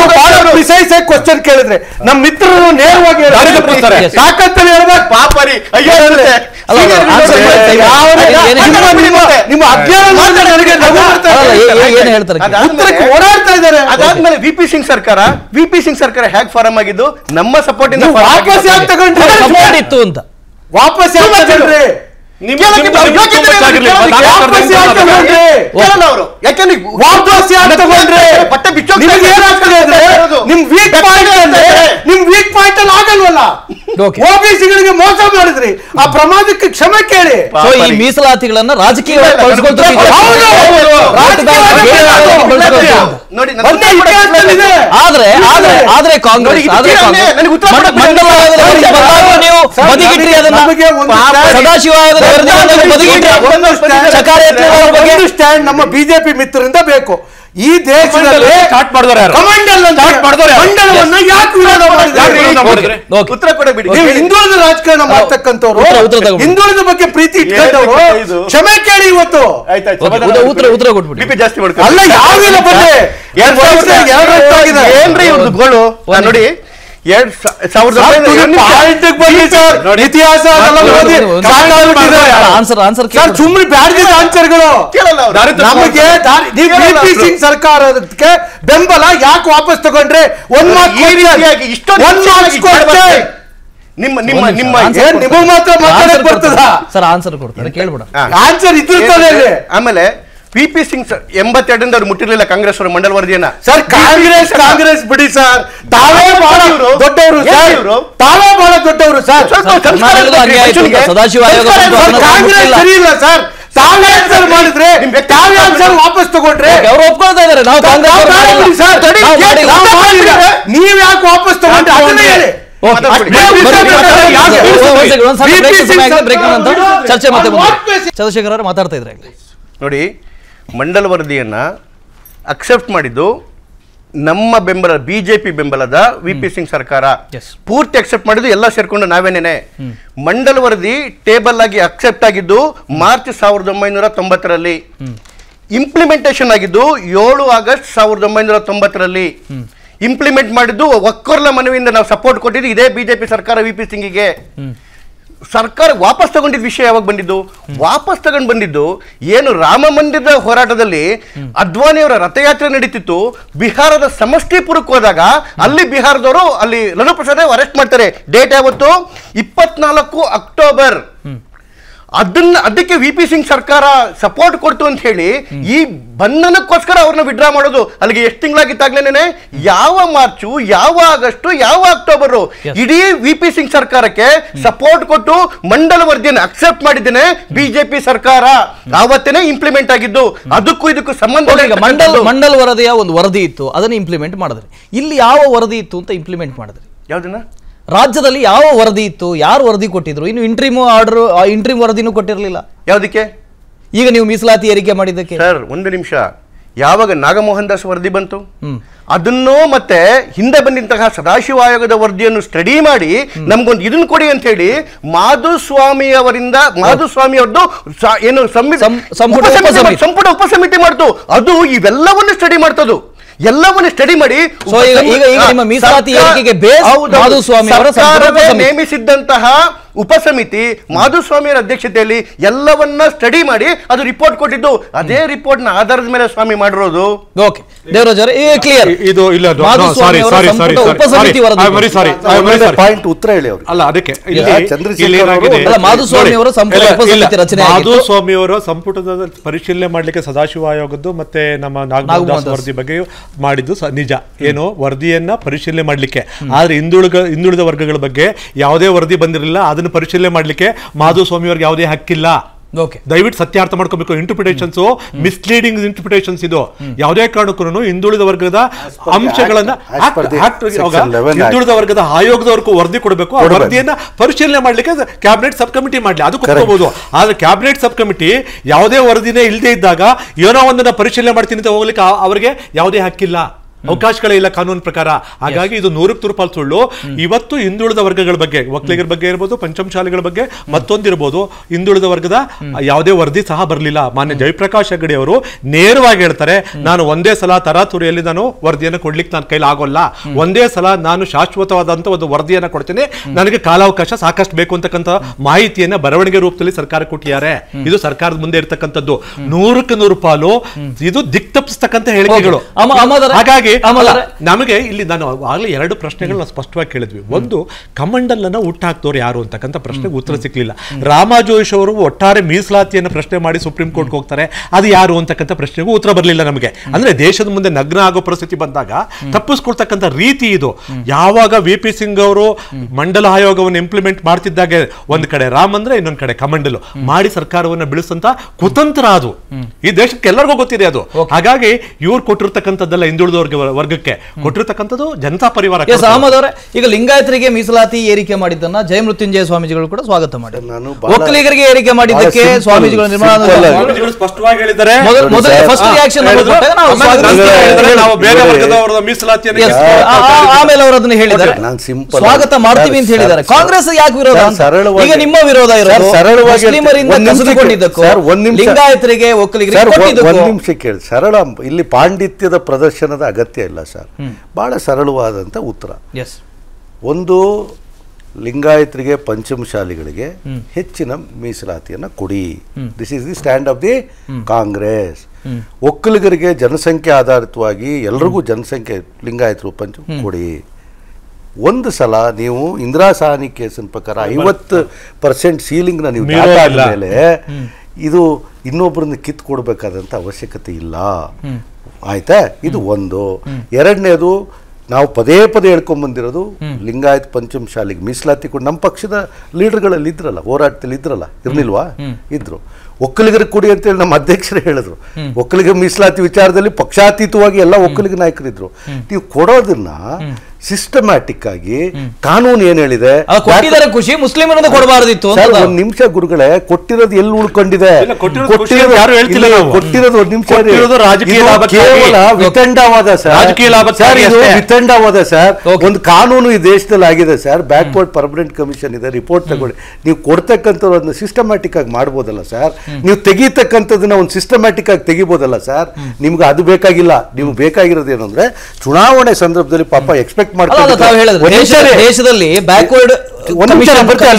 ಪ್ರಿಸೈಸ್ ಆಗಿ ಕ್ವಶನ್ ಕೇಳಿದ್ರೆ ನಮ್ಮ ಮಿತ್ರರು ನೇರವಾಗಿ ಹೇಳಿದ್ರೆ ದಾರಿ ತಪ್ಪಿಸ್ತಾರೆ. ತಾಕತ್ತಲ್ಲಿ ಹೇಳ್ಬೇಕು ಪಾಪರಿ ಅಯ್ಯೋ ಅನ್ಸುತ್ತೆ. ಅಲ್ಲ, ಅಲ್ಲ, Senior answer leader ಮಾಡಿ, ಇದೆ. ಯಾವ ಅದೇ, ಏನ್- ನಿಮ್ಮ- ನಿಮ್ಮ- ನಿಮ್ಮ- ನಿಮ್ಮ ಅಜ್ಞಾನ ನೋಡಿದ್ರೆ ನನಗೆ ನಗು ಬರ್ತಾ ಇದೆ. ಅಲ್ಲ, ಏ- ಏ- ಏನ್ ಹೇಳ್ತಾರೆ? ಅದಾದ್ಮೇಲೆ- ಉತ್ತರಕ್ಕೆ ಓಡಾಡ್ತಾ ಇದ್ದಾರೆ ಅದಾದ್ಮೇಲೆ ವಿ ಪಿ ಸಿಂಗ್ ಸರ್ಕಾರ ವಿ ಪಿ ಸಿಂಗ್ ಸರ್ಕಾರ ಹೇಗ್ ಫಾರಂ ಆಗಿದ್ದು ನಮ್ಮ ಸಪೋರ್ಟ್ ಇಂದ ನೀವು form ವಾಪಸ್ ಆಗಿದ್ದು. ಯಾಕೆ ತಗೊಂಡ್ರಿ ಸಪೋರ್ಟ್ ಇತ್ತು ಅಂತ ವಾಪಸ್ ಯಾಕೆ ತಗೊಂಡ್ರಿ ಕೇಳಕ್ಕೆ ಬ- ಯೋಗ್ಯತೆ ಇಲ್ಲ, ಆಗಿರ್ಲಿ. ಕೇಳಕ್ಕೆ ಮತ್ತೆ ವಾಪಸ್ ಯಾಕೆ ತಗೊಂಡ್ರಿ ಕೇಳಲ್ಲ ಅವರು ಯಾಕಂದ್ರೆ ವಾಪಸ್ ಯಾಕೆ ತಗೊಂಡ್ರಿ ಬಟ್ಟೆ ಬಿಚ್ಚೋಗ್ತಾ ನಿಮ್ಗೆ ಇದೆ. ಏನಾಗ್ತದೆ ಅಂದ್ರೆ ಇರೋದು. ನಿಮ್ ವೀಕ್ ಪಾಯಿಂಟ್ ಅಂದ್ರೆ ನಿಮ್ ವೀಕ್ ಪಾಯಿಂಟ್ ಅಲ್ಲಿ ಆಗಲ್ವಲ್ಲ Okay. ಓಬಿಸಿಗಳಿಗೆ ಮೋಸ ಮಾಡಿದ್ರಿ ಆ ಪ್ರಮಾದಕ್ಕೆ ಕ್ಷಮೆ ಕೇಳಿ ಸೊ ಈ ಪಾಪರಿ. ಮೀಸಲಾತಿಗಳನ್ನ ರಾಜಕೀಯವಾಗಿ ಇಲ್ಲ, ಇಲ್ಲ, ಬಳಸ್ಕೊಳ್ತಾ ಹೌದು, ಇದ್ದಾರೆ. ಹೌದು. ರಾಜಕೀಯವಾಗಿ ರಾಜಕೀಯವಾಗಿ ಬಳಸ್ಕೊಳ್ತಾ ಇದ್ದಾರೆ. ನೋಡಿ ನನ್ನ ಒಂದೇ ಉತ್ತರ ಕೊಡಕ್ಕೆ ಇತಿಹಾಸದಲ್ಲಿದೆ. ಆದ್ರೆ ಆದ್ರೆ ಆದ್ರೆ ಕಾಂಗ್ರೆಸ್ ನೋಡಿ, ಇದು ಆದ್ರೆ ತೀರಾ ಕಾಂಗ್ರೆಸ್ ನನಗೆ ಉತ್ತರ ಮಂಡ- ಕೊಡಕ್ಕೆ ಮಂಡಲ ಆಯೋಗದ ವರದಿ ಸರ್, ಬಂದಾಗ ನೀವು ಸರ್, ಬದಿಗಿಟ್ರಿ ಅದನ್ನ ನಮಗೆ ಒಂದು ಪಾಪ, ಸ್ಟ್ಯಾಂಡ್- ಸದಾಶಿವ ಆಯೋಗದ ವರದಿ ಬಂದಾಗ ಬದಿಗಿಟ್ರಿ ಒಂದು ಸ್ಟ್ಯಾಂಡ್- ಚಕಾರ ಎತ್ತುವವರ ಬಗ್ಗೆ ಒಂದು ಸ್ಟ್ಯಾಂಡ್ ನಮ್ಮ ಬಿಜೆಪಿ ಮಿತ್ರರಿಂದ ಬೇಕು ಈ ದೇಶದಲ್ಲಿ ಸ್ಟಾರ್ಟ್ ಮಾಡಿದವರು ಯಾರು ಕಮಂಡಲ್ ಅಂತ ಸ್ಟಾರ್ಟ್ ಮಾಡಿದವರು ಯಾರು? ಮಂಡಲವನ್ನ ಯಾಕೆ ವಿರೋಧ ಯಾಕೆ ಮಾಡಿದ್ದಾರೆ ವಿರೋಧ ಮಾಡಿದ್ರೆ? ಓಕೆ. ಉತ್ತರ ಕೊಡಬೇಡಿ ನೀವು ಹಿಂದುಳಿದ ರಾಜಕಾರಣ ಮಾಡ್ತಕ್ಕಂಥವ್ರು ಉತ್ತರ- ಉತ್ತರ ತಗೊಳ್ಳಿ. ಹಿಂದುಳಿದ ಬಗ್ಗೆ ಪ್ರೀತಿ ಇಟ್ಕೊಂಡವರು ಏನಕ್ಕೆ ಇದು? ಕ್ಷಮೆ ಕೇಳಿ ಇವತ್ತು ಆಯ್ತಾಯ್ತು ಓಕೆ, ಉತ್ತರ- ಉತ್ತರ- ಉತ್ತರ ಕೊಟ್ಬಿಡಿ. ಬಿಪಿ ಜಾಸ್ತಿ ಮಾಡ್ಕೊಳ್ಳಿ. ಅಲ್ಲ ಯಾವಿಲ್ಲ ಬಂದೆ ಎರಡ್ ಸಾವಿರದ ಎರಡರಷ್ಟಾಗಿದೆ ಏನ್ರಿ ಇವ್ರದ್ದು ಗೋಳು ನಾನ್ ನೋಡಿ ಎರಡ್ ಸಾ- ಸಾವಿರದ ಒಂಬೈನೂರ ಎರಡು ನಿಮಿಷ. ಪಾಯಿಂಟ್ ಬನ್ನಿ ಸರ್ ಇತಿಹಾಸ ಅದೆಲ್ಲ ಓದಿ ಸಾಕಾಗ್ಬಿಟ್ಟಿದೆ. ಆನ್ಸರ್ ಆನ್ಸರ್ ಸರ್ ಸುಮ್ಮನೆ ಬ್ಯಾಡ್ದಿದ್ದ ಆನ್ಸರ್ಗಳು ಕೇಳಲ್ಲ ಅವ್ರು. ದಾರಿ ತಪ್ಪು ನಮಗೆ ದಾರಿ- ನೀವು ಕೇಳಲ್ಲ ವಿ ಪಿ ಅವ್ರು. ಸಿಂಗ್ ಸರ್ಕಾರಕ್ಕೆ ಬೆಂಬಲ ಯಾಕೆ ವಾಪಸ್ ತಗೊಂಡ್ರೆ ಒಂದ್ ಮಾತು ಈ ರೀತಿಯಾಗಿ ಇಷ್ಟೊಂದು ಒಂದ್ ಮಾರ್ಕ್ಸ್ ಕೊಡ್ತೆ ನಿಮ್ಮ ನಿಮ್ಮ ನಿಮ್ಮ ಏನ್ ನಿಮಗ್ ಮಾತ್ರ ಮಾತಾಡಕ್ ಬರ್ತದ ಸರ್ ಆನ್ಸರ್ ಕೊಡ್ತಾರೆ ಕೇಳ್ಬಿಡ ಹಾ. ಆನ್ಸರ್ ಇದ್ದಿರ್ತದೆ ಇಲ್ಲಿ. ಆಮೇಲೆ ಪಿ ಪಿ ಸಿಂಗ್ ಸರ್ ಎಂಬತ್ತೆರಡರಿಂದ ಅವ್ರು ಮುಟ್ಟಿರ್ಲಿಲ್ಲ ಕಾಂಗ್ರೆಸ್ ಅವರ ಮಂಡಲ ವರದಿಯನ್ನ ಸರ್ ಕಾಂಗ್ರೆಸ್ ಕಾಂಗ್ರೆಸ್ ಬಿಡಿ ಸರ್ ತಾವೇ ಬಹಳ ಇವ್ರು? ದೊಡ್ಡವರು ಏನ್ ಸರ್ ಇವ್ರು? ತಾವೇ ಬಹಳ ದೊಡ್ಡವರು ಸರ್ ಸ್ವಲ್ಪ ಸರ್, ಸಂಸ್ಕಾರ ಕರ್ನಾಟಕದ ಇರ್ಬೇಕು ಅನ್ಯಾಯ ಆಯ್ತು ಮನುಷ್ಯನಿಗೆ. ಅಂತ ಸದಾಶಿವ ಆಯೋಗ ಸಂಸ್ಕಾರ ಬಂದು ಇರ್ಬೇಕು. ಅದನ್ನ ಕಾಂಗ್ರೆಸ್ ಮುಟ್ಟಿಲ್ಲ. ಸರಿ ಇಲ್ಲ ಸರ್ ತಾವೇ ಆನ್ಸರ್ ಮಾಡಿದ್ರೆ ನಿಮ್ ವ್ಯಕ್ತಿ- ತಾವೇ ಆನ್ಸರ್ ವಾಪಸ್ ತಗೊಂಡ್ರೆ ಅವ್ರು ಒಪ್ಕೊಳ್ತಾ ಇದಾರೆ ನಾವು ಕಾಂಗ್ರೆಸ್ ನಾವು ಅವ್ರು ಮಾಡಿಲ್ಲ ಸರ್. ಮಾಡಿಲ್ಲ. ನಾವು ನಾವು ಮಾಡಿಲ್ಲ. ಮಾಡಿಲ್ಲ. ನೀವ್ ಯಾಕೆ ವಾಪಸ್ ತಗೊಂಡ್ರೆ ಅದನ್ನ ಹೇಳಿ ಓಕೆ. ಮಾತಾಡ್ಬಿಡಿ. ಬರ್ರಿ, ಬರ್ರಿ, ಬರ್ರಿ, ಬರ್ರಿ, ಬರ್ರಿ, ಯಾಕೆ? ಬರ್ರಿ, ಒಂದ್ ಬರ್ರಿ. ಸೆಕೆಂಡ್, ಒಂದ್ ಸಣ್ಣ VP break ಸಮಯ ಆಗಿದೆ, break ನಂತರ ಸಿಂಗ್ ಚರ್ಚೆ ಮತ್ತೆ ಮುಂದೆ ವಾಪಸ್ ಚಂದ್ರಶೇಖರ್ ಅವರು ಮಾತಾಡ್ತಾ ಇದ್ರೆ ನೋಡಿ ಮಂಡಲ ವರದಿಯನ್ನ ಅಕ್ಸೆಪ್ಟ್ ಮಾಡಿದ್ದು ನಮ್ಮ ಬೆಂಬಲ ಬಿಜೆಪಿ ಬೆಂಬಲದ ವಿ ಪಿ ಸಿಂಗ್ ಸರ್ಕಾರ Yes. ಪೂರ್ತಿ ಅಕ್ಸೆಪ್ಟ್ ಮಾಡಿದ್ದು ಎಲ್ಲ ಸೇರ್ಕೊಂಡು ನಾವೇನೇನೆ ಮಂಡಲ ವರದಿ ಟೇಬಲ್ ಆಗಿ ಅಕ್ಸೆಪ್ಟ್ ಆಗಿದ್ದು ಮಾರ್ಚ್ ಸಾವಿರದ ಒಂಬೈನೂರ ತೊಂಬತ್ತರಲ್ಲಿ ಇಂಪ್ಲಿಮೆಂಟೇಷನ್ ಆಗಿದ್ದು ಏಳು ಆಗಸ್ಟ್ ಸಾವಿರದ ಒಂಬೈನೂರ ತೊಂಬತ್ತರಲ್ಲಿ ಇಂಪ್ಲಿಮೆಂಟ್ ಮಾಡಿದ್ದು ಒಕ್ಕೊರ್ಲ ಮನವಿಯಿಂದ ನಾವು ಸಪೋರ್ಟ್ ಕೊಟ್ಟಿದ್ದು ಇದೇ ಬಿಜೆಪಿ ಸರ್ಕಾರ ವಿ ಪಿ ಸಿಂಗಿಗೆ ಸರ್ಕಾರ ವಾಪಸ್ ತಗೊಂಡಿದ್ದ ವಿಷಯ ಯಾವಾಗ ಬಂದಿದ್ದು ವಾಪಸ್ ತಗೊಂಡು ಬಂದಿದ್ದು ಏನು ರಾಮ ಮಂದಿರದ ಹೋರಾಟದಲ್ಲಿ ಅದ್ವಾನಿಯವರ ರಥಯಾತ್ರೆ ನಡೀತಿತ್ತು ಬಿಹಾರದ ಸಮಷ್ಟಿಪುರಕ್ಕೆ ಹೋದಾಗ ಅಲ್ಲಿ ಬಿಹಾರದವರು ಅಲ್ಲಿ ಲಲು ಪ್ರಸಾದ್ ಅರೆಸ್ಟ್ ಮಾಡ್ತಾರೆ ಡೇಟ್ ಯಾವತ್ತು ಇಪ್ಪತ್ನಾಲ್ಕು ಅಕ್ಟೋಬರ್ ಅದನ್ನ ಅದಕ್ಕೆ ವಿ ಪಿ ಸಿಂಗ್ ಸರ್ಕಾರ ಸಪೋರ್ಟ್ ಕೊಡ್ತು ಅಂತ ಹೇಳಿ ಈ ಬಂಧನಕ್ಕೋಸ್ಕರ ಅವ್ರನ್ನ ವಿಡ್ರಾ ಮಾಡೋದು ಅಲ್ಲಿಗೆ ಎಷ್ಟು ತಿಂಗಳಾಗಿತ್ತಾಗ್ಲೇನೆ ಯಾವ ಮಾರ್ಚು ಯಾವ ಆಗಸ್ಟು ಯಾವ ಅಕ್ಟೋಬರು ಇಡೀ ವಿ ಪಿ ಸಿಂಗ್ ಸರ್ಕಾರಕ್ಕೆ ಸಪೋರ್ಟ್ ಕೊಟ್ಟು ಮಂಡಲ ವರದಿಯನ್ನು ಅಕ್ಸೆಪ್ಟ್ ಮಾಡಿದ್ದೇನೆ ಬಿಜೆಪಿ ಸರ್ಕಾರ ಆವತ್ತೇನೆ ಇಂಪ್ಲಿಮೆಂಟ್ ಆಗಿದ್ದು ಅದಕ್ಕೂ ಇದಕ್ಕೂ ಸಂಬಂಧ ಓಕೆ, ಈಗ ಮಂಡಲ್ ಇರ್ತಕ್ಕಂಥದ್ದು. ಮಂಡಲ್ ವರದಿಯ ಒಂದು ವರದಿ ಇತ್ತು ಅದನ್ನ ಇಂಪ್ಲಿಮೆಂಟ್ ಮಾಡಿದ್ರಿ ಇಲ್ಲಿ ಯಾವ ವರದಿ ಇತ್ತು ಅಂತ ಇಂಪ್ಲಿಮೆಂಟ್ ಮಾಡಿದ್ರಿ ಯಾವ್ದನ್ನ ರಾಜ್ಯದಲ್ಲಿ ಯಾವ ವರದಿ ಇತ್ತು ಯಾರು ವರದಿ ಕೊಟ್ಟಿದ್ರು ಇನ್ನು ಇಂಟ್ರಿಮ್ ಆರ್ಡರ್ ಇಂಟ್ರಿಮ್ ವರದಿನೂ ಕೊಟ್ಟಿರಲಿಲ್ಲ ಯಾವ್ದಕ್ಕೆ ಈಗ ನೀವು ಮೀಸಲಾತಿ ಏರಿಕೆ ಮಾಡಿದ್ದಕ್ಕೆ ಸರ್ ಒಂದು ನಿಮಿಷ ಯಾವಾಗ ನಾಗಮೋಹನ್ ದಾಸ್ ವರದಿ ಬಂತು ಹ್ಮ್. ಅದನ್ನು ಮತ್ತೆ ಹಿಂದೆ ಬಂದಂತಹ ಸದಾಶಿವ ಆಯೋಗದ ವರದಿಯನ್ನು ಸ್ಟಡಿ ಮಾಡಿ ನಮ್ಗೊಂದು ಇದನ್ನ ಕೊಡಿ ಅಂತ ಹೇಳಿ ಮಾಧುಸ್ವಾಮಿ ಅವರಿಂದ ಮಾಧುಸ್ವಾಮಿ ಅವ್ರದ್ದು ಸ- ಏನು ಸಂವಿ- ಸಂ- ಸಂಪುಟ ಉಪಸಮಿತಿ ಉಪಸಮಿತಿ. ಮಾಡ್- ಸಂಪುಟ ಉಪಸಮಿತಿ ಮಾಡ್ತು ಅದು ಇವೆಲ್ಲವನ್ನು ಸ್ಟಡಿ ಮಾಡ್ತದು ಎಲ್ಲವನ್ನು ಸ್ಟಡಿ ಮಾಡಿ So, ಈಗ- ಈಗ- ಈಗ ನಿಮ್ಮ ಮೀಸಲಾತಿ ಸರ್ಕಾರ- ಏರಿಕೆಗೆ base ಹೌದು, ಮಾಧುಸ್ವಾಮಿ ಅವರ ಸಂಪುಟ ಸರ್ಕಾರವೇ ಉಪಸಮಿತಿ. ನೇಮಿಸಿದ್ದಂತಹ ಉಪಸಮಿತಿ ಮಾಧುಸ್ವಾಮಿಯವರ ಅಧ್ಯಕ್ಷತೆಯಲ್ಲಿ ಎಲ್ಲವನ್ನ ಸ್ಟಡಿ ಮಾಡಿ ಅದು ರಿಪೋರ್ಟ್ ಕೊಟ್ಟಿದ್ದು ಅದೇ ರಿಪೋರ್ಟ್ ನ ಆಧಾರದ ಮೇಲೆ ಸ್ವಾಮಿ ಮಾಡಿರೋದು ಓಕೆ ದೇವರಾಜ್ ಅವರೇ ಈಗ ಕ್ಲಿಯರ್ ಇದು ಇಲ್ಲ ಮಾಧುಸ್ವಾಮಿ ಅವರ ಸಂಪುಟ ಉಪಸಮಿತಿ ವರದಿ ಪಾಯಿಂಟ್ ಉತ್ತರ ಹೇಳಿ ಅವ್ರಿಗೆ ಅಲ್ಲ ಅದಕ್ಕೆ ಇಲ್ಲ, ಇಲ್ಲಿ- ಚಂದ್ರಶೇಖರ್ ಇಲ್ಲಿ ಏನಾಗಿದೆ? ಅವರು- ಅಲ್ಲ, ಮಾಧುಸ್ವಾಮಿ ಅವರ ಸಂಪುಟ ಇಲ್ಲ, ಉಪಸಮಿತಿ ಇಲ್ಲ. ರಚನೆ ಆಗಿತ್ತು. ಮಾಧುಸ್ವಾಮಿ ಅವರ ಸಂಪುಟದ ಪರಿಶೀಲನೆ ಮಾಡ್ಲಿಕ್ಕೆ ಸದಾಶಿವ ಆಯೋಗದ್ದು ಮತ್ತೆ ನಮ್ಮ ನಾಗಮೋಹನ್ ನಾಗಮೋಹನ್ ದಾಸ್ ದಾಸ್. ವರದಿ ಬಗ್ಗೆ ಮಾಡಿದ್ದು ಸ- ನಿಜ ಏನು ವರದಿಯನ್ನ ಪರಿಶೀಲನೆ ಮಾಡ್ಲಿಕ್ಕೆ ಆದ್ರೆ ಹಿಂದುಳಿದ ಹಿಂದುಳಿದ ವರ್ಗಗಳ ಬಗ್ಗೆ ಯಾವುದೇ ವರದಿ ಬಂದಿರಲಿಲ್ಲ ಅದನ್ನು ಪರಿಶೀಲನೆ ಮಾಡ್ಲಿಕ್ಕೆ ಮಾಧುಸ್ವಾಮಿ ಅವ್ರಿಗೆ ಯಾವುದೇ ಹಕ್ಕಿಲ್ಲ ಓಕೆ ದಯವಿಟ್ಟು ಸತ್ಯ ಅರ್ಥ ಮಾಡ್ಕೋಬೇಕು ಇಂಟರ್ಪ್ರಿಟೇಷನ್ಸ್ ಮಿಸ್ಲೀಡಿಂಗ್ ಇಂಟರ್ಪ್ರಿಟೇಷನ್ಸ್ ಇದು ಯಾವುದೇ ಕಾರಣಕ್ಕೂ ಹಿಂದುಳಿದ ವರ್ಗದ ಅಂಶಗಳನ್ನ as per act- the act- section ಅವಾಗ 11 Act. ಹಿಂದುಳಿದ ವರ್ಗದ ಆಯೋಗದವರೆಗೂ ವರದಿ ಕೊಡಬೇಕು ಆ ಕೊಡ್ಬೇಕು. ವರದಿಯನ್ನ ಪರಿಶೀಲನೆ ಮಾಡ್ಲಿಕ್ಕೆ ಕ್ಯಾಬಿನೆಟ್ ಸಬ್ ಕಮಿಟಿ ಮಾಡ್ಲಿ ಅದು ಕೊಡ್ಕೋಬಹುದು ಆದ್ರೆ ಕ್ಯಾಬಿನೆಟ್ ಸಬ್ ಕಮಿಟಿ ಯಾವುದೇ ವರದಿನೇ ಇಲ್ಲದೆ ಇದ್ದಾಗ ಏನೋ ಒಂದನ್ನ ಪರಿಶೀಲನೆ ಮಾಡ್ತೀನಿ ಅಂತ ಹೋಗ್ಲಿಕ್ಕೆ ಆ- ಅವರಿಗೆ ಯಾವುದೇ ಹಕ್ಕಿಲ್ಲ ಅವಕಾಶಗಳೇ ಇಲ್ಲ ಕಾನೂನು ಪ್ರಕಾರ ಹಾಗಾಗಿ ಇದು ನೂರಕ್ಕೆ ನೂರು ಪಾಲು ಸುಳ್ಳು ಇವತ್ತು ಹಿಂದುಳಿದ ವರ್ಗಗಳ ಬಗ್ಗೆ ಒಕ್ಕಲಿಗರ ಬಗ್ಗೆ ಇರ್ಬೋದು ಪಂಚಮಶಾಲೆಗಳ ಬಗ್ಗೆ ಮತ್ತೊಂದಿರ್ಬೋದು ಹಿಂದುಳಿದ ವರ್ಗದ ಯಾವುದೇ ವರದಿ ಸಹ ಬರಲಿಲ್ಲ ಮಾನ್ಯ ಜಯಪ್ರಕಾಶ್ ಹೆಗಡೆ ಅವರು ನೇರವಾಗಿ ಹೇಳ್ತಾರೆ ನಾನು ಒಂದೇ ಸಲ ತರಾತುರಿಯಲ್ಲಿ ನಾನು ವರದಿಯನ್ನು ಕೊಡ್ಲಿಕ್ಕೆ ನನ್ನ ಕೈಲಿ ಆಗೋಲ್ಲ ಒಂದೇ ಸಲ ನಾನು ಶಾಶ್ವತವಾದಂತ ಒಂದು ವರದಿಯನ್ನ ಕೊಡ್ತೀನಿ ನನಗೆ ಕಾಲಾವಕಾಶ ಸಾಕಷ್ಟು ಬೇಕು ಅಂತಕ್ಕಂಥ ಮಾಹಿತಿಯನ್ನ ಬರವಣಿಗೆ ರೂಪದಲ್ಲಿ ಸರ್ಕಾರ ಕೊಟ್ಟಿದ್ದಾರೆ ಇದು ಸರ್ಕಾರದ ಮುಂದೆ ಇರ್ತಕ್ಕಂಥದ್ದು ನೂರಕ್ಕೆ ನೂರು ಪಾಲು ಇದು ದಿಕ್ ತಪ್ಪಿಸ್ತಕ್ಕಂಥ ಹೇಳಿಕೆಗಳು Okay. ಅಮ್ಮ- ಅಮ್ಮದವರೇ- ಹಾಗಾಗಿ ಅಮ್ಮದವರೇ- ಅಲ್ಲ, ನಮಗೆ ಇಲ್ಲಿ ನಾನು ಆಗಲೇ ಎರಡು ಪ್ರಶ್ನೆಗಳನ್ನ ಸ್ಪಷ್ಟವಾಗಿ ಕೇಳಿದ್ವಿ ಒಂದು ಕಮಂಡಲ್ ಅನ್ನ ಹುಟ್ಟಾಕ್ದವ್ರು ಯಾರು ಅಂತಕ್ಕಂಥ ಪ್ರಶ್ನೆಗೆ ಉತ್ತರ ಸಿಕ್ಲಿಲ್ಲ ರಾಮಾ ಜೋಯಿಸ್ ಅವರು ಒಟ್ಟಾರೆ ಮೀಸಲಾತಿಯನ್ನ ಪ್ರಶ್ನೆ ಮಾಡಿ ಸುಪ್ರೀಂ ಕೋರ್ಟ್ಗೆ ಹೋಗ್ತಾರೆ ಅದು ಯಾರು ಅಂತಕ್ಕಂಥ ಪ್ರಶ್ನೆಗೂ ಉತ್ತರ ಬರಲಿಲ್ಲ ನಮಗೆ ಅಂದ್ರೆ ದೇಶದ ಮುಂದೆ ನಗ್ನ ಆಗೋ ಪರಿಸ್ಥಿತಿ ಬಂದಾಗ ತಪ್ಪಿಸ್ಕೊಳ್ತಕ್ಕಂಥ ರೀತಿ ಇದು ಯಾವಾಗ ವಿ ಪಿ ಸಿಂಗ್ ಅವರು ಮಂಡಲ ಆಯೋಗವನ್ನು ಇಂಪ್ಲಿಮೆಂಟ್ ಮಾಡ್ತಿದ್ದಾಗೆ ಒಂದ್ ಕಡೆ ರಾಮ್ ಅಂದ್ರೆ ಇನ್ನೊಂದ್ ಕಡೆ ಕಮಂಡಲ್ ಮಾಡಿ ಸರ್ಕಾರವನ್ನ ಬೆಳೆಸಂತ ಕುತಂತ್ರ ಅದು ಈ ದೇಶಕ್ಕೆ ಎಲ್ಲರಿಗೂ ಗೊತ್ತಿದೆ ಅದು ಹಾಗಾಗಿ ಇವ್ರು ಕೊಟ್ಟಿರ್ತಕ್ಕಂಥದ್ದೆಲ್ಲ ಹಿಂದುಳಿದ ವರ್ಗ ವರ್ಗಕ್ಕೆ ಕೊಟ್ಟಿರ್ತಕ್ಕಂಥದ್ದು ಜನತಾ ಪರಿವಾರ ಎಸ್ ಅಹಮದ್ ಅವರೇ ಈಗ ಲಿಂಗಾಯತರಿಗೆ ಮೀಸಲಾತಿ ಏರಿಕೆ ಮಾಡಿದ್ದನ್ನ ಜಯಮೃತ್ಯುಂಜಯ ಸ್ವಾಮೀಜಿಗಳು ಕೂಡ ಸ್ವಾಗತ ಮಾಡಿ ನಾನು ಬಹಳ- ಒಕ್ಕಲಿಗರಿಗೆ ಏರಿಕೆ ಮಾಡಿದ್ದಕ್ಕೆ ಬಹಳ simple, ಸ್ವಾಮೀಜಿಗಳು ನಿರ್ಮಾಣ simple ಆಗಿ. ಸ್ವಾಮೀಜಿಗಳು ಸ್ಪಷ್ಟವಾಗಿ ಹೇಳಿದ್ದಾರೆ ಮೊದಲ- ಮೊದಲ ಸರ್, ಫಸ್ಟ್ ಹಾ, ರಿಯಾಕ್ಷನ್ ಹೇಳಿದ್ರು. ನಾವು ಆಮೇಲೆ ಸ್ವಾಗತ ನಂತರ ಹೇಳಿದ್ದಾರೆ, ನಾವು ಬೇರೆ ನೋಡಿ. ವರ್ಗದವರ ಮೀಸಲಾತಿಯನ್ನು Yes. ಗೆಲ್ಲಿಸ್ಕೊಳ್ಳೋಣ ಆ- ಅಂತ ಆ- ಹೇಳಿದ್ರು. ಆಮೇಲೆ ಅವರು ಅದನ್ನ ಹೇಳಿದ್ದಾರೆ ನಾನು simple ಸ್ವಾಗತ ಆಗಿ- ಮಾಡ್ತೀವಿ ಅಂತ ಸರ್, ಹೇಳಿದ್ದಾರೆ ಸರ್, ಕಾಂಗ್ರೆಸ್ ಯಾಕೆ ವಿರೋಧ ಸರ್, ಅಂತ? ಸರಳವಾಗಿ- ಈಗ ನಿಮ್ಮ ವಿರೋಧ ಸರ್, ಇರೋದು ಸರಳವಾಗಿ ಮುಸ್ಲಿಮರಿಂದ ಒಂದ್ ನಿಮಿಷ ಕಸಿದುಕೊಂಡಿದ್ದಕ್ಕೂ ಸರ್, ಒಂದ್ ನಿಮಿಷ. ಲಿಂಗಾಯತರಿಗೆ ಒಕ್ಕಲಿಗರಿಗೆ ಸರ್ ಒಂದ್- ಒಂದ್ ಕೊಟ್ಟಿದ್ದಕ್ಕೂ ನಿಮಿಷ ಕೇಳಿ ಸರಳ ಇಲ್ಲಿ ಪಾಂಡಿತ್ಯದ ಪ್ರದರ್ಶನದ ಅಗತ್ಯ ಇಲ್ಲ ಸರ್ ಬಹಳ ಸರಳವಾದಂಥ ಉತ್ತರ ಎಸ್ ಒಂದು ಲಿಂಗಾಯತರಿಗೆ ಪಂಚಮಶಾಲಿಗಳಿಗೆ ಹೆಚ್ಚಿನ ಮೀಸಲಾತಿಯನ್ನು ಕೊಡಿ this is the stand of the Congress ಒಕ್ಕಲಿಗರಿಗೆ ಜನಸಂಖ್ಯೆ ಆಧಾರಿತವಾಗಿ ಎಲ್ರಿಗೂ ಜನಸಂಖ್ಯೆ ಲಿಂಗಾಯತರು ಪಂಚ ಕೊಡಿ ಒಂದು ಸಲ ನೀವು ಇಂದಿರಾ ಸಹಾನಿ ಕೇಸಿನ ಪ್ರಕಾರ ಐವತ್ತು ಪರ್ಸೆಂಟ್ ಸೀಲಿಂಗ್ನ ನೀವು ಮೀರೋದಿಲ್ಲ. ದಾಟಾದ ಮೇಲೆ ಇದು ಇನ್ನೊಬ್ಬರನ್ನ ಕಿತ್ತು ಕೊಡಬೇಕಾದಂಥ ಅವಶ್ಯಕತೆ ಇಲ್ಲ ಆಯ್ತಾ ಇದು ಒಂದು ಎರಡನೇದು ನಾವು ಪದೇ ಪದೇ ಹೇಳ್ಕೊಂಬಂದಿರೋದು ಲಿಂಗಾಯತ್ ಪಂಚಮಶಾಲಿಗೆ ಮೀಸಲಾತಿ ಕೊಟ್ಟು ನಮ್ಮ ಪಕ್ಷದ ಲೀಡರ್ಗಳಲ್ಲಿ ಇದ್ರಲ್ಲ ಹೋರಾಟದಲ್ಲಿ ಇದ್ರಲ್ಲ ಇರ್ಲಿಲ್ವಾ ಇದ್ರು ಒಕ್ಕಲಿಗರಿಗೆ ಕೊಡಿ ಅಂತೇಳಿ ನಮ್ಮ ಅಧ್ಯಕ್ಷರು ಹೇಳಿದ್ರು ಒಕ್ಕಲಿಗ ಮೀಸಲಾತಿ ವಿಚಾರದಲ್ಲಿ ಪಕ್ಷಾತೀತವಾಗಿ ಎಲ್ಲ ಒಕ್ಕಲಿಗ ನಾಯಕರಿದ್ರು ನೀವು ಕೊಡೋದನ್ನ ಸಿಸ್ಟಮ್ಯಾಟಿಕ್ ಆಗಿ ಕಾನೂನು ಏನ್ ಹೇಳಿದೆ ಅಲ್ಲ, ಕೊಟ್ಟಿದ್ದಾರೆ ಖುಷಿ ಮುಸ್ಲಿಮರಿಂದ ಕೊಡಬಾರ್ದಿತ್ತು ಅಂತ ಸರ್, ನಾವು- ಒಂದ್ ನಿಮಿಷ ಗುರುಗಳೇ ಕೊಟ್ಟಿರೋದು ಎಲ್ಲಿ ಉಳ್ಕೊಂಡಿದೆ ಇಲ್ಲ, ಕೊಟ್ಟಿರೋದು ಖುಷಿ ಅಂತ ಯಾರು ಹೇಳ್ತಿಲ್ಲ ಇಲ್ಲಿ ನಾವು. ಕೊಟ್ಟಿರೋದು ಒಂದ್ ನಿಮಿಷ ಇರಿ. ಕೊಟ್ಟಿರೋದು ರಾಜಕೀಯ ಇದು ಲಾಭಕ್ಕಾಗಿ. ಕೇವಲ ವಿತಂಡವಾದ ಸರ್ ರಾಜಕೀಯ ಲಾಭಕ್ಕಾಗಿ ಸರ್ ಇದು ಅಷ್ಟೇ. ವಿತಂಡವಾದ ಸರ್ Okay. ಒಂದು ಕಾನೂನು ಈ ದೇಶದಲ್ಲಿ ಆಗಿದೆ ಸರ್ ಬ್ಯಾಕ್ವರ್ಡ್ ಪರ್ಮನೆಂಟ್ ಕಮಿಷನ್ ಇದೆ ರಿಪೋರ್ಟ್ ತಗೊಳ್ಳಿ ನೀವು ಕೊಡ್ತಕ್ಕಂಥದ್ದು ಸಿಸ್ಟಮ್ಯಾಟಿಕ್ ಆಗಿ ಮಾಡ್ಬೋದಲ್ಲ ಸರ್ ನೀವು ತೆಗೀತಕ್ಕಂಥದ್ದನ್ನ ಒಂದು ಸಿಸ್ಟಮ್ಯಾಟಿಕ್ ಆಗಿ ತೆಗಿಬೋದಲ್ಲ ಸರ್ ನಿಮ್ಗೆ ಅದು ಬೇಕಾಗಿಲ್ಲ ನಿಮ್ಗೆ ಬೇಕಾಗಿರೋದು ಏನು ಅಂದ್ರೆ ಚುನಾವಣೆ ಸಂದರ್ಭದಲ್ಲಿ ಪಾಪ ಎಕ್ಸ್ಪೆಕ್ಟ್ ಅಲ್ಲ, ಅಲ್ಲ, ತಾವು ಹೇಳಿದ್ರು ದೇಶ- ದೇಶದಲ್ಲಿ ಬ್ಯಾಕ್ವರ್ಡ್ ಒಂದು ನಿಮಿಷ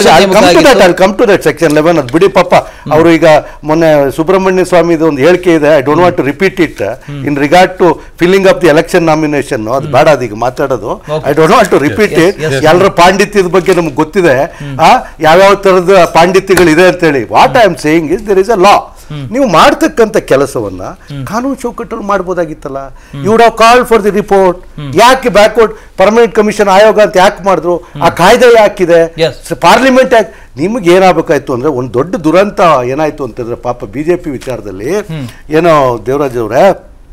come to that section eleven ಅದು ಬಿಡಿ ಪಾಪ ಅವರು ಈಗ ಮೊನ್ನೆ ಸುಬ್ರಹ್ಮಣ್ಯ ಸ್ವಾಮಿದು ಒಂದು ಹೇಳಿಕೆ ಇದೆ I don't want to repeat it in regard to filling up the election nomination ಅದು ಬೇಡ ಅದೀಗ ಮಾತಾಡೋದು I don't want to repeat it ಎಲ್ಲರ ಪಾಂಡಿತ್ಯದ ಬಗ್ಗೆ ನಮ್ಗೆ ಗೊತ್ತಿದೆ ಆ ಯಾವ್ಯಾವ ತರದ ಪಾಂಡಿತ್ಯಗಳಿದೆ ಅಂತೇಳಿ what I am saying is there is a law ನೀವು ಮಾಡ್ತಕ್ಕಂಥ ಕೆಲಸವನ್ನ ಕಾನೂನು ಚೌಕಟ್ಟಲ್ಲಿ ಮಾಡ್ಬೋದಾಗಿತ್ತಲ್ಲ you have call for the report ಯಾಕೆ ಬ್ಯಾಕ್ವರ್ಡ್ ಪರ್ಮನೆಂಟ್ ಕಮಿಷನ್ ಆಯೋಗ ಅಂತ ಯಾಕೆ ಮಾಡಿದ್ರು ಆ ಕಾಯ್ದೆ ಯಾಕಿದೆ Yes. ಪಾರ್ಲಿಮೆಂಟ್ ಯಾಕೆ ನಿಮ್ಗೆ ಏನಾಗಬೇಕಾಯ್ತು ಅಂದ್ರೆ ಒಂದು ದೊಡ್ಡ ದುರಂತ ಏನಾಯ್ತು ಅಂತಂದ್ರೆ ಪಾಪ ಬಿಜೆಪಿ ವಿಚಾರದಲ್ಲಿ ಏನೋ ದೇವರಾಜ್ ಅವರೇ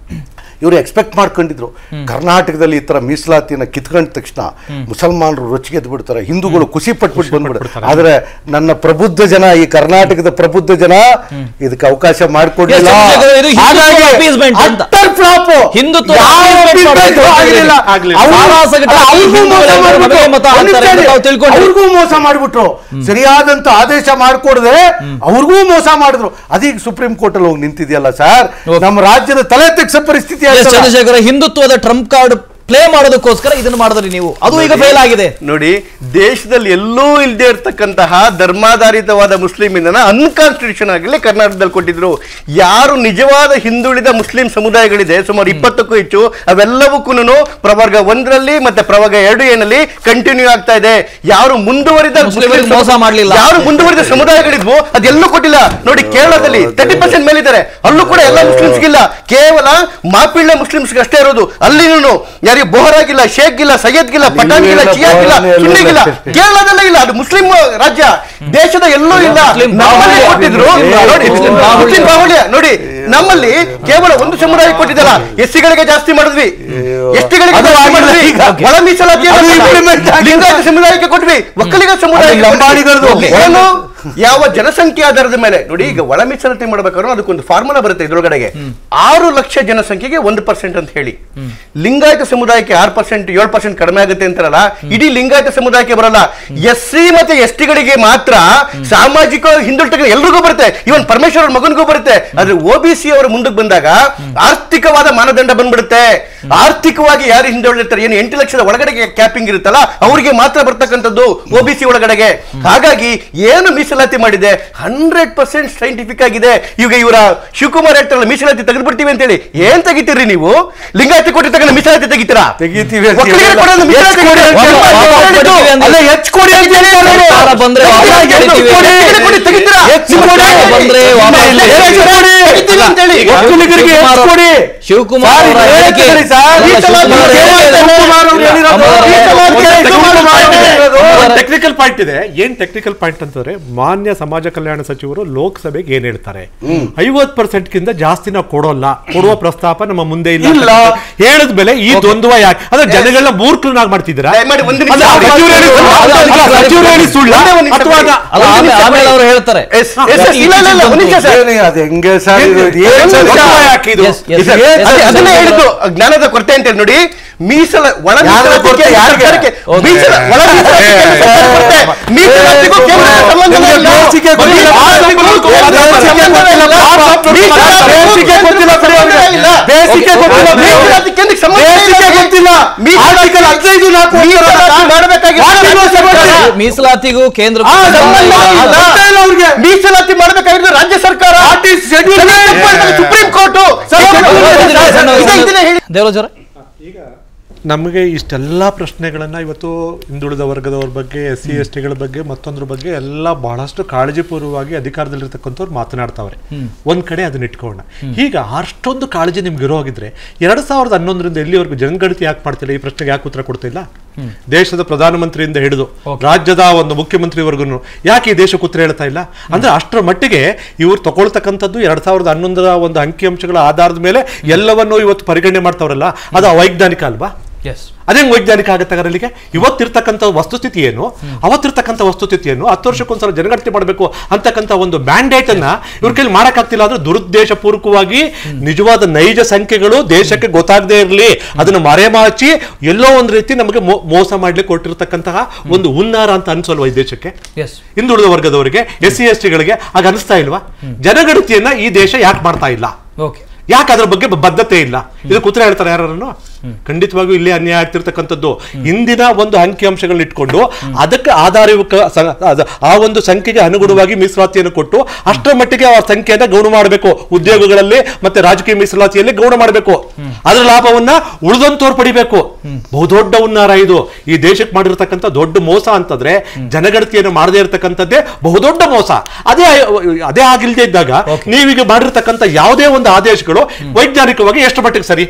ಇವರು ಎಕ್ಸ್ಪೆಕ್ಟ್ ಮಾಡ್ಕೊಂಡಿದ್ರು ಕರ್ನಾಟಕದಲ್ಲಿ ಈ ತರ ಮೀಸಲಾತಿನ ಕಿತ್ಕೊಂಡ ತಕ್ಷಣ ಮುಸಲ್ಮಾನರು ರೊಚ್ಚಿಗೆದ್ದು ಬಿಡ್ತಾರೆ ಹಿಂದೂಗಳು ಖುಷಿ ಪಟ್ಬಿಟ್ಟು ಬಂದ್ಬಿಡ್ತಾರೆ ಆದ್ರೆ ನನ್ನ ಪ್ರಬುದ್ಧ ಜನ ಈ ಕರ್ನಾಟಕದ ಪ್ರಬುದ್ಧ ಜನ ಇದಕ್ಕೆ ಅವಕಾಶ ಮಾಡಿಕೊಡ್ಲಿಲ್ಲ Yes, ಚಂದ್ರಶೇಖರ್, ಇದು ಹಿಂದುತ್ವ appeasement ಅಂತ. ಹಿಂದುತ್ವ appeasement ಮಾಡ್ಬೇಕು ಅಂತ ಆಗಲಿಲ್ಲ ಆಗ್ಲಿಲ್ಲ. ಸಾರಾಸಗಟ ಹಿಂದೂಗಳು ನಮಗೆ ಮತ ಹಾಕ್ತಾರೆ ಅಂತ ನಾವು ತಿಳ್ಕೊಂಡ್ವಿ. ಅವ್ರಿಗೂ ಮೋಸ ಮಾಡಿಬಿಟ್ರು ಸರಿಯಾದಂತ ಆದೇಶ ಮಾಡ್ಕೊಡದೆ ಅವ್ರಿಗೂ ಮೋಸ ಮಾಡಿದ್ರು ಅದೀಗ ಸುಪ್ರೀಂ ಕೋರ್ಟ್ ಅಲ್ಲಿ ಹೋಗಿ ನಿಂತಿದೆಯಲ್ಲ ಸರ್ ನಮ್ಮ ರಾಜ್ಯದ ತಲೆ ತೆಗ್ಸೋ ಪರಿಸ್ಥಿತಿ ಎಸ್ ಆಗ್ತದ. ಚಂದ್ರಶೇಖರ ಹಿಂದುತ್ವದ ಟ್ರಂಪ್ ಕಾರ್ಡ್ ಪ್ಲೇ ಮಾಡೋದಕ್ಕೋಸ್ಕರ ಇದನ್ನು ಮಾಡಿದ್ರಿ ನೀವು ಅದು ಈಗ ಫೇಲ್ ಆಗಿದೆ ನೋಡಿ ದೇಶದಲ್ಲಿ ಎಲ್ಲೂ ಇಲ್ಲದೆ ಇರ್ತಕ್ಕಂತಹ ಧರ್ಮಾಧಾರಿತವಾದ ಮುಸ್ಲಿಂ ಇಂಧನ ಅನ್ಕಾನ್ಸ್ಟಿಟ್ಯೂಷನ್ ಆಗಲಿ ಕರ್ನಾಟಕದಲ್ಲಿ ಕೊಟ್ಟಿದ್ರು ಯಾರು ನಿಜವಾದ ಹಿಂದುಳಿದ ಮುಸ್ಲಿಂ ಸಮುದಾಯಗಳಿದೆ ಸುಮಾರು ಇಪ್ಪತ್ತಕ್ಕೂ ಹೆಚ್ಚು ಅವೆಲ್ಲವಕ್ಕೂ ಪ್ರವರ್ಗ ಒಂದರಲ್ಲಿ ಮತ್ತೆ ಪ್ರವರ್ಗ ಎರಡು ಏನಲ್ಲಿ ಕಂಟಿನ್ಯೂ ಆಗ್ತಾ ಇದೆ ಯಾರು ಮುಂದುವರಿದ ಮುಸ್ಲಿಮರಿಗೆ ಮುಸ್ಲಿಂ ಮೋಸ ಮಾಡ್ಲಿಲ್ಲ. ಯಾರು ಮುಂದುವರಿದ ಸಮುದಾಯಗಳಿದ್ವು ಅದೆಲ್ಲೂ ಕೊಟ್ಟಿಲ್ಲ ನೋಡಿ ಕೇರಳದಲ್ಲಿ ತರ್ಟಿ ಪರ್ಸೆಂಟ್ ಮೇಲಿದ್ದಾರೆ ಅಲ್ಲೂ ಕೂಡ ಎಲ್ಲ ಮುಸ್ಲಿಮ್ಸ್ಗಿಲ್ಲ ಕೇವಲ ಮಾಪಿಳ್ಳ ಮುಸ್ಲಿಮ್ಸ್ಗೆ ಅಷ್ಟೇ ಇರೋದು ಅಲ್ಲಿನೂ ಯಾರಿಗೆ ಬೋಹರಾಗಿಲ್ಲ ಶೇಖ್ಗಿಲ್ಲ ಸೈಯದ್ಗಿಲ್ಲ ಪಠಾಣ್ಗಿಲ್ಲ ಇಲ್ಲ, ಚಿಯಾಗಿಲ್ಲ ಬೋಹರಾನೇ ಇಲ್ಲ, ಸುನ್ನಿಗಿಲ್ಲ ಇಲ್ಲ. ಕೇರಳದಲ್ಲೇ ಇಲ್ಲ ಅದು ಮುಸ್ಲಿಂ ರಾಜ್ಯ ದೇಶದ ಎಲ್ಲೂ ಇಲ್ಲ ಮುಸ್ಲಿಂ ನಮ್ಮಲ್ಲಿ ಬಾಹುಳ್ಯ. ಕೊಟ್ಟಿದ್ರು ಮುಸ್ಲಿಂ ನೋಡಿ ಮುಸ್ಲಿಂ ಬಾಹುಳ್ಯ. ಮುಸ್ಲಿಂ ಬಾಹುಳ್ಯ ನೋಡಿ ನಮ್ಮಲ್ಲಿ ಕೇವಲ ಒಂದು ಸಮುದಾಯ ಕೊಟ್ಟಿದ್ದಲ್ಲ ಎಸ್ಸಿಗಳಿಗೆ ಜಾಸ್ತಿ ಮಾಡಿದ್ವಿ ಎಸ್ಟಿಗಳಿಗೆ ಅದು ಜಾಸ್ತಿ ಆಗಿಲ್ಲ ಮಾಡಿದ್ವಿ ಈಗ. ಒಳ ಮೀಸಲಾತಿ ಅದು implement ಆಗಿಲ್ಲ. ಲಿಂಗಾಯತ ಸಮುದಾಯಕ್ಕೆ ಕೊಟ್ವಿ ಒಕ್ಕಲಿಗ ಸಮುದಾಯಕ್ಕೆ ಅದು ಲಂಬಾಣಿಗಳ್ದು. ಕೊಟ್ವಿ. ಏನು ಯಾವ ಜನಸಂಖ್ಯೆ ಆಧಾರದ ಮೇಲೆ ನೋಡಿ ಈಗ ಒಳ ಮೀಸಲಾತಿ ಮಾಡ್ಬೇಕಾದ್ರೆ ಅದಕ್ಕೊಂದು ಫಾರ್ಮುಲಾ ಬರುತ್ತೆ ಇದ್ರೊಳಗಡೆಗೆ ಆರು ಲಕ್ಷ ಜನಸಂಖ್ಯೆಗೆ ಒಂದು ಪರ್ಸೆಂಟ್ ಅಂತ ಹೇಳಿ ಲಿಂಗಾಯತ ಸಮುದಾಯಕ್ಕೆ ಆರು ಪರ್ಸೆಂಟ್ ಏಳು ಪರ್ಸೆಂಟ್ ಕಡಿಮೆ ಆಗುತ್ತೆ ಅಂತಾರಲ್ಲ ಇಡೀ ಲಿಂಗಾಯತ ಸಮುದಾಯಕ್ಕೆ ಬರಲ್ಲ ಎಸ್ ಸಿ ಮತ್ತೆ ಎಸ್ ಟಿಗಳಿಗೆ ಮಾತ್ರ ಸಾಮಾಜಿಕ ಹಿಂದುಳಿದ ಎಲ್ರಿಗೂ ಬರುತ್ತೆ ಇವನ್ ಪರಮೇಶ್ವರ ಅವ್ರ ಮಗನಿಗೂ ಬರುತ್ತೆ ಆದ್ರೆ ಒ ಬಿ ಸಿ ಅವರ ಮುಂದಕ್ಕೆ ಬಂದಾಗ ಆರ್ಥಿಕವಾದ ಮಾನದಂಡ ಬಂದ್ಬಿಡುತ್ತೆ ಆರ್ಥಿಕವಾಗಿ ಯಾರು ಹಿಂದುಳಿದಿರ್ತಾರೆ ಏನು ಎಂಟು ಲಕ್ಷದ ಒಳಗಡೆ ಕ್ಯಾಪಿಂಗ್ ಇರುತ್ತಲ್ಲ ಅವರಿಗೆ ಮಾತ್ರ ಬರ್ತಕ್ಕಂಥದ್ದು ಒ ಬಿ ಸಿ ಒಳಗಡೆಗೆ ಹಾಗಾಗಿ ಏನು ಮೀಸಲಾತಿ ಮಾಡಿದೆ ಹಂಡ್ರೆಡ್ ಪರ್ಸೆಂಟ್ ಸೈಂಟಿಫಿಕ್ ಆಗಿದೆ ಈಗ ಇವರ ಶಿವಕುಮಾರ್ ಹೇಳ್ತಾರಲ್ಲ ಮೀಸಲಾತಿ ತೆಗೆದ್ಬಿಡ್ತೀವಿ ಅಂತೇಳಿ ಏನ್ ತೆಗಿತೀರಿ ನೀವು ಲಿಂಗಾಯತಿ ಕೊಟ್ಟಿ ತಗೊಂಡು ಮೀಸಲಾತಿ ತೆಗಿತೀರಾ ತೆಗಿತೀವಿ ಅಂತ ಒಕ್ಕಲಿಗರ ಹೇಳಿಲ್ಲ. ಕೊಡೋದು ಮೀಸಲಾತಿ ಕೊಡಿ ಅಂತ ವಾಪಸ್ ಹೇಳಿದ್ದು. ಕೊಡ್ತೀವಿ ಅಂದ್ರೆ- ಅಲ್ಲ, ಹೆಚ್ಚು ಕೊಡಿ ಅಂತ ಹೇಳ್ತಾರೆ ಅವರು. ಸರ್ಕಾರ ಬಂದ್ರೆ ವಾಪಸ್ ಹೆಚ್ಚು ಕೊಡ್ತೀವಿ. ಕೊಡಿ, ಹೆಚ್ಚು ಕೊಡಿ, ತೆಗಿತೀರಾ? ಹೆಚ್ಚು ಕೊಡಿ. ಬಂದ್ರೆ ವಾಪಸ್ ಇಲ್ಲ, ಇಲ್ಲ, ಹೆಚ್ಚು ಕೊಡಿ, ತೆಗಿತೀವಿ ಅಂತ ಹೇಳಿ. ಒಕ್ಕಲಿಗರಿಗೆ ಹೆಚ್ಚು ಕೊಡಿ. ಶಿವಕುಮಾರ್ ಸರ್, ಅವರ ಇದು ಹೇಳಿಕೆ- ಹೇಳ್ತಾರೆ ಸರ್. ಅಲ್ಲ, ಈ ಸಲ ಶಿವಕುಮಾರ್ ಕೇವಲ ಹೇಳಿಕೆ- ಶಿವಕುಮಾರ್ ಅವರು ಹೇಳಿರೋದು. ಅಮರ- ಈ ಸಲ ಕೇವಲ ಶಿವಕುಮಾರ್ ಅವರು ಹೇಳಿರೋದು. ಟೆಕ್ನಿಕಲ್ ಪಾಯಿಂಟ್ ಇದೆ ಏನ್ ಟೆಕ್ನಿಕಲ್ ಪಾಯಿಂಟ್ ಅಂತಂದ್ರೆ ಮಾನ್ಯ ಸಮಾಜ ಕಲ್ಯಾಣ ಸಚಿವರು ಲೋಕಸಭೆಗೆ ಏನ್ ಹೇಳ್ತಾರೆ ಐವತ್ ಪರ್ಸೆಂಟ್ ಕಿಂತ ಜಾಸ್ತಿ ನಾವು ಕೊಡೋಲ್ಲ ಕೊಡುವ ಪ್ರಸ್ತಾಪ ನಮ್ಮ ಮುಂದೆ ಇಲ್ಲ ಇಲ್ಲ. ಹೇಳಿದ ಮೇಲೆ ಈ ದ್ವಂದ್ವ ಯಾಕೆ ಅಂದ್ರೆ ಜನಗಳನ್ನ ಮೂರ್ಖನಾಗಿ ಮಾಡ್ತಿದ್ದೀರಾ ದಯಮಾಡಿ ಒಂದು ನಿಮಿಷ ಅಲ್ಲ, ಅವ್ರು ಸಚಿವರು ಹೇಳಿ ಸುಳ್ಳು. ಅಲ್ಲ, ಅಲ್ಲ, ಅದಕ್ಕೆ ಸಚಿವರು ಹೇಳಿ ಸುಳ್ಳು ಒಂದೇ ಒಂದು ನಿಮಿಷ ಅಥವಾ ಬಿಡಿ. ಅಲ್ಲ ಒಂದು ಆಮೇಲೆ ನಿಮಿಷ ಆಮೇಲೆ ಬಿಡಿ. ಅವರು ಹೇಳ್ತಾರೆ ಎಸ್, ಎಸ್, ಎಸ್, ಇಲ್ಲ, ಇಲ್ಲ, ಇಲ್ಲ, ಒಂದು ನಿಮಿಷ ಸರ್. ಏನೇ ಅದು ಹೆಂಗೆ ಸರ್ ಇದು? ಇದು ಏನ್ ಒಂದು ಸರ್ ನಿಮಿಷ. ಇದು? ಯಾಕೆ ಇದು? Yes, yes, ಸರ್, yes, ಅದೇ- yes, ಅದನ್ನೇ yes, ಹೇಳಿದ್ದು ಜ್ಞಾನದ ಕೊರತೆ ಅಂತ ಹೇಳಿ ನೋಡಿ ಮೀಸಲ ಒಳ ಯಾರ ಮೀಸಲಾತಿಗೆ ಕೊರತೆ? ಯಾರಿಗೆ? ಸರ್ಕಾರಕ್ಕೆ Okay. ಮೀಸಲ ಒಳ ಮೀಸಲಾತಿಗೆ ಸರ್ಕಾರದ ಕೊರತೆ. ಮೀಸಲಾತಿಗೂ ಕೇಂದ್ರ ಸಂಬಂಧ ನಿಮ್ಗೆ ಇಲ್ಲ. ಬೇಸಿಗೆ ಗೊತ್ತಿಲ್ಲ. ಮೀಸಲಾತಿಗೂ ಕೇಂದ್ರ ಬೇಸಿಗೆ ಸಂಬಂಧ ಇಲ್ಲ. ಬೇಸಿಗೆ ಗೊತ್ತಿಲ್ಲ ಬಿಡಿ ಅವ್ರಿಗೆ. ಇಲ್ಲ. ಬೇಸಿಗೆ ಗೊತ್ತಿಲ್ಲ ಬಿಡಿ ಅವ್ರಿಗೆ. ಮೀಸಲಾತಿ ಕೇಂದ್ರಕ್ಕೆ ಸಂಬಂಧ ಇಲ್ಲ. ಬೇಸಿಗೆ ಗೊತ್ತಿಲ್ಲ. ಆರ್ಟಿಕಲ್ ಹದಿನೈದು ನಾಲ್ಕು ಮೀಸಲಾತಿ ಮಾಡಬೇಕಾಗಿತ್ತು. ವಾರ್ಡಿಗೂ ಸಂಬಂಧ ಇಲ್ಲ. ಮೀಸಲಾತಿಗೂ ಕೇಂದ್ರ ಆ, ಸಂಬಂಧ ಇಲ್ಲ. ಗೊತ್ತೇ ಇಲ್ಲ ಅವ್ರಿಗೆ. ಮೀಸಲಾತಿ ಮಾಡಬೇಕಾಗಿದ್ದು ರಾಜ್ಯ ಸರ್ಕಾರ ಸುಪ್ರೀಂ ಕೋರ್ಟ್ ದೇವರಾಜ್ ಅವರೇ ನಮಗೆ ಇಷ್ಟೆಲ್ಲ ಪ್ರಶ್ನೆಗಳನ್ನ ಇವತ್ತು ಹಿಂದುಳಿದ ವರ್ಗದವ್ರ ಬಗ್ಗೆ ಎಸ್ ಸಿ ಎಸ್ ಟಿಗಳ ಬಗ್ಗೆ ಮತ್ತೊಂದ್ರ ಬಗ್ಗೆ ಎಲ್ಲ ಬಹಳಷ್ಟು ಕಾಳಜಿಪೂರ್ವವಾಗಿ ಅಧಿಕಾರದಲ್ಲಿರ್ತಕ್ಕಂಥವ್ರು ಮಾತನಾಡ್ತಾವ್ರೆ ಒಂದ್ ಕಡೆ ಅದನ್ನ ಇಟ್ಕೊಳ್ಳೋಣ ಈಗ ಅಷ್ಟೊಂದು ಕಾಳಜಿ ನಿಮ್ಗೆ ಇರೋ ಹಾಗಿದ್ರೆ ಎರಡ್ ಸಾವಿರದ ಹನ್ನೊಂದರಿಂದ ಎಲ್ಲಿವರೆಗೂ ಜನಗಣತಿ ಯಾಕೆ ಮಾಡ್ತಿಲ್ಲ ಈ ಪ್ರಶ್ನೆಗೆ ಯಾಕೆ ಉತ್ತರ ಕೊಡ್ತಿಲ್ಲ ದೇಶದ ಪ್ರಧಾನಮಂತ್ರಿಯಿಂದ ಹಿಡಿದು ರಾಜ್ಯದ ಒಂದು ಮುಖ್ಯಮಂತ್ರಿವರೆಗೂ ಯಾಕೆ ಈ ದೇಶಕ್ಕೆ ಉತ್ತರ ಹೇಳ್ತಾ ಇಲ್ಲ ಅಂದ್ರೆ ಅಷ್ಟರ ಮಟ್ಟಿಗೆ ಇವ್ರು ತಗೊಳ್ತಕ್ಕಂಥದ್ದು ಎರಡ್ ಸಾವಿರದ ಹನ್ನೊಂದರ ಒಂದು ಅಂಕಿಅಂಶಗಳ ಆಧಾರದ ಮೇಲೆ ಎಲ್ಲವನ್ನೂ ಇವತ್ತು ಪರಿಗಣನೆ ಮಾಡ್ತಾವ್ರಲ್ಲ ಅದು ಅವೈಜ್ಞಾನಿಕ ಅಲ್ವಾ ಎಸ್ ಅದೇ ವೈಜ್ಞಾನಿಕ ಆಗತ್ತೆ ಅಲ್ಲಿಗೆ ಇವತ್ತಿರ್ತಕ್ಕಂಥ ವಸ್ತುಸ್ಥಿತಿ ಏನು ಅವತ್ತಿರ್ತಕ್ಕಂಥ ವಸ್ತುಸ್ಥಿತಿ ಏನು ಹತ್ತು ವರ್ಷಕ್ಕೊಂದ್ಸಲ ಜನಗಣತಿ ಮಾಡಬೇಕು ಅಂತಕ್ಕಂಥ ಒಂದು ಮ್ಯಾಂಡೇಟ್ ಅನ್ನ ಇವ್ರ ಕೈಲಿ ಮಾಡಕ್ಕಾಗ್ತಿಲ್ಲ ಅಂದ್ರೆ ದುರುದ್ದೇಶ ಪೂರ್ವಕವಾಗಿ ನಿಜವಾದ ನೈಜ ಸಂಖ್ಯೆಗಳು ದೇಶಕ್ಕೆ ಗೊತ್ತಾಗದೇ ಇರಲಿ ಅದನ್ನು ಮರೆಮಾಚಿ ಎಲ್ಲೋ ಒಂದು ರೀತಿ ನಮಗೆ ಮೋ- ಮೋಸ ಮಾಡ್ಲಿಕ್ಕೆ ಕೊಟ್ಟಿರ್ತಕ್ಕಂತಹ ಒಂದು ಹುನ್ನಾರ ಅಂತ ಅನ್ಸಲ್ವಾ ಈ ದೇಶಕ್ಕೆ ಎಸ್ ಹಿಂದುಳಿದ ವರ್ಗದವರಿಗೆ ಎಸ್ ಸಿ ಎಸ್ ಟಿಗಳಿಗೆ ಆಗ ಅನಿಸ್ತಾ ಇಲ್ವಾ ಜನಗಣತಿಯನ್ನ ಈ ದೇಶ ಯಾಕೆ ಮಾಡ್ತಾ ಇಲ್ಲ ಓಕೆ ಯಾಕೆ ಅದ್ರ ಬಗ್ಗೆ ಬ- ಬದ್ಧತೆ ಇಲ್ಲ ಇದಕ್ಕೆ ಉತ್ತರ ಹೇಳ್ತಾರೆ ಯಾರನ್ನು ಖಂಡಿತವಾಗಿಯೂ ಇಲ್ಲೇ ಅನ್ಯಾಯ ಆಗ್ತಿರ್ತಕ್ಕಂಥದ್ದು ಇಂದಿನ ಒಂದು ಅಂಕಿಅಂಶಗಳನ್ನ ಇಟ್ಕೊಂಡು ಅದಕ್ಕೆ ಆಧಾರಯುಕ್ತ ಸ- ಅದ- ಆ ಒಂದು ಸಂಖ್ಯೆಗೆ ಅನುಗುಣವಾಗಿ ಮೀಸಲಾತಿಯನ್ನು ಕೊಟ್ಟು ಅಷ್ಟರ ಮಟ್ಟಿಗೆ ಆ ಸಂಖ್ಯೆಯನ್ನ ಗೌಣ ಮಾಡಬೇಕು ಉದ್ಯೋಗಗಳಲ್ಲಿ ಮತ್ತೆ ರಾಜಕೀಯ ಮೀಸಲಾತಿಯಲ್ಲಿ ಗೌಣ ಮಾಡಬೇಕು ಅದರ ಲಾಭವನ್ನ ಉಳಿದಂತವ್ರು ಪಡಿಬೇಕು ಬಹುದೊಡ್ಡ ಹುನ್ನಾರ ಇದು ಈ ದೇಶಕ್ಕೆ ಮಾಡಿರ್ತಕ್ಕಂಥ ದೊಡ್ಡ ಮೋಸ ಅಂತಂದ್ರೆ ಜನಗಣತಿಯನ್ನು ಮಾಡದೇ ಇರತಕ್ಕಂಥದ್ದೇ ಬಹುದೊಡ್ಡ ಮೋಸ ಅದೇ ಅದೇ ಆಗಿಲ್ದೇ ಇದ್ದಾಗ ನೀವೀಗ ಮಾಡಿರ್ತಕ್ಕಂಥ ಯಾವುದೇ ಒಂದು ಆದೇಶಗಳು ವೈಜ್ಞಾನಿಕವಾಗಿ ಎಷ್ಟು ಮಟ್ಟಿಗೆ ಸರಿ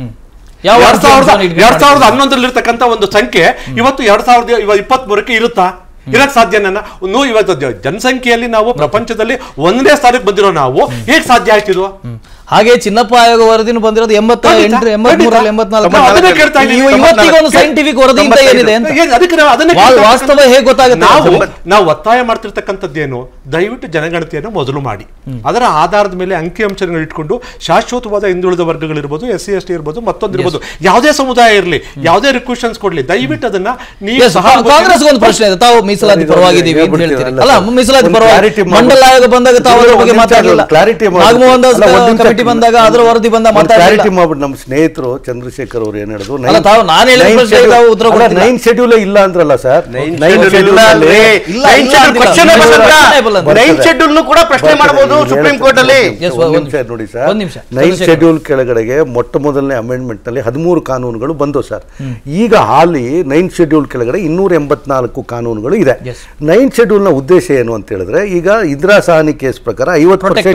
ಯಾವ ಎರಡ್ ಸಾವಿರದ ಅಂಕಿಅಂಶವನ್ನು ಇಟ್ಕೊಂಡು ಎರಡ್ ಸಾವಿರದ ಹನ್ನೊಂದರಲ್ಲಿ ಇರ್ತಕ್ಕಂಥ ಒಂದು ಸಂಖ್ಯೆ ಇವತ್ತು ಎರಡ್ ಸಾವಿರದ ಇವ- ಇಪ್ಪತ್ತ್ ಮೂರಕ್ಕೆ ಇರುತ್ತಾ ಇರಕ್ ಸಾಧ್ಯ ನನ್ನ ನೂ ಇವತ್ತು ಜ- ಜನಸಂಖ್ಯೆಯಲ್ಲಿ ನಾವು ಪ್ರಪಂಚದಲ್ಲಿ ಒಂದನೇ ಸ್ಥಾನಕ್ಕೆ ಬಂದಿರೋ ನಾವು ಹೇಗ್ ಸಾಧ್ಯ ಆಯ್ತಿದ್ವು ಹಾಗೆ ಚಿನ್ನಪ್ಪ ಆಯೋಗ ವರದಿನೂ ಬಂದಿರೋದು ಎಂಬತ್ತ ಖಂಡಿತ, ಎಂಟು ಎಂಬತ್ ಮೂರಲ್ಲಿ ಖಂಡಿತ. ಎಂಬತ್ನಾಲ್ಕು ಅದನ್ನೇ ಕೇಳ್ತಾ ಇದ್ದೀನಿ. ಇವತ್ತಿಗೆ ಒಂದು ಸೈಂಟಿಫಿಕ್ ವರದಿ ಅಂತ ಏನಿದೆ ಅಂತ ಏನ್ ಅದಕ್ಕೆ ನಾವು ಅದನ್ನೇ ವಾ- ಕೇಳ್ತಾ ವಾಸ್ತವ ಹೇಗೆ ಗೊತ್ತಾಗುತ್ತೆ ನಾವು ಅಂತ? ನಾವು ಒತ್ತಾಯ ಮಾಡ್ತಿರ್ತಕ್ಕಂಥದ್ದೇನು ದಯವಿಟ್ಟು ಜನಗಣತಿಯನ್ನು ಮೊದಲು ಮಾಡಿ ಅದರ ಆಧಾರದ ಮೇಲೆ ಅಂಕಿಅಂಶಗಳನ್ನು ಇಟ್ಕೊಂಡು ಶಾಶ್ವತವಾದ ಹಿಂದುಳಿದ ವರ್ಗಗಳಿರ್ಬೋದು ಎಸ್ ಸಿ ಎಸ್ ಟಿ ಇರ್ಬೋದು ಮತ್ತೊಂದಿರ್ಬೋದು ಯಾವುದೇ ಸಮುದಾಯ ಇರಲಿ ಯಾವುದೇ ರಿಕ್ವೆಷನ್ಸ್ ಕೊಡ್ಲಿ ದಯವಿಟ್ಟು ಅದನ್ನ ನೀವು Yes, ಸಹ ಕಾಂಗ್ರೆಸ್ ಒಂದು ಪ್ರಶ್ನೆ ಇದೆ ತಾವು ಮೀಸಲಾತಿ ಇದೊಂದು ಪರವಾಗಿದ್ದೀವಿ ಅಂತ ಹೇಳ್ಬಿಡ್ತೀವಿ. ಹೇಳ್ತೀರಿ ಅಲ್ಲ, ಅಲ್ಲ ಮೀಸಲಾತಿ ಒಂದು ಪರವಾಗಿ clarity ಮಾಡ್ಬಿಡ್ತೀವಿ. ಮಂಡಲ ಆಯೋಗ ಬಂದಾಗ ತಾವು ಅದ್ರ ಒಂದು ಬಗ್ಗೆ ನಿಮಿಷ ಮಾತಾಡಲಿಲ್ಲ ಒಂದು clarity ಮಾಡ್ಬಿಡ್ತೀವಿ. ನಾಗಮೋಹನ್ ದಾಸ್ ಅಲ್ಲ, ಒಂದು ನಿಮಿಷ ಕಮಿಟಿ ಬಂದಾಗ ಅದರ ವರದಿ ಬಂದಾಗ ಒಂದು ಮಾತಾಡಲಿಲ್ಲ ಕ್ಲಾರಿಟಿ ಮಾಡ್ಬಿಟ್ಟು ನಮ್ಮ ಸ್ನೇಹಿತರು ಚಂದ್ರಶೇಖರ್ ಅವ್ರು ಏನ್ ಹೇಳಿದ್ರು ಅಲ್ಲ, ತಾವು ನಾನು ಹೇಳಿದ ಪ್ರಶ್ನೆಗೆ ತಾವು ಉತ್ತರ ಕೊಡ್ತಿಲ್ಲ. ನೈನ್ ಶೆಡ್ಯೂಲ್ ಇಲ್ಲ ಅಂದ್ರಲ್ಲ sir nine nine schedule schedule ಇಲ್ಲ ಅಲ್ಲಿ ಅಲ್ರಿ. ಇಲ್ಲ, ನೈನ್ ಇಲ್ಲ schedule ಅಂತಿಲ್ಲ. question ಏ ಬರ್ತದೆ. ಬರ್ತದ? ಬರ್ತದೆ. ನೈನ್ schedule ನು ಕೂಡ ಪ್ರಶ್ನೆ ಮಾಡಬಹುದು ಸುಪ್ರೀಂ ಕೋರ್ಟ್ ಅಲ್ಲಿ Yes, ಒಂದು ಒಂದು ನಿಮಿಷ ನೋಡಿ ಸರ್ ಒಂದು ನಿಮಿಷ. ನೈನ್ ಚಂದ್ರಶೇಖರ್. ಶೆಡ್ಯೂಲ್ ಕೆಳಗಡೆಗೆ ಮೊಟ್ಟ ಮೊದಲನೇ ಅಮೆಂಡ್ಮೆಂಟ್ ನಲ್ಲಿ ಹದಿಮೂರು ಕಾನೂನುಗಳು ಬಂದವು ಸರ್ ಈಗ ಹಾಲಿ ನೈನ್ ಶೆಡ್ಯೂಲ್ ಕೆಳಗಡೆ ಇನ್ನೂರ ಎಂಬತ್ನಾಲ್ಕು ಕಾನೂನುಗಳು ಇದೆ Yes. ನೈನ್ ಶೆಡ್ಯೂಲ್ ನ ಉದ್ದೇಶ ಏನು ಅಂತ ಹೇಳಿದ್ರೆ ಈಗ ಇಂದಿರಾ ಸಹಾನಿ ಕೇಸ್ ಪ್ರಕಾರ ಐವತ್ತು Protect ಪರ್ಸೆಂಟ್ ಮಾಡು.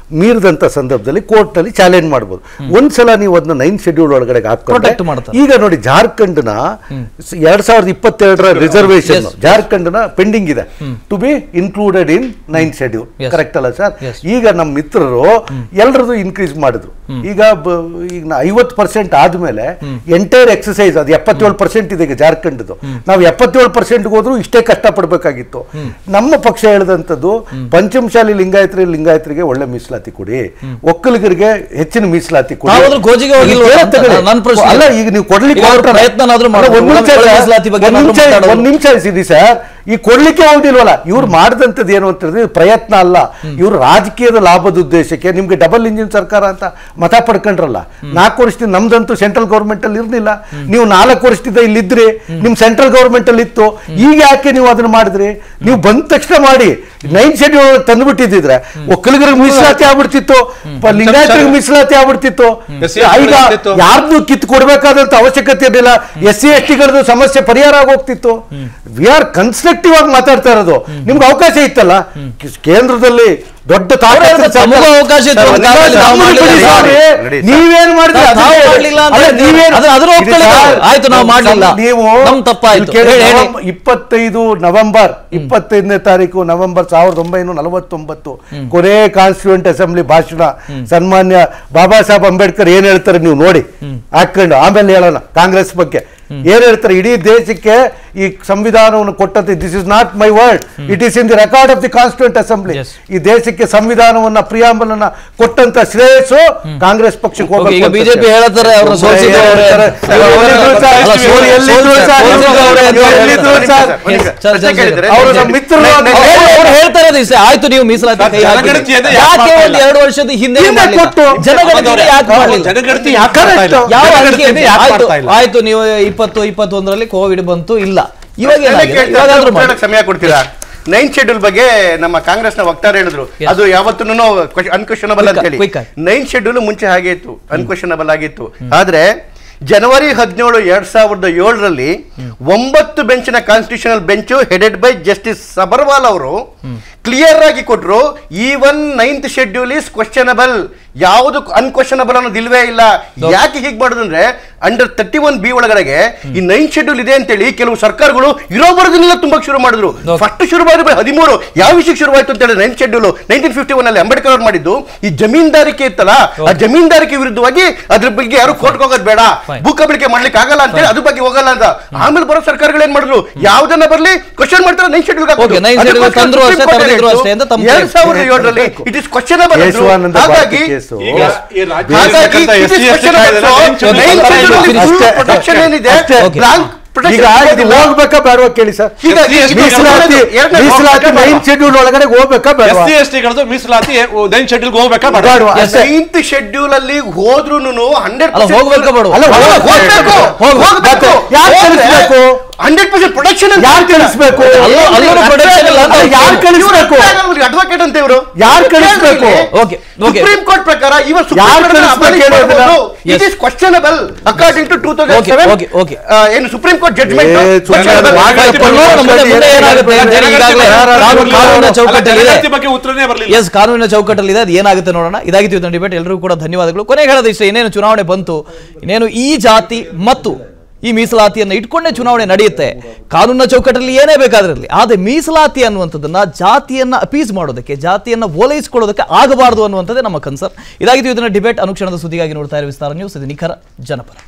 ಮೀರಿದಂತ ಸಂದರ್ಭದಲ್ಲಿ ಕೋರ್ಟ್ನಲ್ಲಿ ಚಾಲೆಂಜ್ ಮಾಡ್ಬೋದು ಒಂದ್ಸಲ ನೀವು ಅದನ್ನ ನೈನ್ ಶೆಡ್ಯೂಲ್ ಒಳಗಡೆ ಹಾಕೊಂಡ್ರೆ Protect ಮಾಡ್ತಾರೆ. ಈಗ ನೋಡಿ ಜಾರ್ಖಂಡ್ನ ಸ- ಎರಡ್ ಸಾವಿರದ ಇಪ್ಪತ್ತೆರಡರ ರಿಸರ್ವೇಶನ್ ಜಾರ್ಖಂಡ್ನ ಪೆಂಡಿಂಗ್ ಇದೆ to be included in nine schedule Yes. Correct ಅಲ್ಲ ಸರ್ Yes. ಈಗ ನಮ್ಮ ಮಿತ್ರರು ಎಲ್ಲರದು ಇನ್ಕ್ರೀಸ್ ಮಾಡಿದ್ರು ಈಗ ಬ- ಈಗ ಐವತ್ತು ಪರ್ಸೆಂಟ್ ಆದ್ಮೇಲೆ ಎಂಟೈರ್ ಎಕ್ಸಸೈಸ್ ಅದು ಎಪ್ಪತ್ತೇಳು ಪರ್ಸೆಂಟ್ ಇದೆ ಈಗ ಜಾರ್ಖಂಡ್ದು ನಾವು ಎಪ್ಪತ್ತೇಳು ಪರ್ಸೆಂಟ್ಗೆ ಹೋದ್ರು ಇಷ್ಟೇ ಕಷ್ಟ ಪಡ್ಬೇಕಾಗಿತ್ತು ನಮ್ಮ ಪಕ್ಷ ಹೇಳಿದಂಥದ್ದು ಪಂಚಮಶಾಲಿ ಲಿಂಗಾಯತರಿಗೆ ಲಿಂಗಾಯತರಿಗೆ ಒಳ್ಳೆ ಮೀಸಲಾತಿ ಕೊಡಿ ಒಕ್ಕಲಿಗರಿಗೆ ಹೆಚ್ಚಿನ ಮೀಸಲಾತಿ ಕೊಡಿ ನಾವಾದ್ರೂ ಗೋಜಿಗೆ ಹೋಗಿಲ್ವಾ ಈಗ ಅಂತ ತಗೊಳ್ಳಿ. ನನ್ನ ಪ್ರಶ್ನೆ. ಅಲ್ಲ ಈಗ ನೀವು ಕೊಡ್ಲಿಕ್ಕೆ ಈಗ ಅವ್ರು ಹೊರಟ್ರಲ್ಲ. ಪ್ರಯತ್ನನಾದ್ರೂ ಅಲ್ಲ, ಒಂದ್ ಮಾಡ್ಬೋದು. ನಿಮಿಷ ಒಳ್ಳೆ ಸರ್, ಮೀಸಲಾತಿ ಬಗ್ಗೆ ಒಂದ್ ಏನಾದ್ರೂ ನಿಮಿಷ ಮಾತಾಡೋದು. ಒಂದ್ ನಿಮಿಷ ಇರಿ ಸರ್ ಈ ಕೊಡ್ಲಿಕ್ಕೆ ಹೋಗಿಲ್ವಲ್ಲ ಇವ್ರು ಮಾಡಿದಂಥದ್ದು ಏನು ಅಂತ ಹೇಳಿದ್ರೆ ಇದು ಪ್ರಯತ್ನ ಅಲ್ಲ ಇವ್ರು ರಾಜಕೀಯದ ಲಾಭದ ಉದ್ದೇಶಕ್ಕೆ ನಿಮ್ಗೆ ಡಬಲ್ ಇಂಜಿನ್ ಸರ್ಕಾರ ಅಂತ ಮತ ಪಡ್ಕೊಂಡ್ರಲ್ಲ ನಾಲ್ಕು ವರ್ಷದಿಂದ ನಮ್ದಂತೂ ಸೆಂಟ್ರಲ್ ಗೌರ್ಮೆಂಟ್ ಅಲ್ಲಿ ಇರ್ಲಿಲ್ಲ ನೀವು ನಾಲ್ಕು ವರ್ಷದಿಂದ ಇಲ್ಲಿದ್ರಿ ನಿಮ್ ಸೆಂಟ್ರಲ್ ಗೌರ್ಮೆಂಟ್ ಅಲ್ಲಿ ಇತ್ತು ಈಗ ಯಾಕೆ ನೀವು ಅದನ್ನ ಮಾಡಿದ್ರಿ ನೀವು ಬಂದ ತಕ್ಷಣ ಮಾಡಿ ನೈನ್ ಶೆಡ್ಯೂಲ್ ತಂದ್ಬಿಟ್ಟಿದ್ರೆ ಒಕ್ಕಲಿಗರಿಗೆ ಮೀಸಲಾತಿ ಆಗ್ಬಿಡ್ತಿತ್ತು ಪ- ಲಿಂಗಾಯತರಿಗೆ ಮೀಸಲಾತಿ ಆಗ್ಬಿಡ್ತಿತ್ತು SC ಈಗ ಆಗ್ಬಿಡ್ತಿತ್ತು. ಯಾರ್ದು ಕಿತ್ತು ಕೊಡ್ಬೇಕಾದಂತ ಅವಶ್ಯಕತೆ ಇರಲಿಲ್ಲ ಎಸ್ ಸಿ ಎಸ್ ಟಿಗಳದ್ದು ಸಮಸ್ಯೆ ಪರಿಹಾರ ಆಗೋಗ್ತಿತ್ತು ವಿ ಆರ್ ಕನ್ಸ್ಟ್ರಕ್ಟಿವ್ ಆಗಿ ಮಾತಾಡ್ತಾ ಇರೋದು ನಿಮ್ಗೆ ಅವಕಾಶ ಇತ್ತಲ್ಲ ಕಿಸ್- ಕೇಂದ್ರದಲ್ಲಿ ದೊಡ್ಡ ತಾಕತ್ತು ಅವ್ರು ಹೇಳಿದ್ರು ಸರ್ಕಾರ- ತಮಗೂ ಅವಕಾಶ ಇತ್ತು ಸರ್, ಅಂತ ನೀವು ಆಮೇಲೆ ನಾವು ನಮ್ಮನ್ನು ಮಾಡ್ಲಿಲ್ಲ. ಬಿಡಿ ಸ್ವಾಮಿ. ನಡಿ, ನೀವೇನ್ ಮಾಡಿದ್ರಿ ತಾವು ಅದನ್ನ ಹೇಳಿ. ಮಾಡ್ಲಿಲ್ಲ ಅಂತ ಅಲ್ಲ, ಹೇಳ್ತೀವಿ. ನೀವೇನ್- ಅದು- ಅದನ್ನ ಇದು ಒಪ್ಕೊಳ್ಳಿ ಸರ್, ನಾವು. ಆಯ್ತು, ನಾವು ಮಾಡ್ಲಿಲ್ಲ. ನೀವು ನಮ್ ತಪ್ಪಾಯ್ತು. ಇಲ್ಲಿ ಕೇಳಿ, ಹೇಳಿ, ಹೇಳಿ. ನವೆಂಬರ್- ಇಪ್ಪತ್ತೈದು ನವೆಂಬರ್ ಇಪ್ಪತ್ತೈದನೇ ತಾರೀಕು ನವೆಂಬರ್ ಸಾವಿರದ ಒಂಬೈನೂರ ನಲವತ್ತೊಂಬತ್ತು ಕೊನೆ ಕಾನ್ಸ್ಟಿಟ್ಯೂಂಟ್ ಅಸೆಂಬ್ಲಿ ಭಾಷಣ ಸನ್ಮಾನ್ಯ ಬಾಬಾ ಸಾಹೇಬ್ ಅಂಬೇಡ್ಕರ್ ಏನ್ ಹೇಳ್ತಾರೆ ನೀವು ನೋಡಿ ಹಾಕೊಂಡು ಆಮೇಲೆ ಹೇಳೋಣ ಕಾಂಗ್ರೆಸ್ ಬಗ್ಗೆ ಏನ್ ಹೇಳ್ತಾರೆ ಇಡೀ ದೇಶಕ್ಕೆ ಈ ಸಂವಿಧಾನವನ್ನು ಕೊಟ್ಟಂತೆ this is not my word it is in the record of the constituent assembly Yes. ಈ ದೇಶಕ್ಕೆ ಸಂವಿಧಾನವನ್ನ ಪ್ರಿಯಾಂಬಲ್ ಅನ್ನ ಕೊಟ್ಟಂತ ಶ್ರೇಯಸ್ಸು ಕಾಂಗ್ರೆಸ್ ಪಕ್ಷಕ್ಕೆ Okay, ಈಗ ಹೋಗ್ಬೇಕು ಅಂತ ಬಿಜೆಪಿ ಹೇಳ್ತಾರೆ ಅವ್ರನ್ನ ಇವ್ರು ಸೋಲ್ಸಿದ್ರು ಅವ್ರೆ. ಹೇಳ್ತಾರೆ, ಇವ್ರು ಎಲ್ಲಿದ್ರು ಸರ್? ಅಲ್ಲ, ಇವ್ರು ಸೋಲ್- ಎಲ್ಲಿದ್ರು ಸೋಲ್- ಸರ್? ಸೋಲ್ಸಿದ್ರು ಅವ್ರೆ ಅಂತ ಇವ್ರು ಎಲ್ಲಿದ್ರು ಹೇಳ್ತಾರೆ. Sir? Yes, sir, sir, sir. ಅವರು ನಮ್ಮ ಮಿತ್ರರು ಅಂತ ಅವ್ರು ಹೇಳಿ- ಅವ್ರು ಹೇಳ್ತಾರೆ ದಿವ್ಸ ಆಯ್ತು ನೀವು ಮೀಸಲಾತಿ ಕೈ ಹಾಕಿ. ಜನಗಣತಿಯನ್ನ ಯಾಕೆ ಯಾಕೆ ಮಾಡ್ತಾ ಒಂದು ಇಲ್ಲ? ಎರಡು ವರ್ಷದ ಹಿಂದೆ ಹಿಂದೆ ಮಾಡ್ಲಿಲ್ಲ? ಕೊಟ್ಟು. ಜನಗಣತಿ ಯಾಕೆ ಮಾಡಲಿಲ್ಲ ಜನಗಣತಿ ಯಾಕೆ ಮಾಡ್ತಾ ಇಲ್ಲ? ಯಾವ ಜನಗಣತಿಯನ್ನ ಅಂಕಿ? ಯಾಕೆ ಆಯ್ತು ಮಾಡ್ತಾ ಇಲ್ಲ? ಆಯ್ತು ನೀವು ಇಪ್ಪತ್ತು ಇಪ್ಪತ್ತೊಂದರಲ್ಲಿ ಕೋವಿಡ್ ಬಂತು ಇಲ್ಲ ಇವಾಗ ಎಲ್ಲ ಏನಾಗಿದೆ? ಕೇಳ್ತಾರೆ, ಇವಾಗಾದ್ರೂ ಮಾಡಿ. ಕೇಳಕ್ ಸಮಯ ಕೊಡ್ತೀರಾ ನೈನ್ ಶೆಡ್ಯೂಲ್ ಬಗ್ಗೆ ನಮ್ಮ ಕಾಂಗ್ರೆಸ್ನ ವಕ್ತಾರ ಹೇಳಿದ್ರು Yes. ಅದು ಯಾವತ್ತೂ ಅನ್ಕ್ವಶನಬಲ್ ಅಂತ Quick- ಹೇಳಿ quick ಆಗಿ. ನೈನ್ ಶೆಡ್ಯೂಲ್ ಮುಂಚೆ ಹಾಗೆ ಇತ್ತು ಅನ್ಕ್ವಶನಬಲ್ ಆಗಿತ್ತು ಆದ್ರೆ ಜನವರಿ ಹದಿನೇಳು ಎರಡ್ ಸಾವಿರದ ಏಳರಲ್ಲಿ ಒಂಬತ್ತು ಬೆಂಚಿನ constitutional bench headed by justice Sabharwal ಅವರು ಕ್ಲಿಯರ್ ಆಗಿ ಕೊಟ್ರು even ninth schedule is questionable ಯಾವುದು ಅನ್ಕ್ವಶನಬಲ್ ಅನ್ನೋದು ಇಲ್ವೇ ಇಲ್ಲ ಯಾಕೆ ಹೀಗೆ ಮಾಡುದು ಅಂದ್ರೆ ಅಂಡರ್ ತರ್ಟಿ ಒನ್ ಬಿ ಒಳಗಡೆಗೆ ಈ ನೈನ್ ಶೆಡ್ಯೂಲ್ ಇದೆ ಅಂತೇಳಿ ಕೆಲವು ಸರ್ಕಾರಗಳು ಇರೋ ಬರೋದನ್ನೆಲ್ಲ ತುಂಬಾ ಶುರು ಮಾಡಿದ್ರು Okay. ಫಸ್ಟ್ ಶುರುವಾದ ಹದಿಮೂರು ಯಾವ ವಿಷಯಕ್ಕೆ ಶುರುವಾಯ್ತು ಅಂತ ಹೇಳಿ nine schedule nineteen fifty one ಅಲ್ಲಿ ಅಂಬೇಡ್ಕರ್ ಅವ್ರು ಮಾಡಿದ್ದು ಈ ಜಮೀನ್ದಾರಿಕೆ ಇತ್ತಲ್ಲ ಆ ಜಮೀನ್ದಾರಿಕೆ ವಿರುದ್ಧವಾಗಿ ಅದ್ರ ಬಗ್ಗೆ ಯಾರು ಕೋರ್ಟ್ ಹೋಗೋದು ಬೇಡ Fine. ಭೂ ಕಬಳಿಕೆ ಮಾಡ್ಲಿಕ್ಕೆ ಆಗಲ್ಲ ಅಂತ ಹೇಳಿ ಅದ್ರ ಬಗ್ಗೆ ಹೋಗಲ್ಲ ಅಂತ ಆಮೇಲೆ ಬರೋ ಸರ್ಕಾರಗಳು ಏನ್ ಮಾಡಿದ್ರು ಯಾವ್ದನ್ನ ಬರ್ಲಿ ಕ್ವಶನ್ ಮಾಡ್ತಾರೆ nine schedule Okay, nine schedule ತಂದ್ರು ಅಷ್ಟೇ, ತರದಿದ್ರು ಅಷ್ಟೇ ಅಂತ ತಮ್ಮ ಎರಡ್ ಸಾವಿರದ ಏಳರಲ್ಲಿ ಇಟ್ ಇಸ್ ಕ್ವಶನಬಲ್ ಯಶವಾನಂದ ಹಾಗಾಗಿ ಭಾರತಿ ಕೇಸು. ಈಗ ಈ ರಾಜ್ಯ ಹಾಗಾಗಿ ಇರ್ತಕ್ಕಂಥ it is SC, ST questionable. ಕಾಯ್ದೆನ So, nine schedule nine ತರ schedule ಅಲ್ಲಿ ಇಲ್ಲ. full ಅಷ್ಟೇ, protection ಅಷ್ಟೇ. ಏನಿದೆ Okay. blank protection ಈಗ ಇದು ಇರೋದಿಲ್ಲ. ಹೋಗ್ಬೇಕಾ ಬೇಡವಾ ಕೇಳಿ ಸರ್ ಹೀಗಾಗಿ SC, ಮೀಸಲಾತಿ ಎರಡನೇ ಮೀಸಲಾತಿ ಹೋಗ್ಬೇಕಾ ನೈನ್ ಶೆಡ್ಯೂಲ್ ಒಳಗಡೆ ಹೋಗ್ಬೇಕಾ ಎಸ್ ಬೇಡವಾ ಸಿ ಎಸ್ ಟಿಗಳದ್ದು ಮೀಸಲಾತಿ ನೈನ್ ಶೆಡ್ಯೂಲ್ಗೆ ಹೋಗ್ಬೇಕಾ ಬೇಡ ಬೇಡವಾ? ಅಷ್ಟೇ. ನೈನ್ತ್ ಶೆಡ್ಯೂಲ್ ಅಲ್ಲಿ ಹೋದ್ರು ಹಂಡ್ರೆಡ್ ಅಲ್ಲ ಹೋಗ್ಬೇಕಾ ಬೇಡ ಅಲ್ಲ, ಹೋಗ್ಬೇಕು ಹೋಗ್ಬೇಕು ಯಾರು ಕಳಿಸ್ಬೇಕು ಹಂಡ್ರೆಡ್ ಪರ್ಸೆಂಟ್ ಪ್ರೊಡಕ್ಷನ್ ಯಾರು ಕಳಿಸ್ಬೇಕು ಅಲ್ಲೂ- ಅಲ್ಲೂ production ಇಲ್ಲ ಅಂತ ಯಾರು ಕಳಿಸ್ಬೇಕು ಅಡ್ವೊಕೇಟ್ ಅಂತ ಇವರು ಯಾರು ಕಳಿಸ್ಬೇಕು? Okay, okay. ಸುಪ್ರೀಂ ಕೋರ್ಟ್ ಪ್ರಕಾರ ಇವ ಯಾರು ಕಳಿಸ್ಬೇಕು ಹೇಳೋದಿಲ್ಲ? It Yes. Is questionable according to two Okay, thousand okay, okay. ಏನು ಸುಪ್ರೀಂ ಕೋರ್ಟ್ ಜಡ್ಜ್ಮೆಂಟ್ ಏ, ಸುಮ್ನೆ ಅದು ಆಡಳಿತ ಪಡೆಯುವ ಮುಂದೆ ಮುಂದೆ ಏನಾಗುತ್ತೆ ಅಂತ ಹೇಳಿ ಈಗಾಗಲೇ ಕಾನೂನು- ಕಾನೂನಿನ ಚೌಕಟ್ಟಲ್ಲಿದೆ ಜನಗಣತಿ ಬಗ್ಗೆ ಉತ್ತರನೇ ಬರಲಿಲ್ಲ ಎಸ್ ಕಾನೂನಿನ ಚೌಕಟ್ಟಲ್ಲಿದೆ ಅದು ಏನಾಗುತ್ತೆ ನೋಡೋಣ ಇದಾಗಿತ್ತು ಇವತ್ತಿನ ಡಿಬೇಟ್ ಎಲ್ಲರಿಗೂ ಕೂಡ ಧನ್ಯವಾದಗಳು ಕೊನೆಗೆ ಹೇಳೋದು ಇಷ್ಟ ಇನ್ನೇನು ಚುನಾವಣೆ ಬಂತು ಇನ್ನೇನು ಈ ಜಾತಿ ಮತ್ತು ಈ ಮೀಸಲಾತಿಯನ್ನು ಇಟ್ಕೊಂಡೇ ಚುನಾವಣೆ ನಡೆಯುತ್ತೆ ಕಾನೂನಿನ ಚೌಕಟ್ಟಲ್ಲಿ ಏನೇ ಬೇಕಾದಿರಲಿ ಆದರೆ ಮೀಸಲಾತಿ ಅನ್ನುವಂಥದ್ದನ್ನ ಜಾತಿಯನ್ನ ಅಪೀಸ್ ಮಾಡೋದಕ್ಕೆ ಜಾತಿಯನ್ನ ಓಲೈಸಿಕೊಳ್ಳೋದಕ್ಕೆ ಆಗಬಾರದು ಅನ್ನುವಂಥದ್ದೇ ನಮ್ಮ ಕನ್ಸರ್ನ್ ಇದಾಗಿತ್ತು ಇದನ್ನ ಡಿಬೇಟ್ ಅನುಕ್ಷಣದ ಸುದ್ದಿಗಾಗಿ ನೋಡ್ತಾ ಇರೋ ವಿಸ್ತಾರ ನ್ಯೂಸ್ ಇದು ನಿಖರ ಜನಪರ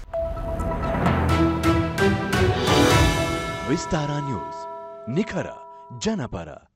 ವಿಸ್ತಾರ ನ್ಯೂಸ್ ನಿಖರ ಜನಪರ